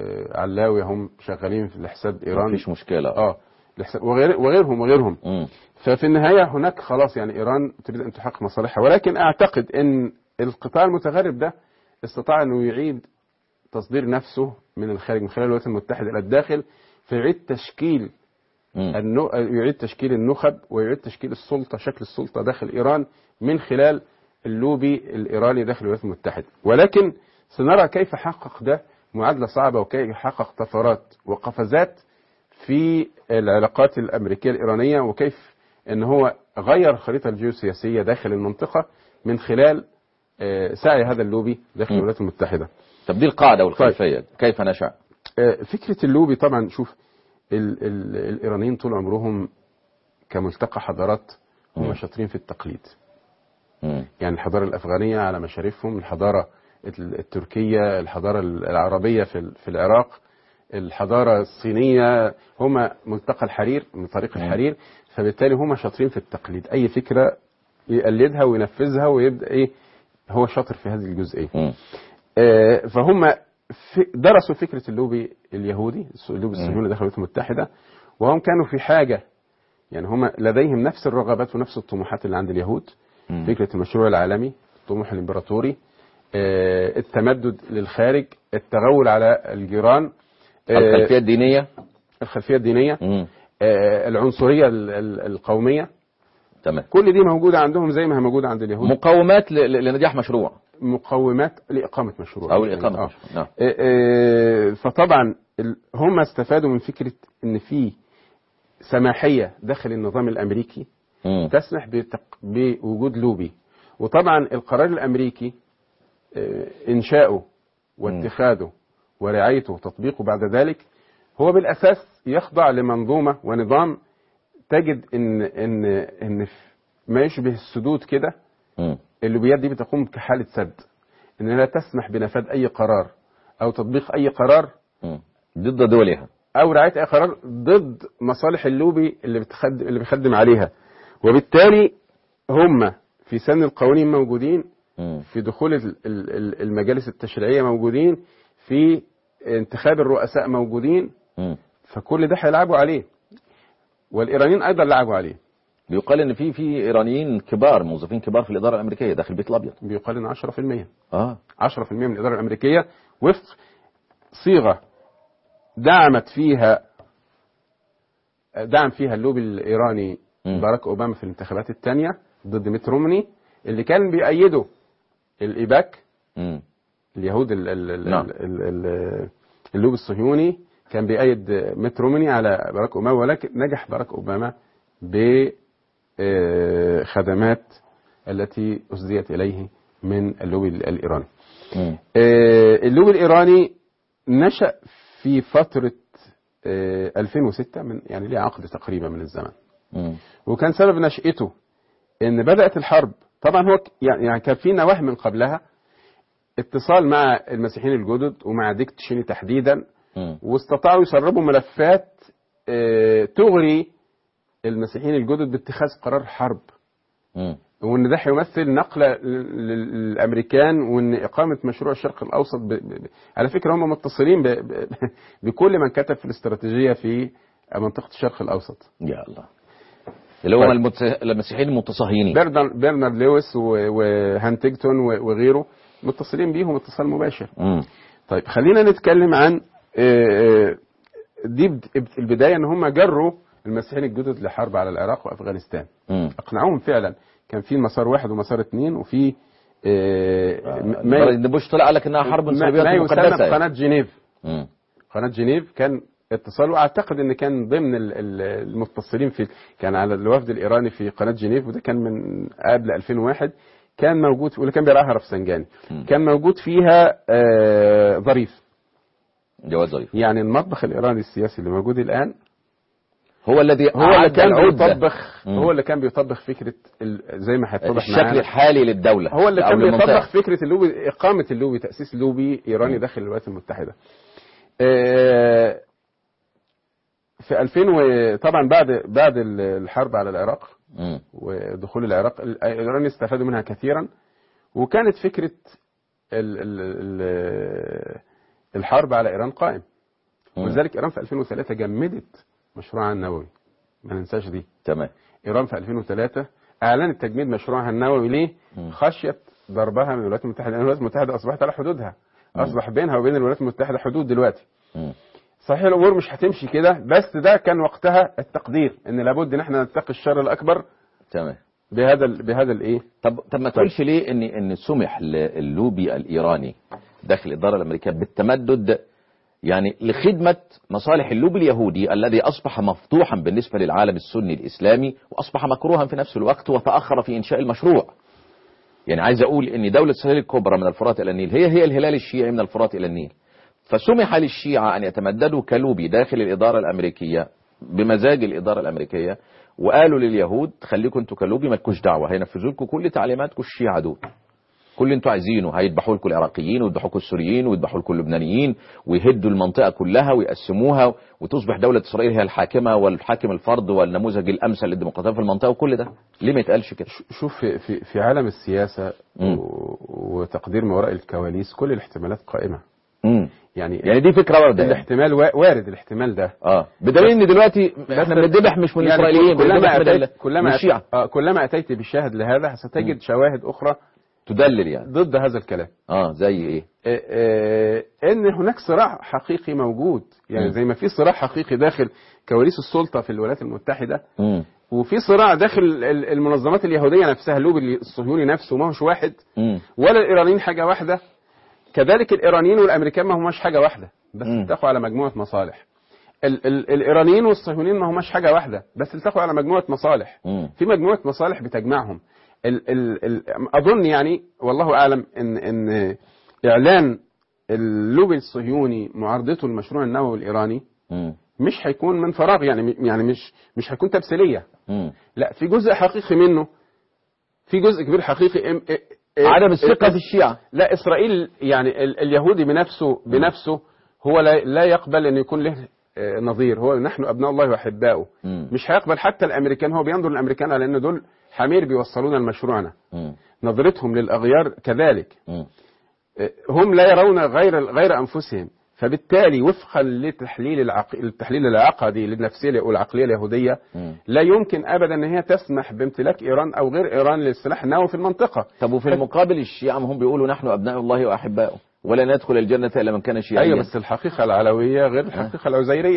[SPEAKER 4] وعلاوي هم شغالين في الحساب ايراني
[SPEAKER 1] مفيش مشكلة
[SPEAKER 4] اه الحساب وغير وغيرهم وغيرهم
[SPEAKER 1] مم.
[SPEAKER 4] ففي النهايه هناك خلاص يعني ايران تريد ان تحقق مصالحها ولكن اعتقد ان القطاع المتغرب ده استطاع انه يعيد تصدير نفسه من الخارج من خلال الولايات المتحده الى الداخل فيعيد تشكيل
[SPEAKER 1] مم.
[SPEAKER 4] النو... يعيد تشكيل النخب ويعيد تشكيل السلطه شكل السلطه داخل ايران من خلال اللوبي الايراني داخل الولايات المتحده ولكن سنرى كيف حقق ده معادله صعبه وكيف حقق طفرات وقفزات في العلاقات الامريكيه الايرانيه وكيف ان هو غير الخريطه الجيوسياسيه داخل المنطقه من خلال آه، سعي هذا اللوبي داخل
[SPEAKER 1] م.
[SPEAKER 4] الولايات المتحده
[SPEAKER 1] طب دي القاعدة والخلفية كيف نشأ
[SPEAKER 4] آه، فكرة اللوبي طبعا شوف ال ال الإيرانيين طول عمرهم كملتقى حضارات هم
[SPEAKER 1] مم.
[SPEAKER 4] شاطرين في التقليد
[SPEAKER 1] مم.
[SPEAKER 4] يعني الحضارة الأفغانية على مشارفهم الحضارة ال- التركية الحضارة العربية في ال- في العراق الحضارة الصينية هم ملتقى الحرير من طريق
[SPEAKER 1] مم.
[SPEAKER 4] الحرير فبالتالي هم شاطرين في التقليد أي فكرة يقلدها وينفذها ويبدأ إيه هو شاطر في هذه الجزئية
[SPEAKER 1] مم.
[SPEAKER 4] آه، فهم في- درسوا فكرة اللوبي اليهودي اللوبي
[SPEAKER 1] مم.
[SPEAKER 4] الصهيوني داخل الولايات المتحدة وهم كانوا في حاجة يعني هم لديهم نفس الرغبات ونفس الطموحات اللي عند اليهود
[SPEAKER 1] مم.
[SPEAKER 4] فكرة المشروع العالمي الطموح الإمبراطوري آه، التمدد للخارج التغول على الجيران آه،
[SPEAKER 1] الخلفية الدينية
[SPEAKER 4] الخلفية الدينية
[SPEAKER 1] مم.
[SPEAKER 4] آه، العنصرية ال- ال- القومية
[SPEAKER 1] تمام
[SPEAKER 4] كل دي موجودة عندهم زي ما هي موجودة عند اليهود
[SPEAKER 1] مقومات ل- ل- لنجاح مشروع
[SPEAKER 4] مقومات لإقامة مشروع
[SPEAKER 1] أو لإقامة
[SPEAKER 4] آه.
[SPEAKER 1] مشروع نعم
[SPEAKER 4] آه، آه، فطبعا ال- هم استفادوا من فكرة ان في سماحية داخل النظام الامريكي
[SPEAKER 1] مم.
[SPEAKER 4] تسمح بتق- بوجود لوبي وطبعا القرار الامريكي آه، انشاؤه واتخاذه ورعايته وتطبيقه بعد ذلك هو بالاساس يخضع لمنظومة ونظام تجد ان ان ان في- ما يشبه السدود كده
[SPEAKER 1] مم.
[SPEAKER 4] اللوبيات دي بتقوم كحالة سد ان لا تسمح بنفاذ اي قرار او تطبيق اي قرار
[SPEAKER 1] مم. ضد دولها
[SPEAKER 4] او رعايه اي قرار ضد مصالح اللوبي اللي بتخدم اللي بيخدم عليها وبالتالي هم في سن القوانين موجودين
[SPEAKER 1] مم.
[SPEAKER 4] في دخول ال- ال- ال- المجالس التشريعيه موجودين في انتخاب الرؤساء موجودين
[SPEAKER 1] مم.
[SPEAKER 4] فكل ده هيلعبوا عليه والايرانيين ايضا لعبوا عليه
[SPEAKER 1] بيقال ان في في ايرانيين كبار موظفين كبار في الاداره الامريكيه داخل البيت الابيض
[SPEAKER 4] بيقال ان 10%
[SPEAKER 1] اه
[SPEAKER 4] 10% من الإدارة الأمريكية وفق صيغة دعمت فيها دعم فيها اللوبي الإيراني
[SPEAKER 1] مم.
[SPEAKER 4] باراك أوباما في الانتخابات الثانية ضد ميت رومني اللي كان بيأيده الإيباك
[SPEAKER 1] مم.
[SPEAKER 4] اليهود ال ال ال
[SPEAKER 1] نعم.
[SPEAKER 4] ال ال اللوب الصهيوني كان بيأيد ميت روماني على باراك أوباما ولكن نجح باراك أوباما بخدمات التي أسديت إليه من اللوب الإيراني
[SPEAKER 1] مم.
[SPEAKER 4] آه، اللوب الإيراني نشأ في فترة آه، 2006 من يعني ليه عقد تقريبا من الزمن
[SPEAKER 1] مم.
[SPEAKER 4] وكان سبب نشأته ان بدأت الحرب طبعا هو ك- يعني يعني كان في نواه من قبلها اتصال مع المسيحيين الجدد ومع ديك تشيني تحديدا
[SPEAKER 1] مم.
[SPEAKER 4] واستطاعوا يسربوا ملفات آه، تغري المسيحيين الجدد باتخاذ قرار حرب
[SPEAKER 1] مم.
[SPEAKER 4] وان ده هيمثل نقله لل- لل- للامريكان وان اقامه مشروع الشرق الاوسط ب... ب... على فكره هم متصلين ب... ب... بكل من كتب في الاستراتيجيه في منطقه الشرق الاوسط
[SPEAKER 1] يا الله اللي هم
[SPEAKER 4] طيب.
[SPEAKER 1] المت... المسيحيين المتصهينين
[SPEAKER 4] برنارد برنارد لويس و- وهانتينجتون و- وغيره متصلين بيهم اتصال مباشر
[SPEAKER 1] مم.
[SPEAKER 4] طيب خلينا نتكلم عن آه، آه، دي بد- البدايه ان هم جروا المسيحيين الجدد لحرب على العراق وافغانستان
[SPEAKER 1] مم.
[SPEAKER 4] اقنعوهم فعلا كان في مسار واحد ومسار اثنين وفي آه، م-
[SPEAKER 1] لدرجة ان بوش طلع قال لك انها حرب
[SPEAKER 4] ما,
[SPEAKER 1] صليبيات
[SPEAKER 4] ما يسمى
[SPEAKER 1] مقدسه يعني.
[SPEAKER 4] بقناه جنيف
[SPEAKER 1] مم.
[SPEAKER 4] قناه جنيف كان اتصال واعتقد ان كان ضمن ال- ال- المتصلين في كان على الوفد الايراني في قناه جنيف وده كان من قبل 2001 كان موجود واللي كان بيراها رفسنجاني
[SPEAKER 1] مم.
[SPEAKER 4] كان موجود فيها آه، ظريف
[SPEAKER 1] جواز ظريف
[SPEAKER 4] يعني المطبخ الايراني السياسي اللي موجود الان
[SPEAKER 1] هو الذي
[SPEAKER 4] هو اللي
[SPEAKER 1] أعد
[SPEAKER 4] كان
[SPEAKER 1] العدة.
[SPEAKER 4] بيطبخ
[SPEAKER 1] مم.
[SPEAKER 4] هو اللي كان بيطبخ فكره ال- زي ما هيتضح
[SPEAKER 1] الشكل
[SPEAKER 4] معانا
[SPEAKER 1] الحالي للدولة
[SPEAKER 4] هو اللي
[SPEAKER 1] أو
[SPEAKER 4] كان
[SPEAKER 1] للمنطقة.
[SPEAKER 4] بيطبخ فكره اللوبي اقامه اللوبي تاسيس لوبي ايراني
[SPEAKER 1] مم.
[SPEAKER 4] داخل الولايات المتحده. آه، في 2000 و- طبعا بعد بعد ال- الحرب على العراق
[SPEAKER 1] مم.
[SPEAKER 4] ودخول العراق ال- الايرانيين استفادوا منها كثيرا وكانت فكره ال ال ال الحرب على ايران قائم
[SPEAKER 1] مم.
[SPEAKER 4] ولذلك ايران في 2003 جمدت مشروعها النووي ما ننساش دي
[SPEAKER 1] تمام
[SPEAKER 4] ايران في 2003 اعلنت تجميد مشروعها النووي ليه؟
[SPEAKER 1] مم.
[SPEAKER 4] خشيه ضربها من الولايات المتحده لان الولايات المتحده اصبحت على حدودها
[SPEAKER 1] مم.
[SPEAKER 4] اصبح بينها وبين الولايات المتحده حدود دلوقتي
[SPEAKER 1] مم.
[SPEAKER 4] صحيح الامور مش هتمشي كده بس ده كان وقتها التقدير ان لابد ان احنا نتقي الشر الاكبر
[SPEAKER 1] تمام
[SPEAKER 4] بهذا ال- بهذا الايه؟
[SPEAKER 1] طب طب ما تقولش ليه ان ان سمح للوبي الايراني داخل الاداره الامريكيه بالتمدد يعني لخدمه مصالح اللوبي اليهودي الذي اصبح مفضوحا بالنسبه للعالم السني الاسلامي واصبح مكروها في نفس الوقت وتاخر في انشاء المشروع. يعني عايز اقول ان دوله اسرائيل الكبرى من الفرات الى النيل هي هي الهلال الشيعي من الفرات الى النيل. فسمح للشيعة أن يتمددوا كلوبي داخل الإدارة الأمريكية بمزاج الإدارة الأمريكية وقالوا لليهود خليكم انتوا كلوبي مالكوش دعوة هينفذوا لكم كل تعليماتكم الشيعة دول كل اللي انتوا عايزينه هيذبحوا لكم العراقيين ويذبحوا لكم السوريين ويذبحوا لكم اللبنانيين ويهدوا المنطقة كلها ويقسموها وتصبح دولة إسرائيل هي الحاكمة والحاكم الفرد والنموذج الأمثل للديمقراطية في المنطقة وكل ده ليه ما يتقالش كده؟
[SPEAKER 4] شوف في في, في عالم السياسه
[SPEAKER 1] مم.
[SPEAKER 4] و- وتقدير ما وراء الكواليس كل الاحتمالات قائمه
[SPEAKER 1] مم.
[SPEAKER 4] يعني,
[SPEAKER 1] يعني دي فكرة واردة يعني.
[SPEAKER 4] الاحتمال وا- وارد الاحتمال ده
[SPEAKER 1] اه بدليل ان دلوقتي احنا بنذبح مش من
[SPEAKER 4] يعني
[SPEAKER 1] الاسرائيليين
[SPEAKER 4] كلما
[SPEAKER 1] بنذبح من ال-
[SPEAKER 4] أتيت كلما
[SPEAKER 1] من
[SPEAKER 4] أتيت
[SPEAKER 1] الشيعة
[SPEAKER 4] آه كلما أتيت بشاهد لهذا ستجد شواهد أخرى
[SPEAKER 1] تدلل يعني
[SPEAKER 4] ضد هذا الكلام
[SPEAKER 1] اه زي ايه؟
[SPEAKER 4] آه، آه، ان هناك صراع حقيقي موجود يعني
[SPEAKER 1] مم.
[SPEAKER 4] زي ما في صراع حقيقي داخل كواليس السلطه في الولايات المتحده
[SPEAKER 1] مم.
[SPEAKER 4] وفي صراع داخل ال- المنظمات اليهوديه نفسها اللوبي الصهيوني نفسه ما هوش واحد
[SPEAKER 1] مم.
[SPEAKER 4] ولا الايرانيين حاجه واحده كذلك الايرانيين والامريكان ما هماش حاجه واحده بس
[SPEAKER 1] مم.
[SPEAKER 4] التقوا على مجموعه مصالح ال ال الايرانيين والصهيونيين ما هماش حاجه واحده بس التقوا على مجموعه مصالح
[SPEAKER 1] مم.
[SPEAKER 4] في مجموعه مصالح بتجمعهم ال ال ال اظن يعني والله اعلم ان ان اعلان اللوبي الصهيوني معارضته للمشروع النووي الايراني
[SPEAKER 1] مم.
[SPEAKER 4] مش هيكون من فراغ يعني يعني مش مش هيكون تمثيليه
[SPEAKER 1] مم.
[SPEAKER 4] لا في جزء حقيقي منه في جزء كبير حقيقي ام- ا- ا-
[SPEAKER 1] عدم الثقة
[SPEAKER 4] ا-
[SPEAKER 1] في الشيعة
[SPEAKER 4] لا اسرائيل يعني ال- اليهودي بنفسه بنفسه هو لا, لا يقبل ان يكون له آه، نظير هو نحن ابناء الله واحباؤه
[SPEAKER 1] مم.
[SPEAKER 4] مش هيقبل حتى الامريكان هو بينظر للامريكان على ان دول حمير بيوصلونا لمشروعنا
[SPEAKER 1] مم.
[SPEAKER 4] نظرتهم للاغيار كذلك
[SPEAKER 1] مم.
[SPEAKER 4] آه، هم لا يرون غير غير انفسهم فبالتالي وفقا لتحليل العق... التحليل العقدي للنفسيه والعقليه اليهوديه
[SPEAKER 1] مم.
[SPEAKER 4] لا يمكن ابدا ان هي تسمح بامتلاك ايران او غير ايران للسلاح النووي في المنطقه
[SPEAKER 1] طب وفي المقابل الشيعة ما هم بيقولوا نحن أبناء الله وأحباؤه ولا ندخل الجنة إلا من كان شيعيا
[SPEAKER 4] ايوه بس الحقيقه العلويه غير الحقيقه العزيريه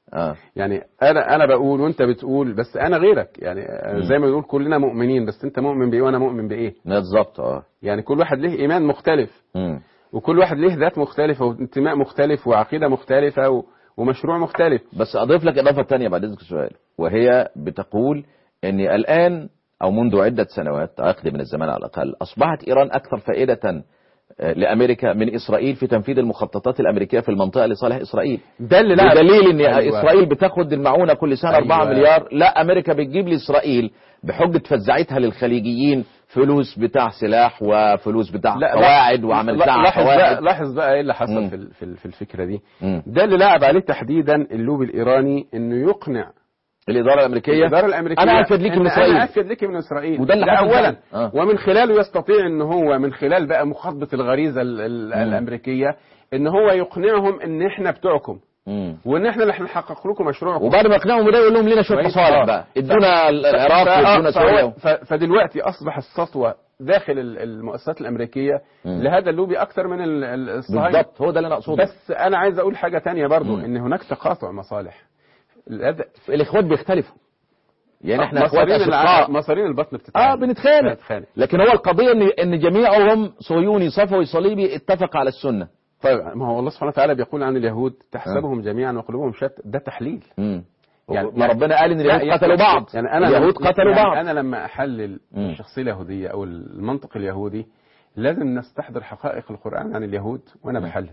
[SPEAKER 1] اه
[SPEAKER 4] يعني انا انا بقول وانت بتقول بس انا غيرك يعني آه، زي ما بنقول كلنا مؤمنين بس انت مؤمن بايه وانا مؤمن بايه
[SPEAKER 1] بالظبط اه
[SPEAKER 4] يعني كل واحد له ايمان مختلف
[SPEAKER 1] مم.
[SPEAKER 4] وكل واحد له ذات مختلفه وانتماء مختلف وعقيده مختلفه و... ومشروع مختلف
[SPEAKER 1] بس اضيف لك اضافه تانية بعد اذنك سؤال وهي بتقول ان الان او منذ عده سنوات عقد من الزمان على الاقل اصبحت ايران اكثر فائده آه، لامريكا من اسرائيل في تنفيذ المخططات الامريكيه في المنطقه لصالح اسرائيل
[SPEAKER 4] ده اللي لعب
[SPEAKER 1] بدليل ان
[SPEAKER 4] أيوة.
[SPEAKER 1] اسرائيل بتاخد المعونه كل سنه 4
[SPEAKER 4] أيوة.
[SPEAKER 1] مليار لا امريكا بتجيب لاسرائيل بحجه فزعتها للخليجيين فلوس بتاع سلاح وفلوس بتاع قواعد وعملت
[SPEAKER 4] لا-
[SPEAKER 1] لها
[SPEAKER 4] لاحظ
[SPEAKER 1] قواعد
[SPEAKER 4] بقى لاحظ بقى ايه اللي
[SPEAKER 1] مم.
[SPEAKER 4] حصل في ال- في ال- في الفكره دي
[SPEAKER 1] مم.
[SPEAKER 4] ده اللي لعب عليه تحديدا اللوبي الايراني انه يقنع
[SPEAKER 1] الاداره الامريكيه
[SPEAKER 4] الاداره الامريكيه
[SPEAKER 1] انا افيد ليك
[SPEAKER 4] إن
[SPEAKER 1] من اسرائيل
[SPEAKER 4] انا افيد لك من اسرائيل
[SPEAKER 1] وده اللي
[SPEAKER 4] ده
[SPEAKER 1] حصل
[SPEAKER 4] اولا
[SPEAKER 1] فعلا. آه.
[SPEAKER 4] ومن خلاله يستطيع ان هو من خلال بقى مخاطبه الغريزه ال- ال-
[SPEAKER 1] مم.
[SPEAKER 4] الامريكيه ان هو يقنعهم ان احنا بتوعكم
[SPEAKER 1] مم.
[SPEAKER 4] وان احنا اللي هنحقق لكم مشروعكم
[SPEAKER 1] وبعد ما اقنعهم بده يقول لهم لنا شويه
[SPEAKER 4] كويس.
[SPEAKER 1] مصالح
[SPEAKER 4] آه.
[SPEAKER 1] بقى ادونا العراق
[SPEAKER 4] ف-
[SPEAKER 1] وادونا
[SPEAKER 4] فهو-
[SPEAKER 1] سوريا
[SPEAKER 4] ف- فدلوقتي اصبح السطوه داخل ال- المؤسسات الامريكيه
[SPEAKER 1] مم.
[SPEAKER 4] لهذا اللوبي اكثر من ال- ال- الصهاينه
[SPEAKER 1] بالضبط هو ده اللي انا اقصده
[SPEAKER 4] بس انا عايز اقول حاجه تانية برضو
[SPEAKER 1] مم.
[SPEAKER 4] ان هناك تقاطع مصالح الأد-
[SPEAKER 1] الاخوات بيختلفوا يعني احنا اخوات
[SPEAKER 4] مصارين الع-
[SPEAKER 1] اشقاء
[SPEAKER 4] مصارين البطن بتتخانق
[SPEAKER 1] اه بنتخانق
[SPEAKER 4] بنتخانق
[SPEAKER 1] لكن هو القضيه ان ان جميعهم صهيوني صفوي صليبي اتفق على السنه
[SPEAKER 4] طيب ما هو الله سبحانه وتعالى بيقول عن اليهود تحسبهم جميعا وقلوبهم شتى ده تحليل
[SPEAKER 1] امم
[SPEAKER 4] يعني-
[SPEAKER 1] ما ربنا قال ان
[SPEAKER 4] لا،
[SPEAKER 1] اليهود
[SPEAKER 4] يعني-
[SPEAKER 1] قتلوا بعض
[SPEAKER 4] يعني انا
[SPEAKER 1] اليهود
[SPEAKER 4] لما-
[SPEAKER 1] قتلوا
[SPEAKER 4] يعني
[SPEAKER 1] بعض
[SPEAKER 4] انا لما احلل
[SPEAKER 1] مم.
[SPEAKER 4] الشخصيه اليهوديه او المنطق اليهودي لازم نستحضر حقائق القران عن اليهود وانا بحلل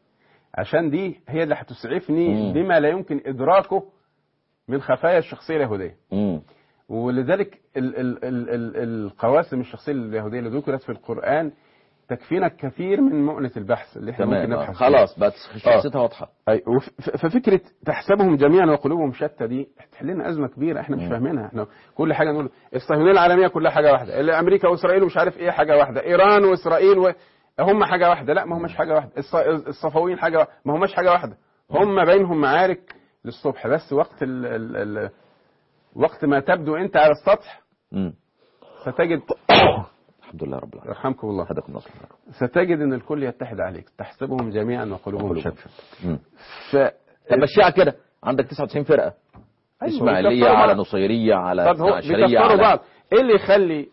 [SPEAKER 4] عشان دي هي اللي هتسعفني
[SPEAKER 1] مم.
[SPEAKER 4] بما لا يمكن ادراكه من خفايا الشخصيه اليهوديه
[SPEAKER 1] مم.
[SPEAKER 4] ولذلك ال ال ال ال القواسم الشخصيه اليهوديه اللي ذكرت في القران تكفينا كثير من مؤنه البحث اللي احنا ممكن
[SPEAKER 1] تمام آه.
[SPEAKER 4] نبحث فيها.
[SPEAKER 1] خلاص بقت شخصيتها واضحه
[SPEAKER 4] أي وف- ف- ففكره تحسبهم جميعا وقلوبهم شتى دي تحل لنا ازمه كبيره احنا مش
[SPEAKER 1] مم.
[SPEAKER 4] فاهمينها احنا كل حاجه نقول الصهيونيه العالميه كلها حاجه واحده اللي امريكا واسرائيل ومش عارف ايه حاجه واحده ايران واسرائيل و... هم حاجه واحده لا ما هماش حاجه واحده الص- الصفويين حاجه واحدة. ما هماش حاجه واحده هم بينهم معارك للصبح بس وقت ال... ال... ال... وقت ما تبدو انت على السطح
[SPEAKER 1] مم.
[SPEAKER 4] ستجد
[SPEAKER 1] الحمد لله رب العالمين
[SPEAKER 4] يرحمكم الله
[SPEAKER 1] هداكم الله
[SPEAKER 4] ستجد ان الكل يتحد عليك تحسبهم جميعا وقلوبهم شتى
[SPEAKER 1] مم.
[SPEAKER 4] ف...
[SPEAKER 1] طب الشيعة كده عندك 99 فرقه
[SPEAKER 4] أيوة،
[SPEAKER 1] اسماعيليه
[SPEAKER 4] بيكفروا
[SPEAKER 1] على
[SPEAKER 4] بعض.
[SPEAKER 1] نصيريه على
[SPEAKER 4] طب هو
[SPEAKER 1] عشريه
[SPEAKER 4] بيكفروا
[SPEAKER 1] على
[SPEAKER 4] بعض ايه اللي يخلي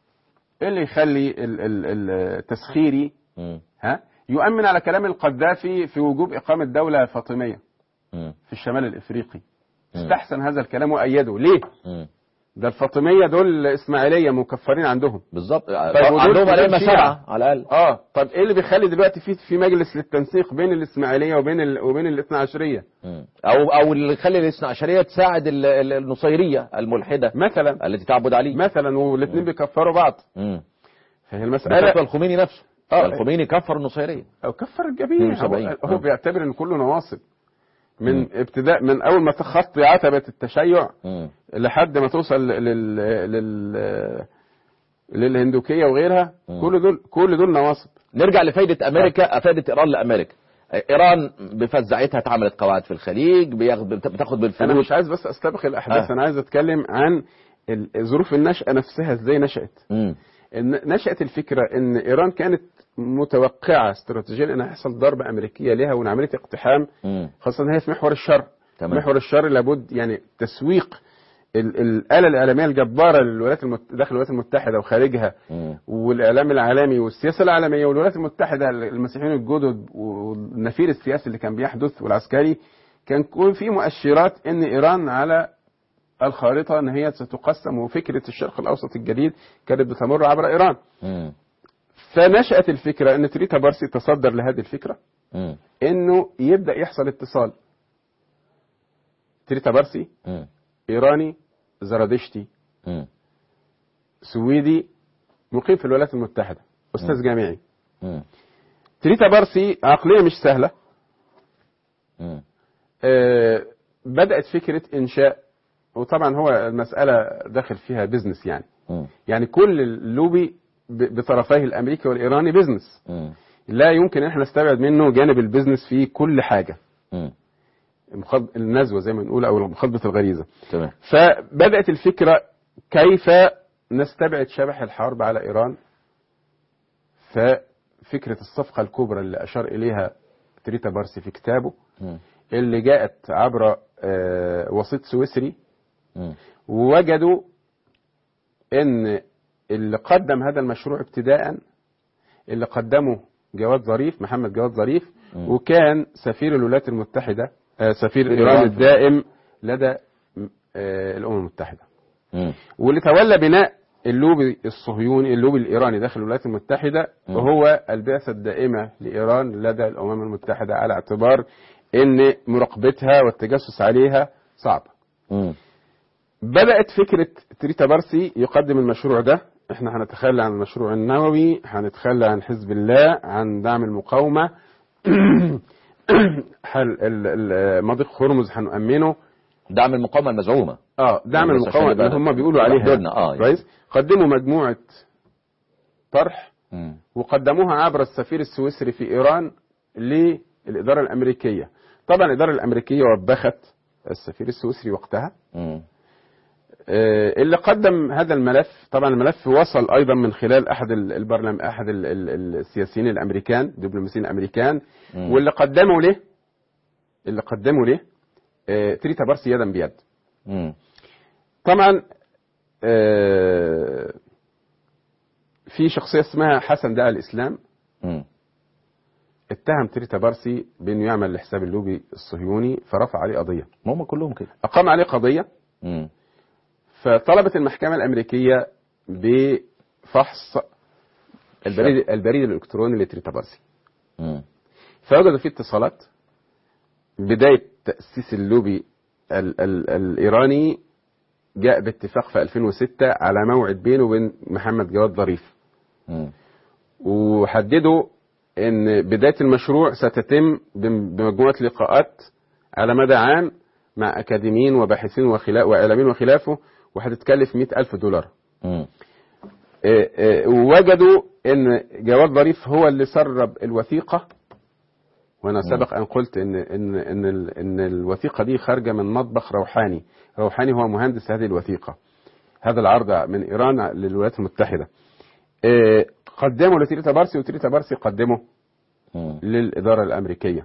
[SPEAKER 4] ايه اللي يخلي ال- ال- ال- التسخيري
[SPEAKER 1] مم.
[SPEAKER 4] ها يؤمن على كلام القذافي في وجوب اقامه دوله فاطميه
[SPEAKER 1] مم.
[SPEAKER 4] في الشمال الافريقي
[SPEAKER 1] مم.
[SPEAKER 4] استحسن هذا الكلام وايده ليه
[SPEAKER 1] مم.
[SPEAKER 4] ده الفاطميه دول اسماعيليه مكفرين عندهم
[SPEAKER 1] بالظبط
[SPEAKER 4] ودول-
[SPEAKER 1] عندهم
[SPEAKER 4] ودول
[SPEAKER 1] الائمه
[SPEAKER 4] شيعة.
[SPEAKER 1] سبعه على الاقل
[SPEAKER 4] اه طب ايه اللي بيخلي دلوقتي في في مجلس للتنسيق بين الاسماعيليه وبين ال... وبين الاثنى عشريه
[SPEAKER 1] مم. او او اللي يخلي الاثنى عشريه تساعد ال- ال- النصيريه الملحده
[SPEAKER 4] مثلا
[SPEAKER 1] التي تعبد علي
[SPEAKER 4] مثلا والاثنين بيكفروا بعض
[SPEAKER 1] مم.
[SPEAKER 4] فهي
[SPEAKER 1] ده
[SPEAKER 4] المساله
[SPEAKER 1] فتوى الخميني نفسه
[SPEAKER 4] آه.
[SPEAKER 1] الخميني كفر النصيريه
[SPEAKER 4] او كفر الجميع
[SPEAKER 1] 72.
[SPEAKER 4] هو, هو
[SPEAKER 1] آه.
[SPEAKER 4] بيعتبر ان كله نواصب من
[SPEAKER 1] مم.
[SPEAKER 4] ابتداء من اول ما تخطي عتبه التشيع
[SPEAKER 1] مم.
[SPEAKER 4] لحد ما توصل لل لل للهندوكيه وغيرها
[SPEAKER 1] مم.
[SPEAKER 4] كل دول كل دول نواصب
[SPEAKER 1] نرجع لفايده امريكا افادت ايران لامريكا ايران بفزعتها اتعملت قواعد في الخليج بياخد بتاخد
[SPEAKER 4] انا
[SPEAKER 1] بالفلوس
[SPEAKER 4] مش عايز بس استبق الاحداث
[SPEAKER 1] آه.
[SPEAKER 4] انا عايز اتكلم عن ال- ظروف النشأة نفسها ازاي نشأت
[SPEAKER 1] مم.
[SPEAKER 4] إن نشأت الفكرة ان ايران كانت متوقعة استراتيجيا ان هيحصل ضربة امريكية لها وان عملية اقتحام
[SPEAKER 1] مم.
[SPEAKER 4] خاصة ان هي في محور الشر
[SPEAKER 1] تمام.
[SPEAKER 4] محور الشر لابد يعني تسويق ال- الآلة الإعلامية الجبارة للولايات المت... داخل الولايات المتحدة وخارجها
[SPEAKER 1] مم.
[SPEAKER 4] والإعلام العالمي والسياسة العالمية والولايات المتحدة المسيحيين الجدد والنفير السياسي اللي كان بيحدث والعسكري كان يكون في مؤشرات ان ايران على الخارطة ان هي ستقسم وفكرة الشرق الاوسط الجديد كانت بتمر عبر ايران
[SPEAKER 1] مم.
[SPEAKER 4] فنشأت الفكرة ان تريتا بارسي تصدر لهذه الفكرة
[SPEAKER 1] مم.
[SPEAKER 4] انه يبدأ يحصل اتصال تريتا بارسي
[SPEAKER 1] مم.
[SPEAKER 4] ايراني زرادشتي
[SPEAKER 1] مم.
[SPEAKER 4] سويدي مقيم في الولايات المتحدة استاذ جامعي
[SPEAKER 1] مم.
[SPEAKER 4] تريتا بارسي عقلية مش سهلة
[SPEAKER 1] مم.
[SPEAKER 4] آه، بدأت فكرة إنشاء وطبعا هو المسألة داخل فيها بيزنس يعني
[SPEAKER 1] مم.
[SPEAKER 4] يعني كل اللوبي ب- بطرفيه الأمريكي والإيراني بيزنس
[SPEAKER 1] مم.
[SPEAKER 4] لا يمكن إحنا نستبعد منه جانب البيزنس في كل حاجة
[SPEAKER 1] مم.
[SPEAKER 4] مخاض- النزوة زي ما نقول أو مخاضبة الغريزة
[SPEAKER 1] تمام
[SPEAKER 4] فبدأت الفكرة كيف نستبعد شبح الحرب على إيران ففكرة الصفقة الكبرى اللي أشار إليها تريتا بارسي في كتابه
[SPEAKER 1] مم.
[SPEAKER 4] اللي جاءت عبر آه، وسيط سويسري
[SPEAKER 1] مم.
[SPEAKER 4] ووجدوا ان اللي قدم هذا المشروع ابتداء اللي قدمه جواد ظريف محمد جواد ظريف
[SPEAKER 1] مم.
[SPEAKER 4] وكان سفير الولايات المتحدة آه، سفير
[SPEAKER 1] إيران.
[SPEAKER 4] ايران الدائم لدى آه، الامم المتحدة
[SPEAKER 1] مم.
[SPEAKER 4] واللي تولى بناء اللوبي الصهيوني اللوبي الايراني داخل الولايات المتحدة
[SPEAKER 1] مم.
[SPEAKER 4] وهو البعثة الدائمة لايران لدى الامم المتحدة على اعتبار ان مراقبتها والتجسس عليها صعبة
[SPEAKER 1] مم.
[SPEAKER 4] بدأت فكرة تريتا بارسي يقدم المشروع ده احنا هنتخلى عن المشروع النووي هنتخلى عن حزب الله عن دعم المقاومة حل ال- ال- مضيق هرمز هنؤمنه
[SPEAKER 1] دعم المقاومة المزعومة
[SPEAKER 4] اه دعم
[SPEAKER 1] بس
[SPEAKER 4] المقاومة
[SPEAKER 1] عشان يبقى
[SPEAKER 4] اللي هم بيقولوا عليها
[SPEAKER 1] حدودنا، آه، يعني.
[SPEAKER 4] كويس قدموا مجموعة طرح
[SPEAKER 1] مم.
[SPEAKER 4] وقدموها عبر السفير السويسري في ايران للاداره الامريكيه طبعا الاداره الامريكيه وبخت السفير السويسري وقتها
[SPEAKER 1] مم.
[SPEAKER 4] آه، اللي قدم هذا الملف طبعا الملف وصل ايضا من خلال احد ال- البرلمان احد ال- ال- السياسيين الامريكان الدبلوماسيين الامريكان
[SPEAKER 1] مم.
[SPEAKER 4] واللي قدموا له اللي قدموا له آه، تريتا بارسي يدا بيد
[SPEAKER 1] مم.
[SPEAKER 4] طبعا آه، في شخصيه اسمها حسن داعي الاسلام
[SPEAKER 1] مم.
[SPEAKER 4] اتهم تريتا بارسي بانه يعمل لحساب اللوبي الصهيوني فرفع عليه قضيه
[SPEAKER 1] ما هم كلهم كده
[SPEAKER 4] اقام عليه قضيه
[SPEAKER 1] مم.
[SPEAKER 4] فطلبت المحكمة الأمريكية بفحص البريد, البريد الإلكتروني لتريتا بارسي
[SPEAKER 1] مم.
[SPEAKER 4] فوجدوا فيه اتصالات بداية تأسيس اللوبي ال ال الإيراني جاء باتفاق في 2006 على موعد بينه وبين محمد جواد ظريف
[SPEAKER 1] مم.
[SPEAKER 4] وحددوا ان بداية المشروع ستتم بم- بمجموعة لقاءات على مدى عام مع أكاديميين وباحثين وخلا- وإعلاميين وخلافه وهتتكلف مئة ألف دولار
[SPEAKER 1] مم.
[SPEAKER 4] آه، آه، ووجدوا ان جواد ظريف هو اللي سرب الوثيقه وانا سبق ان قلت ان ان ان ال- ان الوثيقه دي خارجه من مطبخ روحاني روحاني هو مهندس هذه الوثيقه هذا العرض من ايران للولايات المتحده آه، قدموا لتريتا بارسي وتريتا بارسي قدمه
[SPEAKER 1] مم.
[SPEAKER 4] للاداره الامريكيه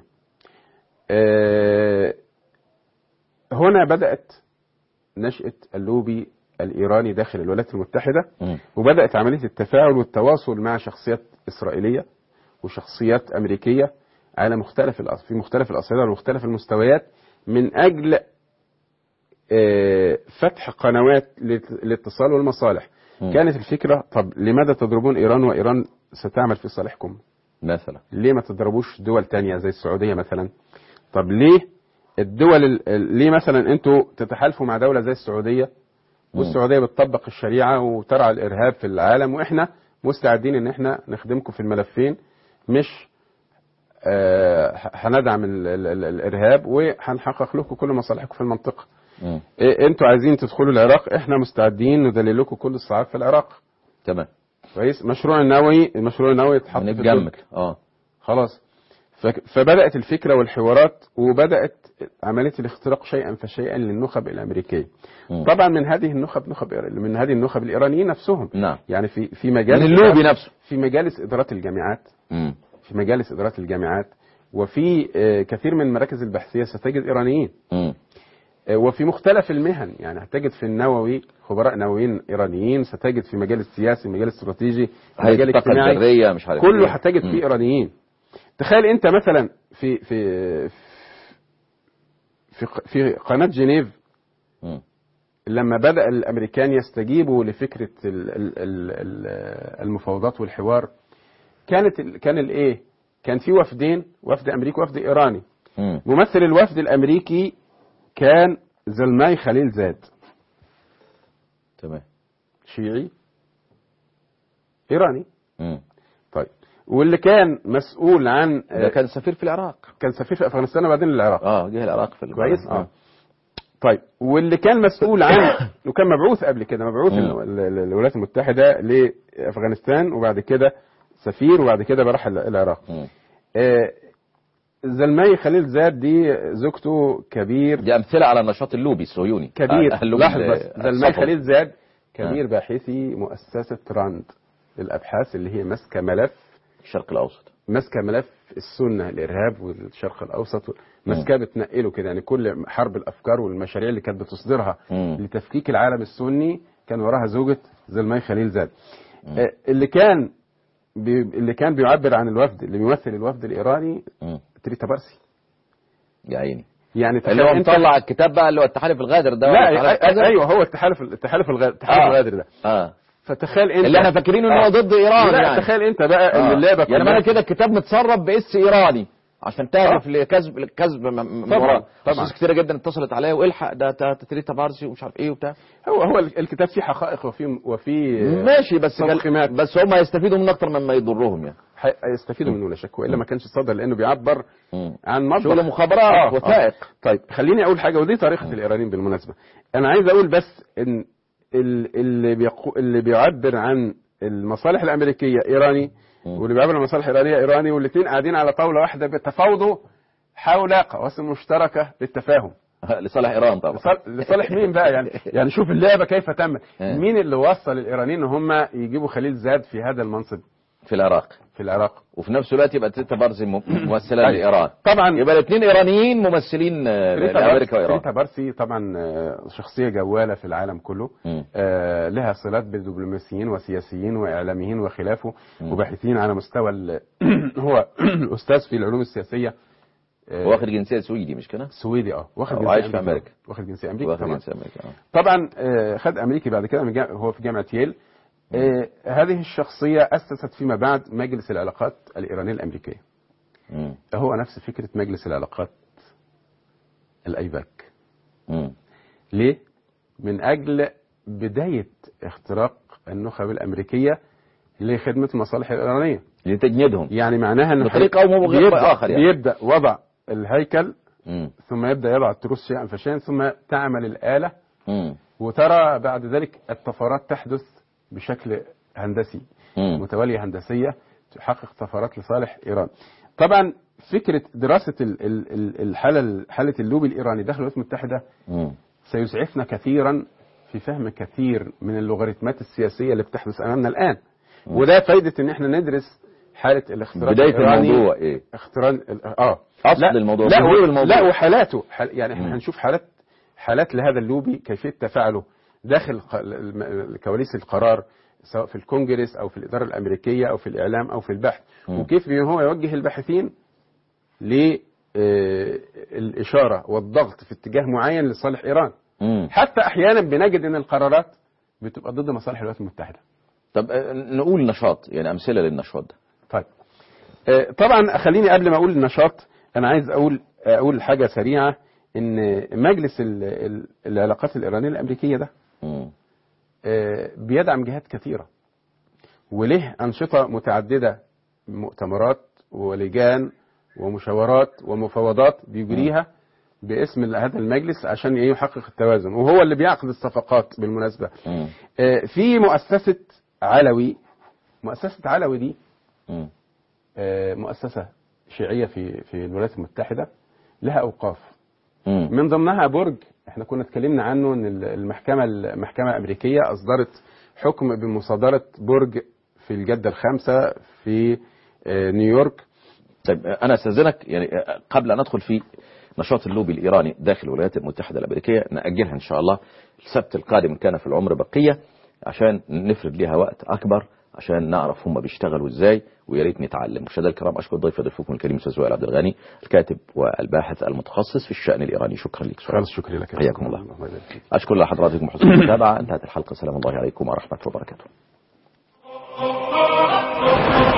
[SPEAKER 4] آه، هنا بدات نشاه اللوبي الايراني داخل الولايات المتحده
[SPEAKER 1] مم.
[SPEAKER 4] وبدأت عملية التفاعل والتواصل مع شخصيات إسرائيلية وشخصيات أمريكية على مختلف الأص- في مختلف الأصعدة ومختلف المستويات من أجل آه، فتح قنوات للت- للاتصال والمصالح
[SPEAKER 1] مم.
[SPEAKER 4] كانت الفكرة طب لماذا تضربون إيران وإيران ستعمل في صالحكم
[SPEAKER 1] مثلا
[SPEAKER 4] ليه ما تضربوش دول تانية زي السعودية مثلا طب ليه الدول ال- ال- ليه مثلا انتوا تتحالفوا مع دولة زي السعودية والسعودية بتطبق الشريعة وترعى الإرهاب في العالم وإحنا مستعدين إن إحنا نخدمكم في الملفين مش آه، هندعم ال- ال- ال- الإرهاب وهنحقق لكم كل مصالحكم في المنطقة
[SPEAKER 1] مم.
[SPEAKER 4] إيه انتوا عايزين تدخلوا العراق احنا مستعدين ندلل لكم كل الصعاب في العراق
[SPEAKER 1] تمام
[SPEAKER 4] كويس مشروع النووي المشروع النووي اتحط في
[SPEAKER 1] هنتجمل
[SPEAKER 4] الدرج.
[SPEAKER 1] اه
[SPEAKER 4] خلاص فك- فبدأت الفكرة والحوارات وبدأت عملية الاختراق شيئا فشيئا للنخب الأمريكية
[SPEAKER 1] مم.
[SPEAKER 4] طبعا من هذه النخب نخب من هذه النخب الإيرانيين نفسهم
[SPEAKER 1] نعم
[SPEAKER 4] يعني في في مجال
[SPEAKER 1] من اللوبي نفسه
[SPEAKER 4] في مجالس إدارات الجامعات
[SPEAKER 1] مم.
[SPEAKER 4] في مجالس إدارات الجامعات وفي آه، كثير من المراكز البحثية ستجد إيرانيين
[SPEAKER 1] مم.
[SPEAKER 4] آه، وفي مختلف المهن يعني هتجد في النووي خبراء نوويين إيرانيين ستجد في مجال السياسي مجال الاستراتيجي
[SPEAKER 1] هيئة
[SPEAKER 4] مجال
[SPEAKER 1] الطاقة
[SPEAKER 4] الاجتماعي
[SPEAKER 1] الذرية مش عارف
[SPEAKER 4] كله
[SPEAKER 1] إيه.
[SPEAKER 4] هتجد
[SPEAKER 1] مم.
[SPEAKER 4] فيه إيرانيين تخيل أنت مثلا في في في في قناة جنيف
[SPEAKER 1] مم.
[SPEAKER 4] لما بدأ الأمريكان يستجيبوا لفكرة ال- ال- ال- ال- المفاوضات والحوار كانت ال- كان الإيه؟ كان في وفدين وفد أمريكي وفد إيراني
[SPEAKER 1] مم.
[SPEAKER 4] ممثل الوفد الأمريكي كان زلماي خليل زاد
[SPEAKER 1] تمام
[SPEAKER 4] شيعي إيراني
[SPEAKER 1] مم.
[SPEAKER 4] طيب واللي كان مسؤول عن
[SPEAKER 1] ده كان سفير في العراق
[SPEAKER 4] كان سفير في أفغانستان وبعدين العراق
[SPEAKER 1] اه جه العراق في ال-
[SPEAKER 4] كويس اه طيب واللي كان مسؤول عن وكان مبعوث قبل كده مبعوث
[SPEAKER 1] مم.
[SPEAKER 4] ال- ال- ال- الولايات المتحده لافغانستان وبعد كده سفير وبعد كده راح ال- العراق
[SPEAKER 1] مم.
[SPEAKER 4] آه، زلماي خليل زاد دي زوجته كبير
[SPEAKER 1] دي امثله على النشاط اللوبي الصهيوني
[SPEAKER 4] كبير
[SPEAKER 1] آه، اللوبي
[SPEAKER 4] لاحظ
[SPEAKER 1] ال-
[SPEAKER 4] بس زلماي
[SPEAKER 1] الصفوي.
[SPEAKER 4] خليل زاد كبير باحثي مؤسسه راند للابحاث اللي هي ماسكه ملف
[SPEAKER 1] الشرق الاوسط
[SPEAKER 4] ماسكه ملف السنه الارهاب والشرق الاوسط ماسكاه بتنقله كده يعني كل حرب الافكار والمشاريع اللي كانت بتصدرها
[SPEAKER 1] مم.
[SPEAKER 4] لتفكيك العالم السني كان وراها زوجة زلماي خليل زاد آه، اللي كان بي اللي كان بيعبر عن الوفد اللي بيمثل الوفد الايراني
[SPEAKER 1] مم.
[SPEAKER 4] تريتا بارسي
[SPEAKER 1] يا عيني
[SPEAKER 4] يعني
[SPEAKER 1] اللي هو
[SPEAKER 4] تخيل أنت-
[SPEAKER 1] مطلع الكتاب بقى اللي هو التحالف الغادر ده ولا
[SPEAKER 4] لا
[SPEAKER 1] التحالف
[SPEAKER 4] أي-
[SPEAKER 1] كذا؟
[SPEAKER 4] ايوه هو التحالف التحالف الغادر التحالف
[SPEAKER 1] آه.
[SPEAKER 4] الغادر ده
[SPEAKER 1] اه
[SPEAKER 4] فتخيل انت
[SPEAKER 1] اللي احنا فاكرينه ان هو ضد ايران
[SPEAKER 4] لا
[SPEAKER 1] يعني
[SPEAKER 4] تخيل انت بقى ان
[SPEAKER 1] آه.
[SPEAKER 4] اللعبه
[SPEAKER 1] يعني
[SPEAKER 4] كلها-
[SPEAKER 1] معنى كده الكتاب متسرب باس ايراني عشان تعرف لكذب الكذب م- م- من
[SPEAKER 4] طبعاً،
[SPEAKER 1] وراه
[SPEAKER 4] طبعاً.
[SPEAKER 1] ناس كتيره جدا اتصلت عليا والحق ده ده تريتا بارسي ومش عارف ايه وبتاع
[SPEAKER 4] هو هو الكتاب فيه حقائق وفيه وفيه
[SPEAKER 1] ماشي بس كان-
[SPEAKER 4] تضخيمات.
[SPEAKER 1] بس هم هيستفيدوا منه اكتر مما يضرهم يعني
[SPEAKER 4] ح- هيستفيدوا منه لا شك والا ما كانش صدر لانه بيعبر
[SPEAKER 1] مم.
[SPEAKER 4] عن مصدر
[SPEAKER 1] شغل مخابرات
[SPEAKER 4] آه،
[SPEAKER 1] وثائق
[SPEAKER 4] طيب خليني اقول حاجه ودي طريقه الايرانيين بالمناسبه انا عايز اقول بس ان ال- اللي بيقو اللي بيعبر عن المصالح الامريكيه ايراني
[SPEAKER 1] مم.
[SPEAKER 4] واللي بيعبر عن المصالح الايرانيه ايراني والاثنين قاعدين على طاوله واحده بيتفاوضوا حول قواسم مشتركه للتفاهم
[SPEAKER 1] لصالح ايران طبعا
[SPEAKER 4] لصال- لصالح مين بقى يعني يعني شوف اللعبه كيف تمت
[SPEAKER 1] آه.
[SPEAKER 4] مين اللي وصل الايرانيين ان هم يجيبوا خليل زاد في هذا المنصب
[SPEAKER 1] في العراق
[SPEAKER 4] في العراق
[SPEAKER 1] وفي نفس الوقت يبقى تريتا بارسي م- ممثله
[SPEAKER 4] أيوة.
[SPEAKER 1] لايران
[SPEAKER 4] طبعا
[SPEAKER 1] يبقى الاثنين ايرانيين ممثلين آه،
[SPEAKER 4] تريتا
[SPEAKER 1] لامريكا
[SPEAKER 4] بارسي,
[SPEAKER 1] وايران
[SPEAKER 4] تريتا بارسي طبعا آه، شخصيه جواله في العالم كله
[SPEAKER 1] مم.
[SPEAKER 4] آه، لها صلات بدبلوماسيين وسياسيين واعلاميين وخلافه وباحثين على مستوى ال- هو استاذ في العلوم السياسيه آه،
[SPEAKER 1] واخد جنسيه سويدي مش كده؟
[SPEAKER 4] سويدي اه واخد
[SPEAKER 1] أو
[SPEAKER 4] جنسيه
[SPEAKER 1] عايش في أمريكا.
[SPEAKER 4] واخد جنسيه امريكا
[SPEAKER 1] واخد
[SPEAKER 4] طبعا
[SPEAKER 1] جنسيه امريكا آه.
[SPEAKER 4] طبعا آه، خد امريكي بعد كده من جا- هو في جامعه ييل آه، هذه الشخصيه اسست فيما بعد مجلس العلاقات الايرانيه الامريكيه
[SPEAKER 1] مم.
[SPEAKER 4] هو نفس فكره مجلس العلاقات الايباك
[SPEAKER 1] مم.
[SPEAKER 4] ليه؟ من أجل بداية اختراق النخب الأمريكية لخدمة المصالح الإيرانية
[SPEAKER 1] لتجنيدهم
[SPEAKER 4] يعني معناها أنه
[SPEAKER 1] بطريقة أو بغير
[SPEAKER 4] بيبدأ,
[SPEAKER 1] آخر يعني.
[SPEAKER 4] بيبدأ وضع الهيكل
[SPEAKER 1] مم.
[SPEAKER 4] ثم يبدأ يضع التروس شيئا فشيئا ثم تعمل الآلة
[SPEAKER 1] مم.
[SPEAKER 4] وترى بعد ذلك الطفرات تحدث بشكل هندسي
[SPEAKER 1] مم.
[SPEAKER 4] متوالية هندسية تحقق طفرات لصالح إيران طبعا فكرة دراسة ال- ال- ال- الحالة حالة اللوبي الإيراني داخل الولايات المتحدة
[SPEAKER 1] مم.
[SPEAKER 4] سيسعفنا كثيرا في فهم كثير من اللوغاريتمات السياسية اللي بتحدث أمامنا الآن وده فايدة إن إحنا ندرس حالة الاختراق
[SPEAKER 1] بداية
[SPEAKER 4] الإيراني
[SPEAKER 1] الموضوع إيه؟
[SPEAKER 4] اختران اه
[SPEAKER 1] أصل
[SPEAKER 4] لا
[SPEAKER 1] الموضوع،
[SPEAKER 4] لا,
[SPEAKER 1] جذور
[SPEAKER 4] و...
[SPEAKER 1] الموضوع.
[SPEAKER 4] لا وحالاته حال يعني
[SPEAKER 1] مم.
[SPEAKER 4] احنا هنشوف حالات حالات لهذا اللوبي كيفية تفاعله داخل ق- الم- كواليس القرار سواء في الكونجرس او في الإدارة الأمريكية او في الإعلام او في البحث
[SPEAKER 1] مم.
[SPEAKER 4] وكيف هو يوجه الباحثين للإشارة والضغط في اتجاه معين لصالح إيران
[SPEAKER 1] مم.
[SPEAKER 4] حتى أحيانا بنجد أن القرارات بتبقى ضد مصالح الولايات المتحدة
[SPEAKER 1] طب آه، نقول نشاط يعني أمثلة للنشاط ده
[SPEAKER 4] طيب آه، طبعا خليني قبل ما اقول النشاط انا عايز اقول اقول حاجه سريعه ان مجلس ال- ال- العلاقات الايرانيه الامريكيه ده
[SPEAKER 1] مم.
[SPEAKER 4] آه، بيدعم جهات كثيره وله انشطه متعدده مؤتمرات ولجان ومشاورات ومفاوضات بيجريها باسم هذا المجلس عشان إيه يحقق التوازن وهو اللي بيعقد الصفقات بالمناسبه
[SPEAKER 1] مم.
[SPEAKER 4] آه، في مؤسسه علوي مؤسسه علوي دي
[SPEAKER 1] مم.
[SPEAKER 4] آه، مؤسسة شيعية في في الولايات المتحدة لها أوقاف
[SPEAKER 1] مم.
[SPEAKER 4] من ضمنها برج احنا كنا اتكلمنا عنه ان ال- المحكمة المحكمة الأمريكية أصدرت حكم بمصادرة برج في الجدة الخامسة في آه، نيويورك
[SPEAKER 1] طيب آه، أنا أستاذنك يعني آه، قبل أن أدخل في نشاط اللوبي الإيراني داخل الولايات المتحدة الأمريكية نأجلها إن شاء الله السبت القادم إن كان في العمر بقية عشان نفرد لها وقت أكبر عشان نعرف هم بيشتغلوا ازاي ويا ريت نتعلم مشاهدينا الكرام اشكر ضيف ضيفكم الكريم استاذ وائل عبد الغني الكاتب والباحث المتخصص في الشان الايراني شكرا لك
[SPEAKER 4] خالص شكرا لك يا
[SPEAKER 1] حياكم
[SPEAKER 4] أستاذ.
[SPEAKER 1] الله.
[SPEAKER 4] الله يبارك فيك.
[SPEAKER 1] اشكر لحضراتكم حسن المتابعه انتهت الحلقه سلام الله عليكم ورحمه الله وبركاته